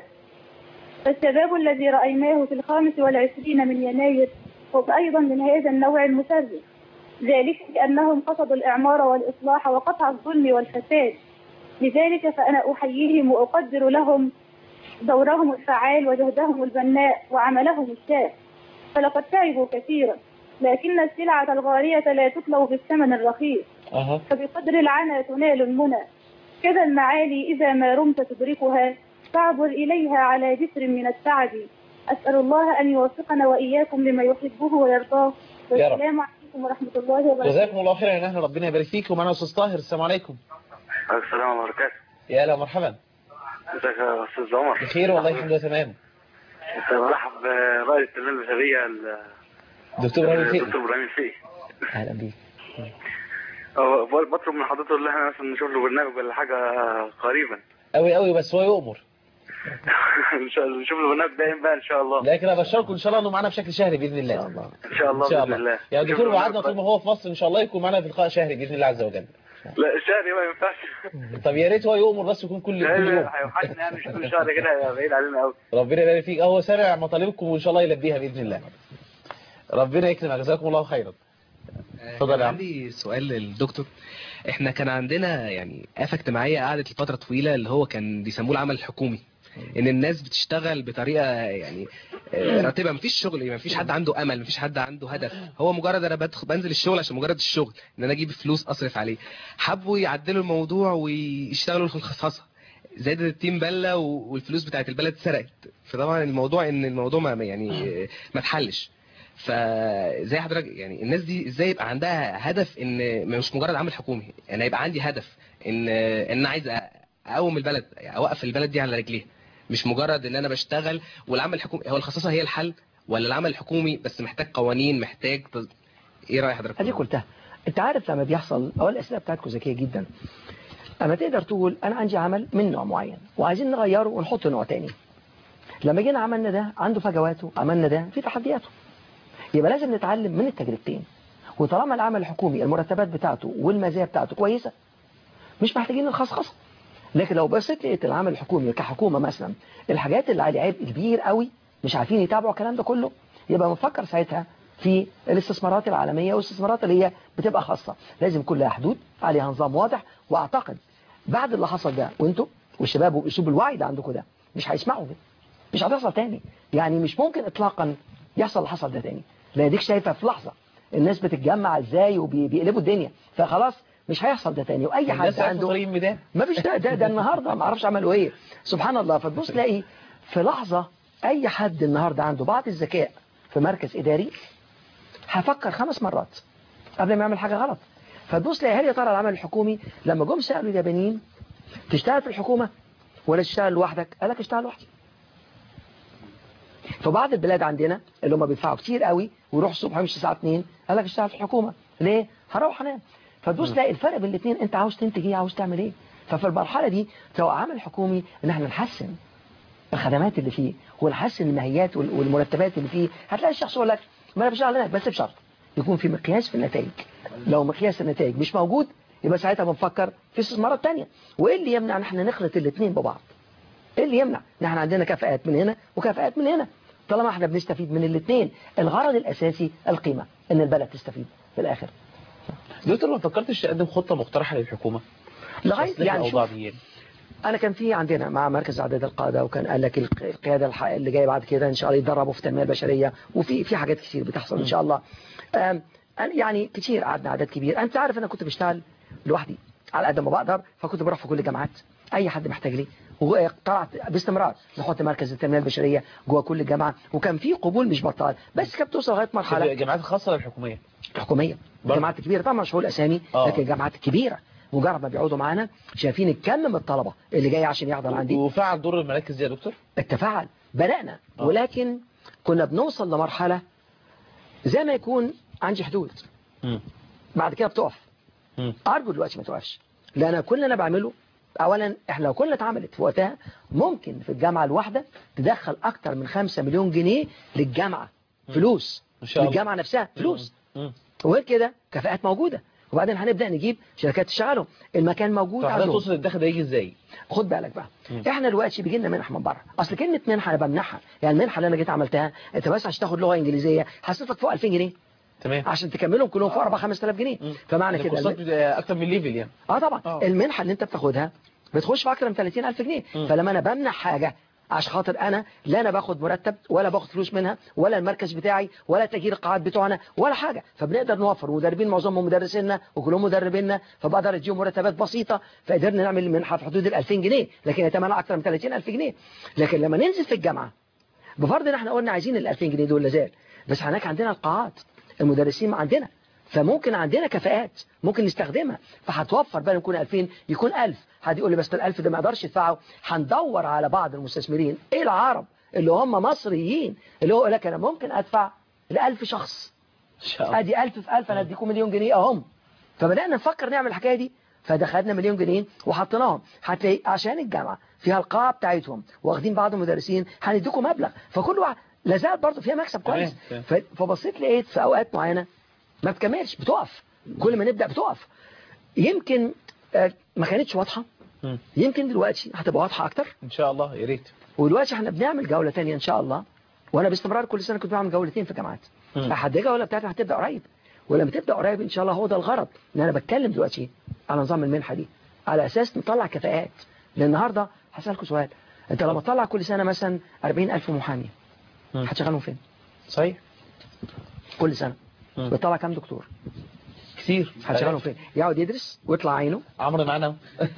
فالشباب الذي رأيناه في الخامس والعشرين من يناير هم أيضا من هذا النوع المشرف ذلك لأنهم قصدوا الإعمار والإصلاح وقطع الظلم والفساد لذلك فأنا أحييهم وأقدر لهم دورهم الفعال وجهدهم البناء وعملهم الشاق فلقد تعبوا كثيرا لكن السلعة الغالية لا تطلب بالثمن الرخيص اها فبقدر العنى تنال المنى كذا المعالي إذا ما رمت تدركها فاعبر إليها على جسر من التعب أسأل الله أن يوفقنا وإياكم لما يحبه ويرضاه يا رب. والسلام عليكم ورحمة الله وبركاته جزاكم الله خيرا يا اهلا ربنا يبارك فيك ومعنا استاذ طاهر السلام عليكم السلام عليكم يا اهلا ومرحبا ازيك يا استاذ عمر بخير والله الحمد لله تمام برحب برائد التنميه البشريه ال- دكتور ابراهيم فيق الدكتور ابراهيم فيه اهلا بيك أه، بقول- بطلب من حضرته ان احنا مثلا نشوف له برنامج ولا حاجه قريبا قوي قوي بس هو يؤمر ان شاء الله نشوف له برنامج دائم بقى ان شاء الله لكن ابشركم ان شاء الله انه معانا بشكل شهري باذن الله ان شاء الله ان شاء الله ان شاء باذن الله الله يا نشوف دكتور له وعدنا برنامج طول ما هو في مصر ان شاء الله يكون معنا في لقاء شهري باذن الله عز وجل لا الشهر ما ينفعش طب يا ريت هو يؤمر بس يكون كل كل يوم هيوحشنا يعني مش كل شهر كده هيبقى بعيد علينا قوي ربنا يبارك فيك هو سامع مطالبكم وان شاء الله يلبيها باذن الله ربنا يكرمك جزاكم الله خيرا اتفضل يا كان عم عندي سؤال للدكتور احنا كان عندنا يعني آفة اجتماعية قعدت لفترة طويلة اللي هو كان بيسموه العمل الحكومي ان الناس بتشتغل بطريقة يعني آه، راتبة مفيش شغل مفيش حد عنده امل مفيش حد عنده هدف هو مجرد انا بدخل بنزل الشغل عشان مجرد الشغل ان انا اجيب فلوس اصرف عليه حبوا يعدلوا الموضوع ويشتغلوا في الخصخصة زادت التيم بله و- والفلوس بتاعت البلد اتسرقت فطبعا الموضوع ان الموضوع ما يعني آه، ما اتحلش فزي حضرتك يعني الناس دي ازاي يبقى عندها هدف ان مش مجرد عمل حكومي انا يبقى عندي هدف ان ان انا عايز اقوم البلد اوقف البلد دي على رجليها مش مجرد ان انا بشتغل والعمل الحكومي هو الخصاصه هي الحل ولا العمل الحكومي بس محتاج قوانين محتاج تز... ايه راي حضرتك ادي قلتها انت عارف لما بيحصل اول الاسئله بتاعتكم ذكيه جدا اما تقدر تقول انا عندي عمل من نوع معين وعايزين نغيره ونحط نوع تاني لما جينا عملنا ده عنده فجواته عملنا ده في تحدياته يبقى لازم نتعلم من التجربتين وطالما العمل الحكومي المرتبات بتاعته والمزايا بتاعته كويسه مش محتاجين الخصخصه لكن لو بصيت لقيت العمل الحكومي كحكومه مثلا الحاجات اللي عليه عبء كبير قوي مش عارفين يتابعوا الكلام ده كله يبقى بنفكر ساعتها في الاستثمارات العالميه والاستثمارات اللي هي بتبقى خاصه لازم يكون لها حدود عليها نظام واضح واعتقد بعد اللي حصل ده وانتوا والشباب واسلوب الوعي ده عندكم ده مش هيسمعوا ده مش هتحصل تاني يعني مش ممكن اطلاقا يحصل اللي حصل ده تاني لان ديك شايفه في لحظه الناس بتتجمع ازاي وبيقلبوا الدنيا فخلاص مش هيحصل ده تاني واي حد الناس عرفوا عنده طريق الميدان ما فيش ده, ده, ده النهارده ما اعرفش عملوا ايه سبحان الله فتبص تلاقي في لحظه اي حد النهارده عنده بعض الذكاء في مركز اداري هفكر خمس مرات قبل ما يعمل حاجه غلط فتبص تلاقي هل يا ترى العمل الحكومي لما جم سالوا اليابانيين تشتغل في الحكومه ولا تشتغل لوحدك قال لك اشتغل لوحدي في بعض البلاد عندنا اللي هم بيدفعوا كتير قوي ويروحوا الصبح يمشي الساعه 2 قال لك اشتغل في الحكومه ليه هروح انام فتبص تلاقي الفرق بين الاثنين انت عاوز تنتج ايه عاوز تعمل ايه ففي المرحله دي سواء عمل حكومي ان احنا نحسن الخدمات اللي فيه ونحسن المهيات وال- والمرتبات اللي فيه هتلاقي الشخص يقول لك ما انا بشتغل هناك بس بشرط يكون في مقياس في النتائج لو مقياس النتائج مش موجود يبقى ساعتها بنفكر في استثمارات تانية وايه اللي يمنع ان احنا نخلط الاثنين ببعض ايه اللي يمنع ان احنا عندنا كفاءات من هنا وكفاءات من هنا طالما احنا بنستفيد من الاثنين الغرض الاساسي القيمه ان البلد تستفيد في الاخر دكتور ما فكرتش تقدم خطه مقترحه للحكومه لغايه تصليح يعني الأوضاع شوف دي يعني. انا كان في عندنا مع مركز اعداد القاده وكان قال لك الق- القياده الح- اللي جايه بعد كده ان شاء الله يتدربوا في التنميه البشريه وفي في حاجات كتير بتحصل ان شاء الله آم، أنا يعني كتير قعدنا عدد كبير انت عارف انا كنت بشتغل لوحدي على قد ما بقدر فكنت بروح في كل الجامعات اي حد محتاج لي وطلعت باستمرار نحط مركز التنميه البشريه جوه كل جامعه وكان في قبول مش بطال بس كانت بتوصل لغايه مرحله الجامعات الخاصه ولا الحكوميه الحكوميه الجامعات الكبيره طبعا مش هقول اسامي آه. لكن الجامعات الكبيره مجرد ما بيقعدوا معانا شايفين الكم من الطلبه اللي جاي عشان يحضر عندي وفعل دور المراكز دي يا دكتور التفاعل بدأنا ولكن كنا بنوصل لمرحلة زي ما يكون عندي حدود مم. بعد كده بتقف مم. أرجو دلوقتي ما توقفش لأن كل اللي أنا بعمله أولا إحنا لو كنا اتعملت في وقتها ممكن في الجامعة الواحدة تدخل أكتر من 5 مليون جنيه للجامعة فلوس إن شاء الله. للجامعة نفسها فلوس مم. وغير كده كفاءات موجودة وبعدين هنبدأ نجيب شركات تشتغلهم المكان موجود طب حضرتك عندهم توصل الدخل ده يجي ازاي خد بالك بقى مم. احنا دلوقتي بيجي لنا منح من بره اصل كلمه منحه انا بمنحها يعني المنحه اللي انا جيت عملتها انت بس عشان تاخد لغه انجليزيه حسيت لك فوق 2000 جنيه تمام عشان تكملهم كلهم فوق 4 5000 جنيه فمعنى كده الكورسات الم- بتبقى اكتر من ليفل يعني اه طبعا آه. المنحه اللي انت بتاخدها بتخش في اكتر من 30000 جنيه مم. فلما انا بمنح حاجه عشان خاطر انا لا انا باخد مرتب ولا باخد فلوس منها ولا المركز بتاعي ولا تغيير القاعات بتوعنا ولا حاجه فبنقدر نوفر مدربين معظمهم مدرسينا وكلهم مدربينا فبقدر اديهم مرتبات بسيطه فقدرنا نعمل منحه في حدود ال 2000 جنيه لكن هي ثمنها اكتر من 30000 جنيه لكن لما ننزل في الجامعه بفرض ان احنا قلنا عايزين ال 2000 جنيه دول لازال بس هناك عندنا القاعات المدرسين ما عندنا فممكن عندنا كفاءات ممكن نستخدمها فهتوفر بقى يكون 2000 يكون 1000 حد يقول لي بس ال 1000 ده ما يقدرش يدفعه هندور على بعض المستثمرين ايه العرب اللي هم مصريين اللي هو يقول لك انا ممكن ادفع ل 1000 شخص ادي 1000 في 1000 انا اديكم مليون جنيه اهم فبدانا نفكر نعمل الحكايه دي فدخلنا مليون جنيه وحطيناهم هتلاقي عشان الجامعه فيها القاعه بتاعتهم واخدين بعض المدرسين هنديكم مبلغ فكل واحد لازال برضه فيها مكسب كويس تمام. ف- فبصيت لقيت في اوقات معينه ما بتكملش بتقف كل ما نبدا بتقف يمكن آه، ما كانتش واضحه مم. يمكن دلوقتي هتبقى واضحه اكتر ان شاء الله يا ريت ودلوقتي احنا بنعمل جوله تانية ان شاء الله وانا باستمرار كل سنه كنت بعمل جولتين في الجامعات مم. احد الجوله بتاعتي هتبدا قريب ولما تبدا قريب ان شاء الله هو ده الغرض ان انا بتكلم دلوقتي على نظام المنحه دي على اساس نطلع كفاءات لان النهارده هسالكم سؤال انت لما تطلع كل سنه مثلا 40000 محامي هتشغلهم فين صحيح كل سنه مم. بتطلع كام دكتور كتير هتشغلهم فين يقعد يدرس ويطلع عينه عمرو معانا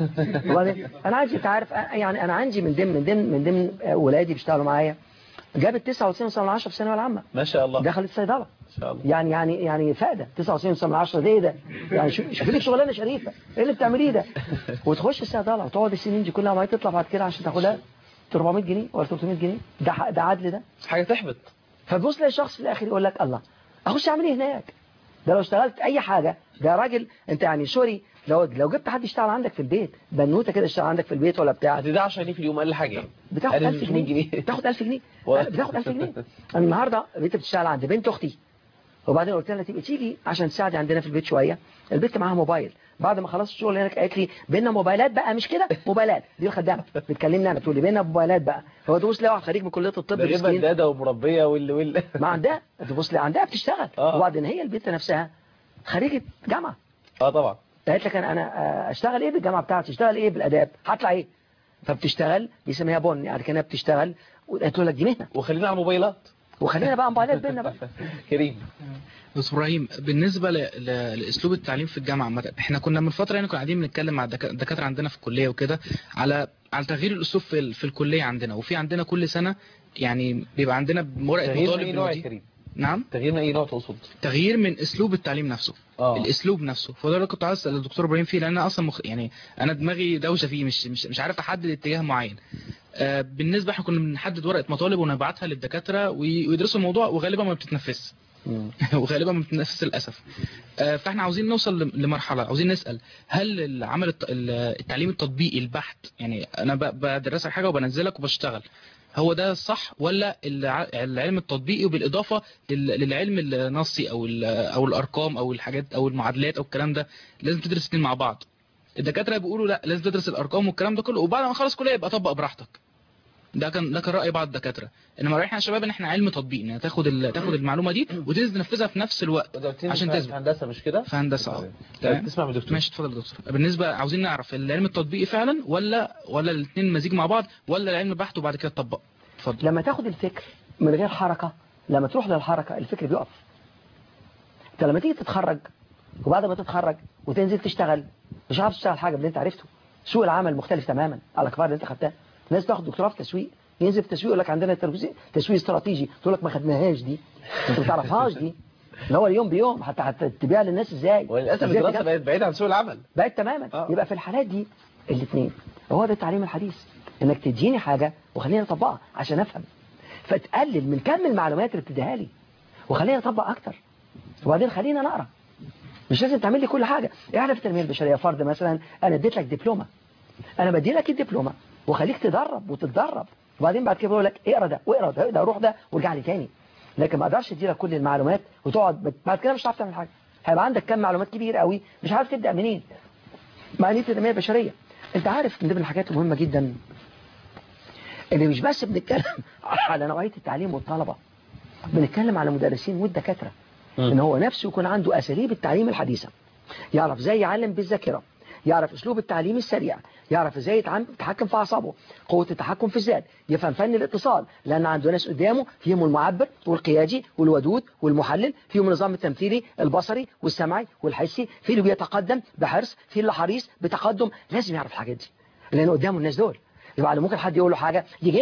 وبعدين انا عندي انت عارف يعني انا عندي من ضمن من ضمن من ضمن آه، ولادي بيشتغلوا معايا جابت 99 من 10 في الثانويه العامه ما شاء الله دخلت صيدله ان شاء الله يعني يعني يعني فاده 99 من 10 ده ايه ده يعني شوف شوف لك شغلانه شريفه ايه اللي بتعمليه ده وتخش الصيدله وتقعد السنين دي كلها وبعدين تطلع بعد كده عشان تاخدها 400 جنيه ولا 300 جنيه ده ح- ده عدل ده حاجه تحبط فتبص تلاقي الشخص في الاخر يقول لك الله اخش اعمل ايه هناك ده لو اشتغلت اي حاجه ده راجل انت يعني سوري لو لو جبت حد يشتغل عندك في البيت بنوته كده يشتغل عندك في البيت ولا بتاع ده 10 جنيه في اليوم اقل حاجه يعني بتاخد أقل 1000 من جنيه جنيه بتاخد 1000 جنيه و- بتاخد 1000 جنيه أنا النهارده بنت بتشتغل عند بنت اختي وبعدين قلت لها تبقي تيجي عشان تساعدي عندنا في البيت شويه البنت معاها موبايل بعد ما خلصت الشغل هناك قالت لي بينا موبايلات بقى مش كده موبايلات دي الخدامه بتكلمني انا تقول لي بينا موبايلات بقى هو تبص لي واحد خريج من كليه الطب ده غير مسكين بداده ومربيه واللي واللي ما عندها تبص لي عندها بتشتغل وبعدين هي البنت نفسها خريجه جامعه اه طبعا قالت لك انا انا آه، اشتغل ايه بالجامعه بتاعتي اشتغل ايه بالاداب هطلع ايه فبتشتغل بيسميها بن يعني كانها بتشتغل وقالت له لك دي مهنه وخلينا على الموبايلات وخلينا بقى موبايلات بينا بقى كريم بس ابراهيم بالنسبه ل... ل... لاسلوب التعليم في الجامعه عامه احنا كنا من فتره يعني كنا قاعدين بنتكلم مع الدكا- الدكاتره عندنا في الكليه وكده على على تغيير الاسلوب في ال... في الكليه عندنا وفي عندنا كل سنه يعني بيبقى عندنا ورقه تغيير من مطالب اي نوع يا بنودي- كريم نعم تغيير من اي نوع تقصد تغيير من اسلوب التعليم نفسه آه. الاسلوب نفسه فده اللي كنت عايز اسال الدكتور ابراهيم فيه لان انا اصلا مخ... يعني انا دماغي دوشه فيه مش مش مش عارف احدد اتجاه معين آه بالنسبه احنا كنا بنحدد ورقه مطالب ونبعتها للدكاتره وي- ويدرسوا الموضوع وغالبا ما بتتنفذش وغالبا ما بتتنفذش للاسف آه فاحنا عاوزين نوصل لم- لمرحله عاوزين نسال هل العمل الت- ال- التعليم التطبيقي البحت يعني انا ب- بدرسك حاجه وبنزلك وبشتغل هو ده الصح ولا الع- العلم التطبيقي وبالاضافه لل- للعلم النصي او ال- او الارقام او الحاجات او المعادلات او الكلام ده لازم تدرس الاثنين مع بعض الدكاتره بيقولوا لا لازم تدرس الارقام والكلام ده كله وبعد ما خلص كليه يبقى طبق براحتك ده كان ده كان راي بعض الدكاتره انما رايحين يا شباب ان احنا علم تطبيق ان تاخد ال- تاخد المعلومه دي وتنزل تنفذها في نفس الوقت عشان في تثبت هندسه مش كده في هندسه اه طيب، تسمع من الدكتور ماشي اتفضل يا دكتور بالنسبه عاوزين نعرف العلم التطبيقي فعلا ولا ولا الاثنين مزيج مع بعض ولا العلم بحت وبعد كده تطبق اتفضل لما تاخد الفكر من غير حركة لما تروح للحركة الفكر بيقف انت لما تيجي تتخرج وبعد ما تتخرج وتنزل تشتغل مش عارف تشتغل حاجة باللي انت عرفته سوق العمل مختلف تماما على الكفار اللي انت خدتها ناس تاخد دكتوراه في تسويق ينزل في تسويق يقول لك عندنا تركيز- تسويق استراتيجي تقول لك ما خدناهاش دي انت ما تعرفهاش دي اللي هو اليوم بيوم حتى حتى تبيع للناس ازاي وللاسف إزاي الدراسه تجمع- بقت بعيده عن سوق العمل بقت تماما آه. يبقى في الحالات دي الاثنين هو ده التعليم الحديث انك تديني حاجة وخليني اطبقها عشان افهم فتقلل من كم المعلومات اللي بتديها لي وخليني اطبق اكتر وبعدين خلينا نقرا مش لازم تعمل لي كل حاجة احنا في التنمية البشرية فرض مثلا انا اديت لك دبلومة انا بدي لك الدبلومة وخليك تدرب وتتدرب وبعدين بعد كده بقول لك اقرا ده واقرا ده ده روح ده وارجع لي تاني لكن ما اقدرش ادي لك كل المعلومات وتقعد بعد كده مش هتعرف تعمل حاجة هيبقى عندك كم معلومات كبير قوي مش عارف تبدأ منين معنيه التنمية البشرية انت عارف من ضمن الحاجات المهمة جدا ان مش بس بنتكلم على نوعية التعليم والطلبة بنتكلم على المدرسين والدكاترة ان هو نفسه يكون عنده اساليب التعليم الحديثة يعرف ازاي يعلم بالذاكرة يعرف اسلوب التعليم السريع يعرف ازاي يتعامل- يتحكم في اعصابه قوة التحكم في الذات يفهم فن الاتصال لان عنده ناس قدامه فيهم المعبر والقيادي والودود والمحلل فيهم النظام التمثيلي البصري والسمعي والحسي في اللي بيتقدم بحرص في اللي حريص بتقدم لازم يعرف الحاجات دي لان قدامه الناس دول يبقى ممكن حد يقول له حاجة يجي له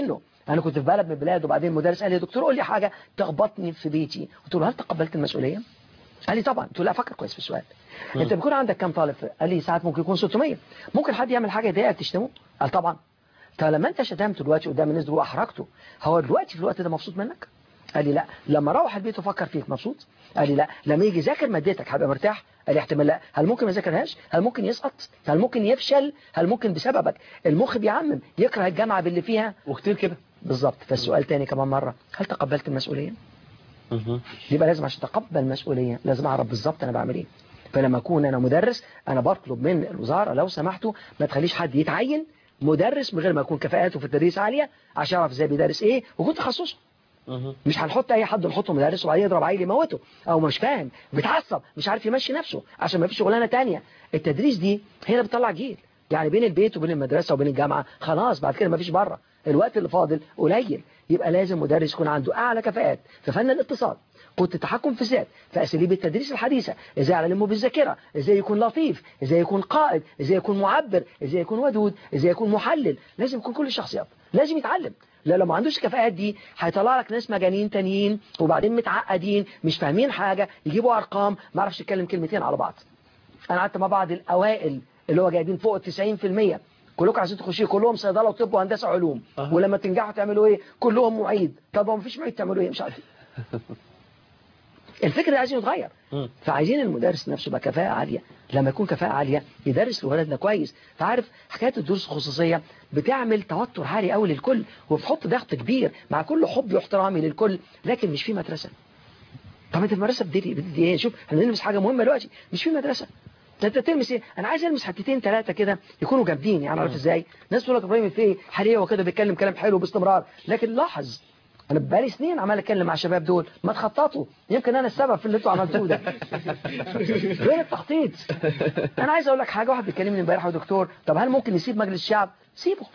انا كنت في بلد من البلاد وبعدين المدرس قال لي يا دكتور قول لي حاجه تخبطني في بيتي قلت له هل تقبلت المسؤوليه قال لي طبعا قلت له لا فكر كويس في السؤال انت بيكون عندك كام طالب قال لي ساعات ممكن يكون 600 ممكن حد يعمل حاجه يضايقك تشتمه قال طبعا طب لما انت شتمته دلوقتي قدام الناس دول واحرجته هو دلوقتي في الوقت ده مبسوط منك قال لي لا لما اروح البيت وافكر فيك مبسوط قال لي لا لما يجي يذاكر مادتك هبقى مرتاح قال لي احتمال لا هل ممكن ما يذاكرهاش هل ممكن يسقط هل ممكن يفشل هل ممكن بسببك المخ بيعمم يكره الجامعه باللي فيها وكتير كده بالظبط فالسؤال تاني كمان مره هل تقبلت المسؤوليه يبقى لازم عشان اتقبل المسؤوليه لازم اعرف بالظبط انا بعمل ايه فلما اكون انا مدرس انا بطلب من الوزاره لو سمحتوا ما تخليش حد يتعين مدرس من غير ما يكون كفاءاته في التدريس عاليه عشان اعرف ازاي بيدرس ايه ويكون تخصصه مش هنحط اي حد نحطه مدرس وبعدين يضرب عيل يموته او مش فاهم بيتعصب مش عارف يمشي نفسه عشان ما فيش شغلانه تانية التدريس دي هي اللي بتطلع جيل يعني بين البيت وبين المدرسه وبين الجامعه خلاص بعد كده ما فيش بره الوقت اللي فاضل قليل يبقى لازم مدرس يكون عنده اعلى كفاءات في فن الاتصال كنت التحكم في الذات في اساليب التدريس الحديثه ازاي اعلمه بالذاكره ازاي يكون لطيف ازاي يكون قائد ازاي يكون معبر ازاي يكون ودود ازاي يكون محلل لازم يكون كل الشخصيات لازم يتعلم لا لو ما عندوش الكفاءات دي هيطلع لك ناس مجانين تانيين وبعدين متعقدين مش فاهمين حاجه يجيبوا ارقام ما اعرفش يتكلم كلمتين على بعض انا قعدت مع بعض الاوائل اللي هو جايبين فوق ال 90% كلكم عايزين تخشوا كلهم صيدله وطب وهندسه وعلوم أه. ولما تنجحوا تعملوا ايه كلهم معيد طب ما فيش معيد تعملوا ايه مش عارف الفكر ده عايزين يتغير فعايزين المدرس نفسه يبقى كفاءة عالية لما يكون كفاءة عالية يدرس لولادنا كويس فعارف حكاية الدروس الخصوصية بتعمل توتر عالي قوي للكل وبتحط ضغط كبير مع كل حب واحترامي للكل لكن مش في مدرسة طب انت في المدرسة بتدي بتدي ايه شوف احنا بنلمس حاجة مهمة دلوقتي مش في مدرسة انت تلمس ايه انا عايز المس حتتين ثلاثه كده يكونوا جامدين يعني عارف ازاي ناس تقول لك ابراهيم في حاليا وكده بيتكلم كلام حلو باستمرار لكن لاحظ انا بقالي سنين عمال اتكلم مع الشباب دول ما تخططوا يمكن انا السبب في اللي انتوا عملتوه ده فين التخطيط انا عايز اقول لك حاجه واحد بيكلمني امبارح يا دكتور طب هل ممكن يسيب مجلس الشعب سيبه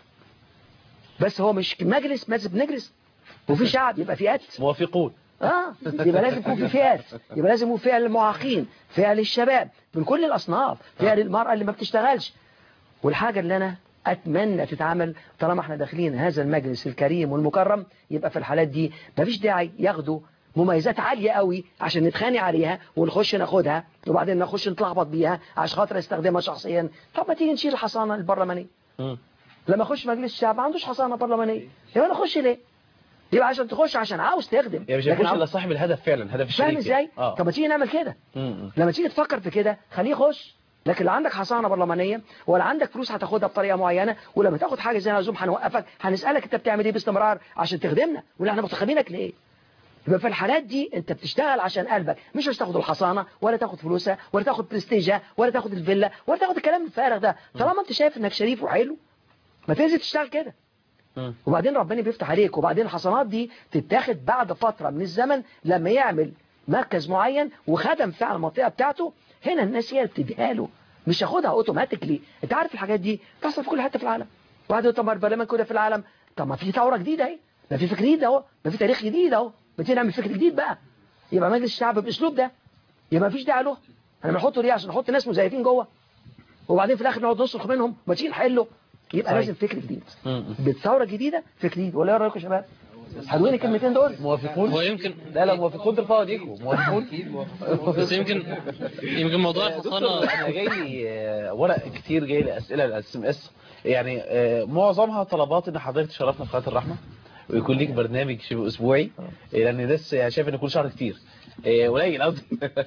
بس هو مش مجلس مجلس بنجلس وفي شعب يبقى فئات موافقون اه يبقى لازم يكون في فئات يبقى لازم يكون فئه للمعاقين فئه للشباب من كل الاصناف فئه للمراه اللي ما بتشتغلش والحاجه اللي انا أتمنى تتعامل طالما احنا داخلين هذا المجلس الكريم والمكرم يبقى في الحالات دي مفيش داعي ياخدوا مميزات عالية قوي عشان نتخانق عليها ونخش ناخدها وبعدين نخش نتلخبط بيها عشان خاطر استخدمها شخصيا طب ما تيجي نشيل الحصانة البرلمانية لما اخش مجلس الشعب ما عندوش حصانة برلمانية يبقى انا اخش ليه يبقى عشان تخش عشان عاوز تخدم يعني مش هيخش الا صاحب الهدف فعلا هدف الشركه فاهم ازاي آه. طب ما تيجي نعمل كده لما تيجي تفكر في كده خليه يخش لكن لا عندك حصانة برلمانية ولا عندك فلوس هتاخدها بطريقة معينة ولما تاخد حاجة زي نزوم هنوقفك هنسألك انت بتعمل ايه باستمرار عشان تخدمنا ولا احنا متخدمينك ليه يبقى في الحالات دي انت بتشتغل عشان قلبك مش عشان تاخد الحصانة ولا تاخد فلوسها ولا تاخد برستيجها ولا تاخد الفيلا ولا تاخد الكلام الفارغ ده طالما انت شايف انك شريف وحلو ما تنزل تشتغل كده وبعدين ربنا بيفتح عليك وبعدين الحصانات دي تتاخد بعد فترة من الزمن لما يعمل مركز معين وخدم فعلا المنطقة بتاعته هنا الناس هي اللي بتديها له مش هاخدها اوتوماتيكلي انت عارف الحاجات دي بتحصل في كل حته في العالم واحد يقول طب ما البرلمان كده في العالم طب ما في ثوره جديده اهي ما في فكر جديد اهو ما في تاريخ جديد اهو ما تيجي نعمل فكر جديد بقى يبقى مجلس الشعب بالاسلوب ده يبقى ما فيش داعي له انا بنحطه ليه عشان نحط ناس مزيفين جوه وبعدين في الاخر نقعد نصرخ منهم ما تيجي نحله يبقى لازم فكر جديد بالثوره الجديده فكر جديد ولا ايه رايكم يا شباب حلوين الكلمتين دول موافقون هو يمكن لا لا موافقون ترفعوا ايديكم موافقون بس يمكن يمكن موضوع الحصانه انا جاي لي آه، ورق كتير جاي لي اسئله الاس ام اس يعني آه، معظمها طلبات ان حضرتك تشرفنا في قناه الرحمه ويكون ليك برنامج شبه اسبوعي لان ده يعني شايف ان كل شهر كتير آه، قليل قوي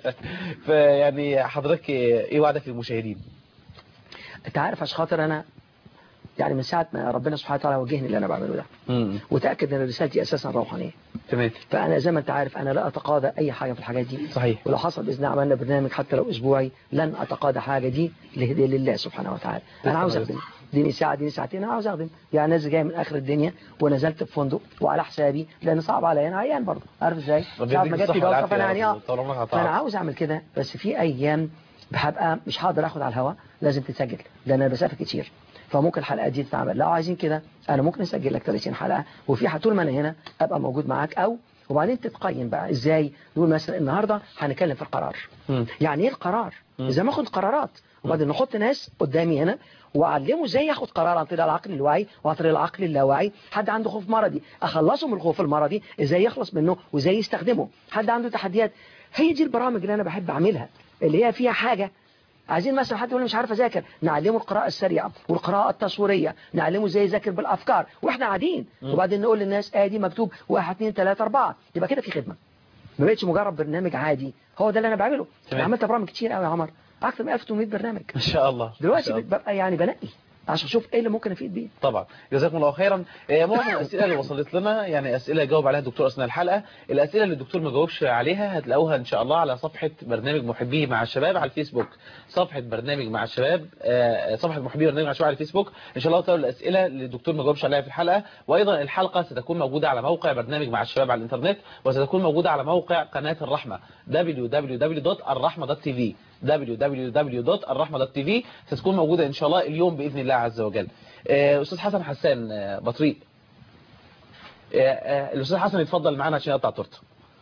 فيعني حضرتك آه، ايه وعدك للمشاهدين انت عارف عشان خاطر انا يعني من ساعة ما ربنا سبحانه وتعالى وجهني اللي انا بعمله ده امم وتأكد ان رسالتي اساسا روحانية تمام فانا زي ما انت عارف انا لا اتقاضى اي حاجة في الحاجات دي صحيح ولو حصل باذن الله عملنا برنامج حتى لو اسبوعي لن اتقاضى حاجة دي لهدية لله سبحانه وتعالى انا عاوز اخدم ديني ساعة ديني ساعتين انا عاوز اخدم يعني ناس جاي من اخر الدنيا ونزلت في فندق وعلى حسابي لان صعب عليا انا عيان برضه عارف ازاي صعب ما جت في جلطة فانا يعني اه فانا عاوز اعمل كده بس في ايام هبقى مش هقدر اخد على الهواء لازم تتسجل لان انا بسافر كتير فممكن الحلقات دي تتعمل لو عايزين كده انا ممكن اسجل لك 30 حلقه وفي ح- طول ما انا هنا ابقى موجود معاك او وبعدين تتقيم بقى ازاي نقول مثلا النهارده هنتكلم في القرار يعني ايه القرار ازاي ما اخد قرارات وبعدين نحط ناس قدامي هنا واعلمه ازاي ياخد قرار عن طريق العقل الواعي وعن طريق العقل اللاواعي حد عنده خوف مرضي اخلصه من الخوف المرضي ازاي يخلص منه وازاي يستخدمه حد عنده تحديات هي دي البرامج اللي انا بحب اعملها اللي هي فيها حاجه عايزين مثلا حد يقول لي مش عارف اذاكر نعلمه القراءه السريعه والقراءه التصويريه نعلمه ازاي يذاكر بالافكار واحنا قاعدين وبعدين نقول للناس ادي مكتوب 1 2 3 4 يبقى كده في خدمه ما بقتش مجرد برنامج عادي هو ده اللي انا بعمله انا عملت برامج كتير قوي يا عمر اكثر من 1800 برنامج ما شاء الله ما دلوقتي شاء الله. ببقى يعني بنقي عشان اشوف ايه اللي ممكن افيد بيه طبعا جزاكم الله خيرا آه، معظم الاسئله اللي وصلت لنا يعني اسئله جاوب عليها الدكتور اثناء الحلقه الاسئله اللي الدكتور ما جاوبش عليها هتلاقوها ان شاء الله على صفحه برنامج محبيه مع الشباب على الفيسبوك صفحه برنامج مع الشباب آه، صفحه محبيه برنامج مع الشباب على الفيسبوك ان شاء الله تلاقوا الاسئله اللي الدكتور ما جاوبش عليها في الحلقه وايضا الحلقه ستكون موجوده على موقع برنامج مع الشباب على الانترنت وستكون موجوده على موقع قناه الرحمه www.الرحمه.tv www.الرحمه.tv ستكون موجوده ان شاء الله اليوم باذن الله عز وجل آه، استاذ حسن حسان آه، بطريق آه، آه، الاستاذ حسن يتفضل معانا عشان يقطع تورته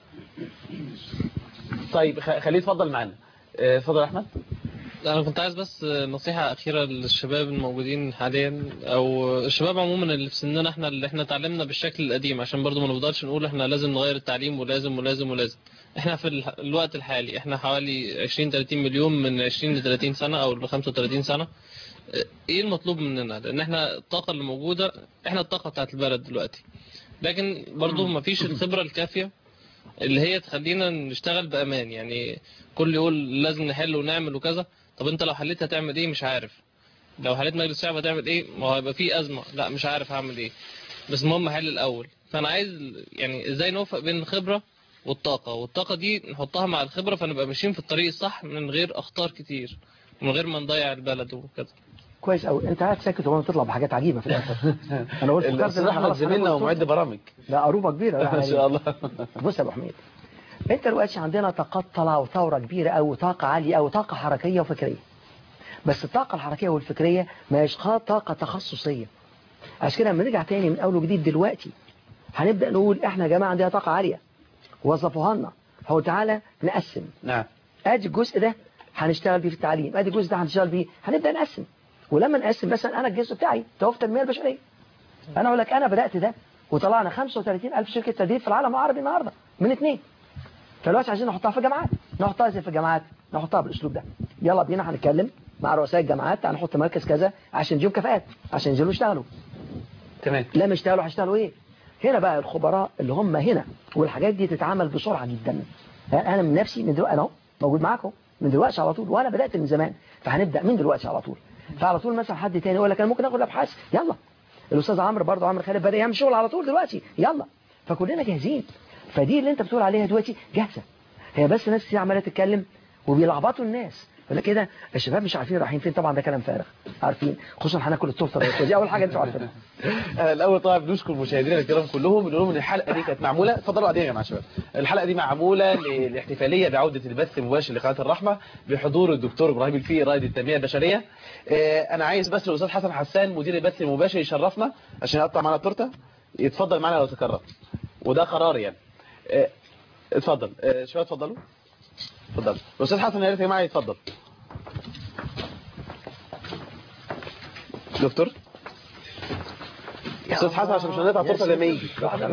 طيب خ- خليه يتفضل معانا آه، اتفضل يا احمد انا كنت عايز بس نصيحة اخيرة للشباب الموجودين حاليا او الشباب عموما اللي في سننا احنا اللي احنا اتعلمنا بالشكل القديم عشان برضو ما نفضلش نقول احنا لازم نغير التعليم ولازم ولازم ولازم احنا في ال- الوقت الحالي احنا حوالي 20 30 مليون من 20 ل 30 سنة او ل 35 سنة ايه المطلوب مننا لان احنا الطاقة اللي موجودة احنا الطاقة بتاعت البلد دلوقتي لكن برضو ما فيش الخبرة الكافية اللي هي تخلينا نشتغل بأمان يعني كل يقول لازم نحل ونعمل وكذا طب انت لو حليت هتعمل ايه مش عارف لو حليت مجلس الشعب هتعمل ايه ما هو هيبقى فيه أزمة لا مش عارف هعمل ايه بس المهم حل الأول فأنا عايز يعني ازاي نوفق بين الخبرة والطاقة والطاقة دي نحطها مع الخبرة فنبقى ماشيين في الطريق الصح من غير أخطار كتير من غير ما نضيع البلد وكده كويس قوي انت قاعد ساكت وما تطلع بحاجات عجيبه في الاخر انا قلت فكرت الاستاذ إن إحنا احمد خلاص زميلنا هناخد ومعد برامج ده قروبه كبيره ما شاء الله بص يا ابو حميد انت دلوقتي عندنا طاقات طالعه وثوره كبيره او طاقه عاليه او طاقه حركيه وفكريه بس الطاقه الحركيه والفكريه ما هيش خا- طاقه تخصصيه عشان كده لما نرجع تاني من اول وجديد دلوقتي هنبدا نقول احنا يا جماعه عندنا طاقه عاليه وظفوها لنا هو تعالى نقسم نعم ادي الجزء ده هنشتغل بيه في التعليم ادي الجزء ده هنشتغل بيه هنبدا نقسم ولما نقسم مثلا انا الجزء بتاعي توفى التنميه البشريه انا اقول لك انا بدات ده وطلعنا 35000 شركه تدريب في العالم العربي النهارده من اثنين فدلوقتي عايزين نحطها في جامعات نحطها ازاي في الجامعات نحطها بالاسلوب ده يلا بينا هنتكلم مع رؤساء الجامعات هنحط مركز كذا عشان نجيب كفاءات عشان ينزلوا يشتغلوا تمام لما يشتغلوا هيشتغلوا ايه هنا بقى الخبراء اللي هم هنا والحاجات دي تتعمل بسرعه جدا انا من نفسي من دلوقتي انا اهو موجود معاكم من دلوقتي على طول وانا بدات من زمان فهنبدا من دلوقتي على طول فعلى طول مثلا حد تاني يقول لك انا ممكن اخد ابحاث يلا الاستاذ عمرو برضه عمرو خالد بدا يعمل شغل على طول دلوقتي يلا فكلنا جاهزين فدي اللي انت بتقول عليها دلوقتي جاهزه هي بس ناس كتير عماله تتكلم وبيلخبطوا الناس ولا كده الشباب مش عارفين رايحين فين طبعا ده كلام فارغ عارفين خصوصا هناكل التورته دلوقتي. دي اول حاجه انتوا عارفينها آه، الاول طبعا بنشكر مشاهدينا الكرام كلهم بنقول لهم ان الحلقه دي كانت معموله اتفضلوا قاعدين يا جماعه شباب الحلقه دي معموله للاحتفاليه بعوده البث المباشر لقناه الرحمه بحضور الدكتور ابراهيم الفقي رائد التنميه البشريه آه، انا عايز بس الاستاذ حسن حسان مدير البث المباشر يشرفنا عشان يقطع معانا التورته يتفضل معانا لو تكرم وده قرار يعني آه، اتفضل آه، شباب اتفضلوا اتفضل الاستاذ حسن يا ريت يا جماعه يتفضل دكتور استاذ حسن عشان مش هنقطع التورته لما يجي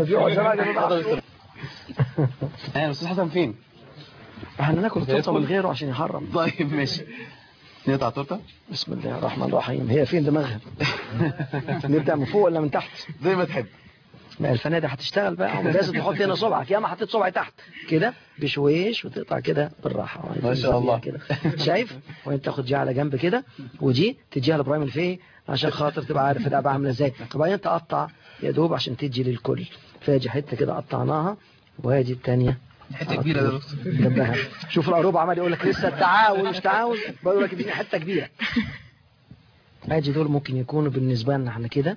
ايه استاذ حسن فين احنا ناكل التورته من غيره عشان يحرم طيب ماشي نقطع التورته بسم الله الرحمن الرحيم هي فين دماغها نبدا من فوق ولا من تحت زي ما تحب ما الفنادق هتشتغل بقى لازم تحط هنا صبعك يا ما حطيت صبعي تحت كده بشويش وتقطع كده بالراحه ما شاء الله. كده شايف وانت تاخد دي على جنب كده ودي تديها لابراهيم الفقي عشان خاطر تبقى عارف الابعه عامله ازاي وبعدين تقطع يا دوب عشان تدي للكل فادي حته كده قطعناها وادي الثانيه حته كبيره ده دكتور جنبها شوف القروب عمال يقول لك لسه التعاون مش تعاون بقول لك اديني حته كبيره ادي دول ممكن يكونوا بالنسبه لنا احنا كده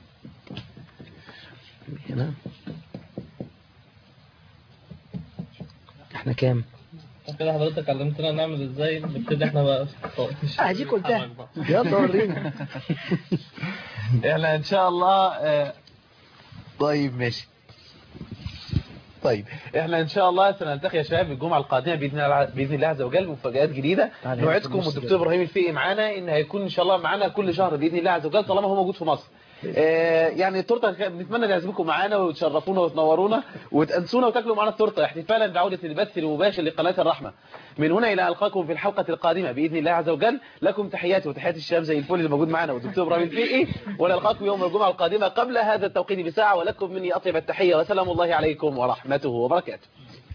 هنا احنا كام كده حضرتك علمتنا نعمل ازاي نبتدي احنا بقى اديك قلتها يلا ورينا احنا ان شاء الله آه، طيب ماشي طيب احنا ان شاء الله سنلتقي يا شباب الجمعه القادمه باذن الله باذن الله عز وجل مفاجات جديده تعالى نوعدكم في النص والدكتور كده. ابراهيم الفقي معانا ان هيكون ان شاء الله معانا كل شهر باذن الله عز وجل طالما هو موجود في مصر آه يعني التورته كان- بنتمنى نعزمكم معانا وتشرفونا وتنورونا وتأنسونا وتاكلوا معانا التورته احتفالا بعوده البث المباشر لقناه الرحمه من هنا الى القاكم في الحلقه القادمه باذن الله عز وجل لكم تحياتي وتحيات الشباب زي الفل اللي موجود معانا والدكتور ابراهيم الفقي ونلقاكم يوم الجمعه القادمه قبل هذا التوقيت بساعه ولكم مني اطيب التحيه وسلام الله عليكم ورحمته وبركاته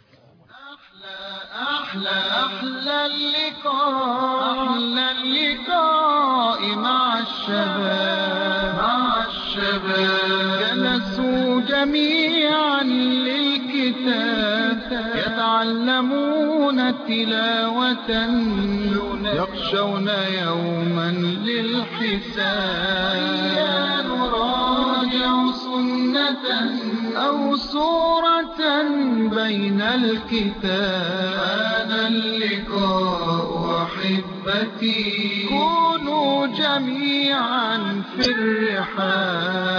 أحلى أحلى اللقاء أحلى اللقاء مع الشباب مع الشباب جلسوا جميعا للكتاب يتعلمون تلاوة يخشون يوما للحساب نراجع سنة أو سورة بين الكتاب هذا اللقاء أحبتي كونوا جميعا في الرحاب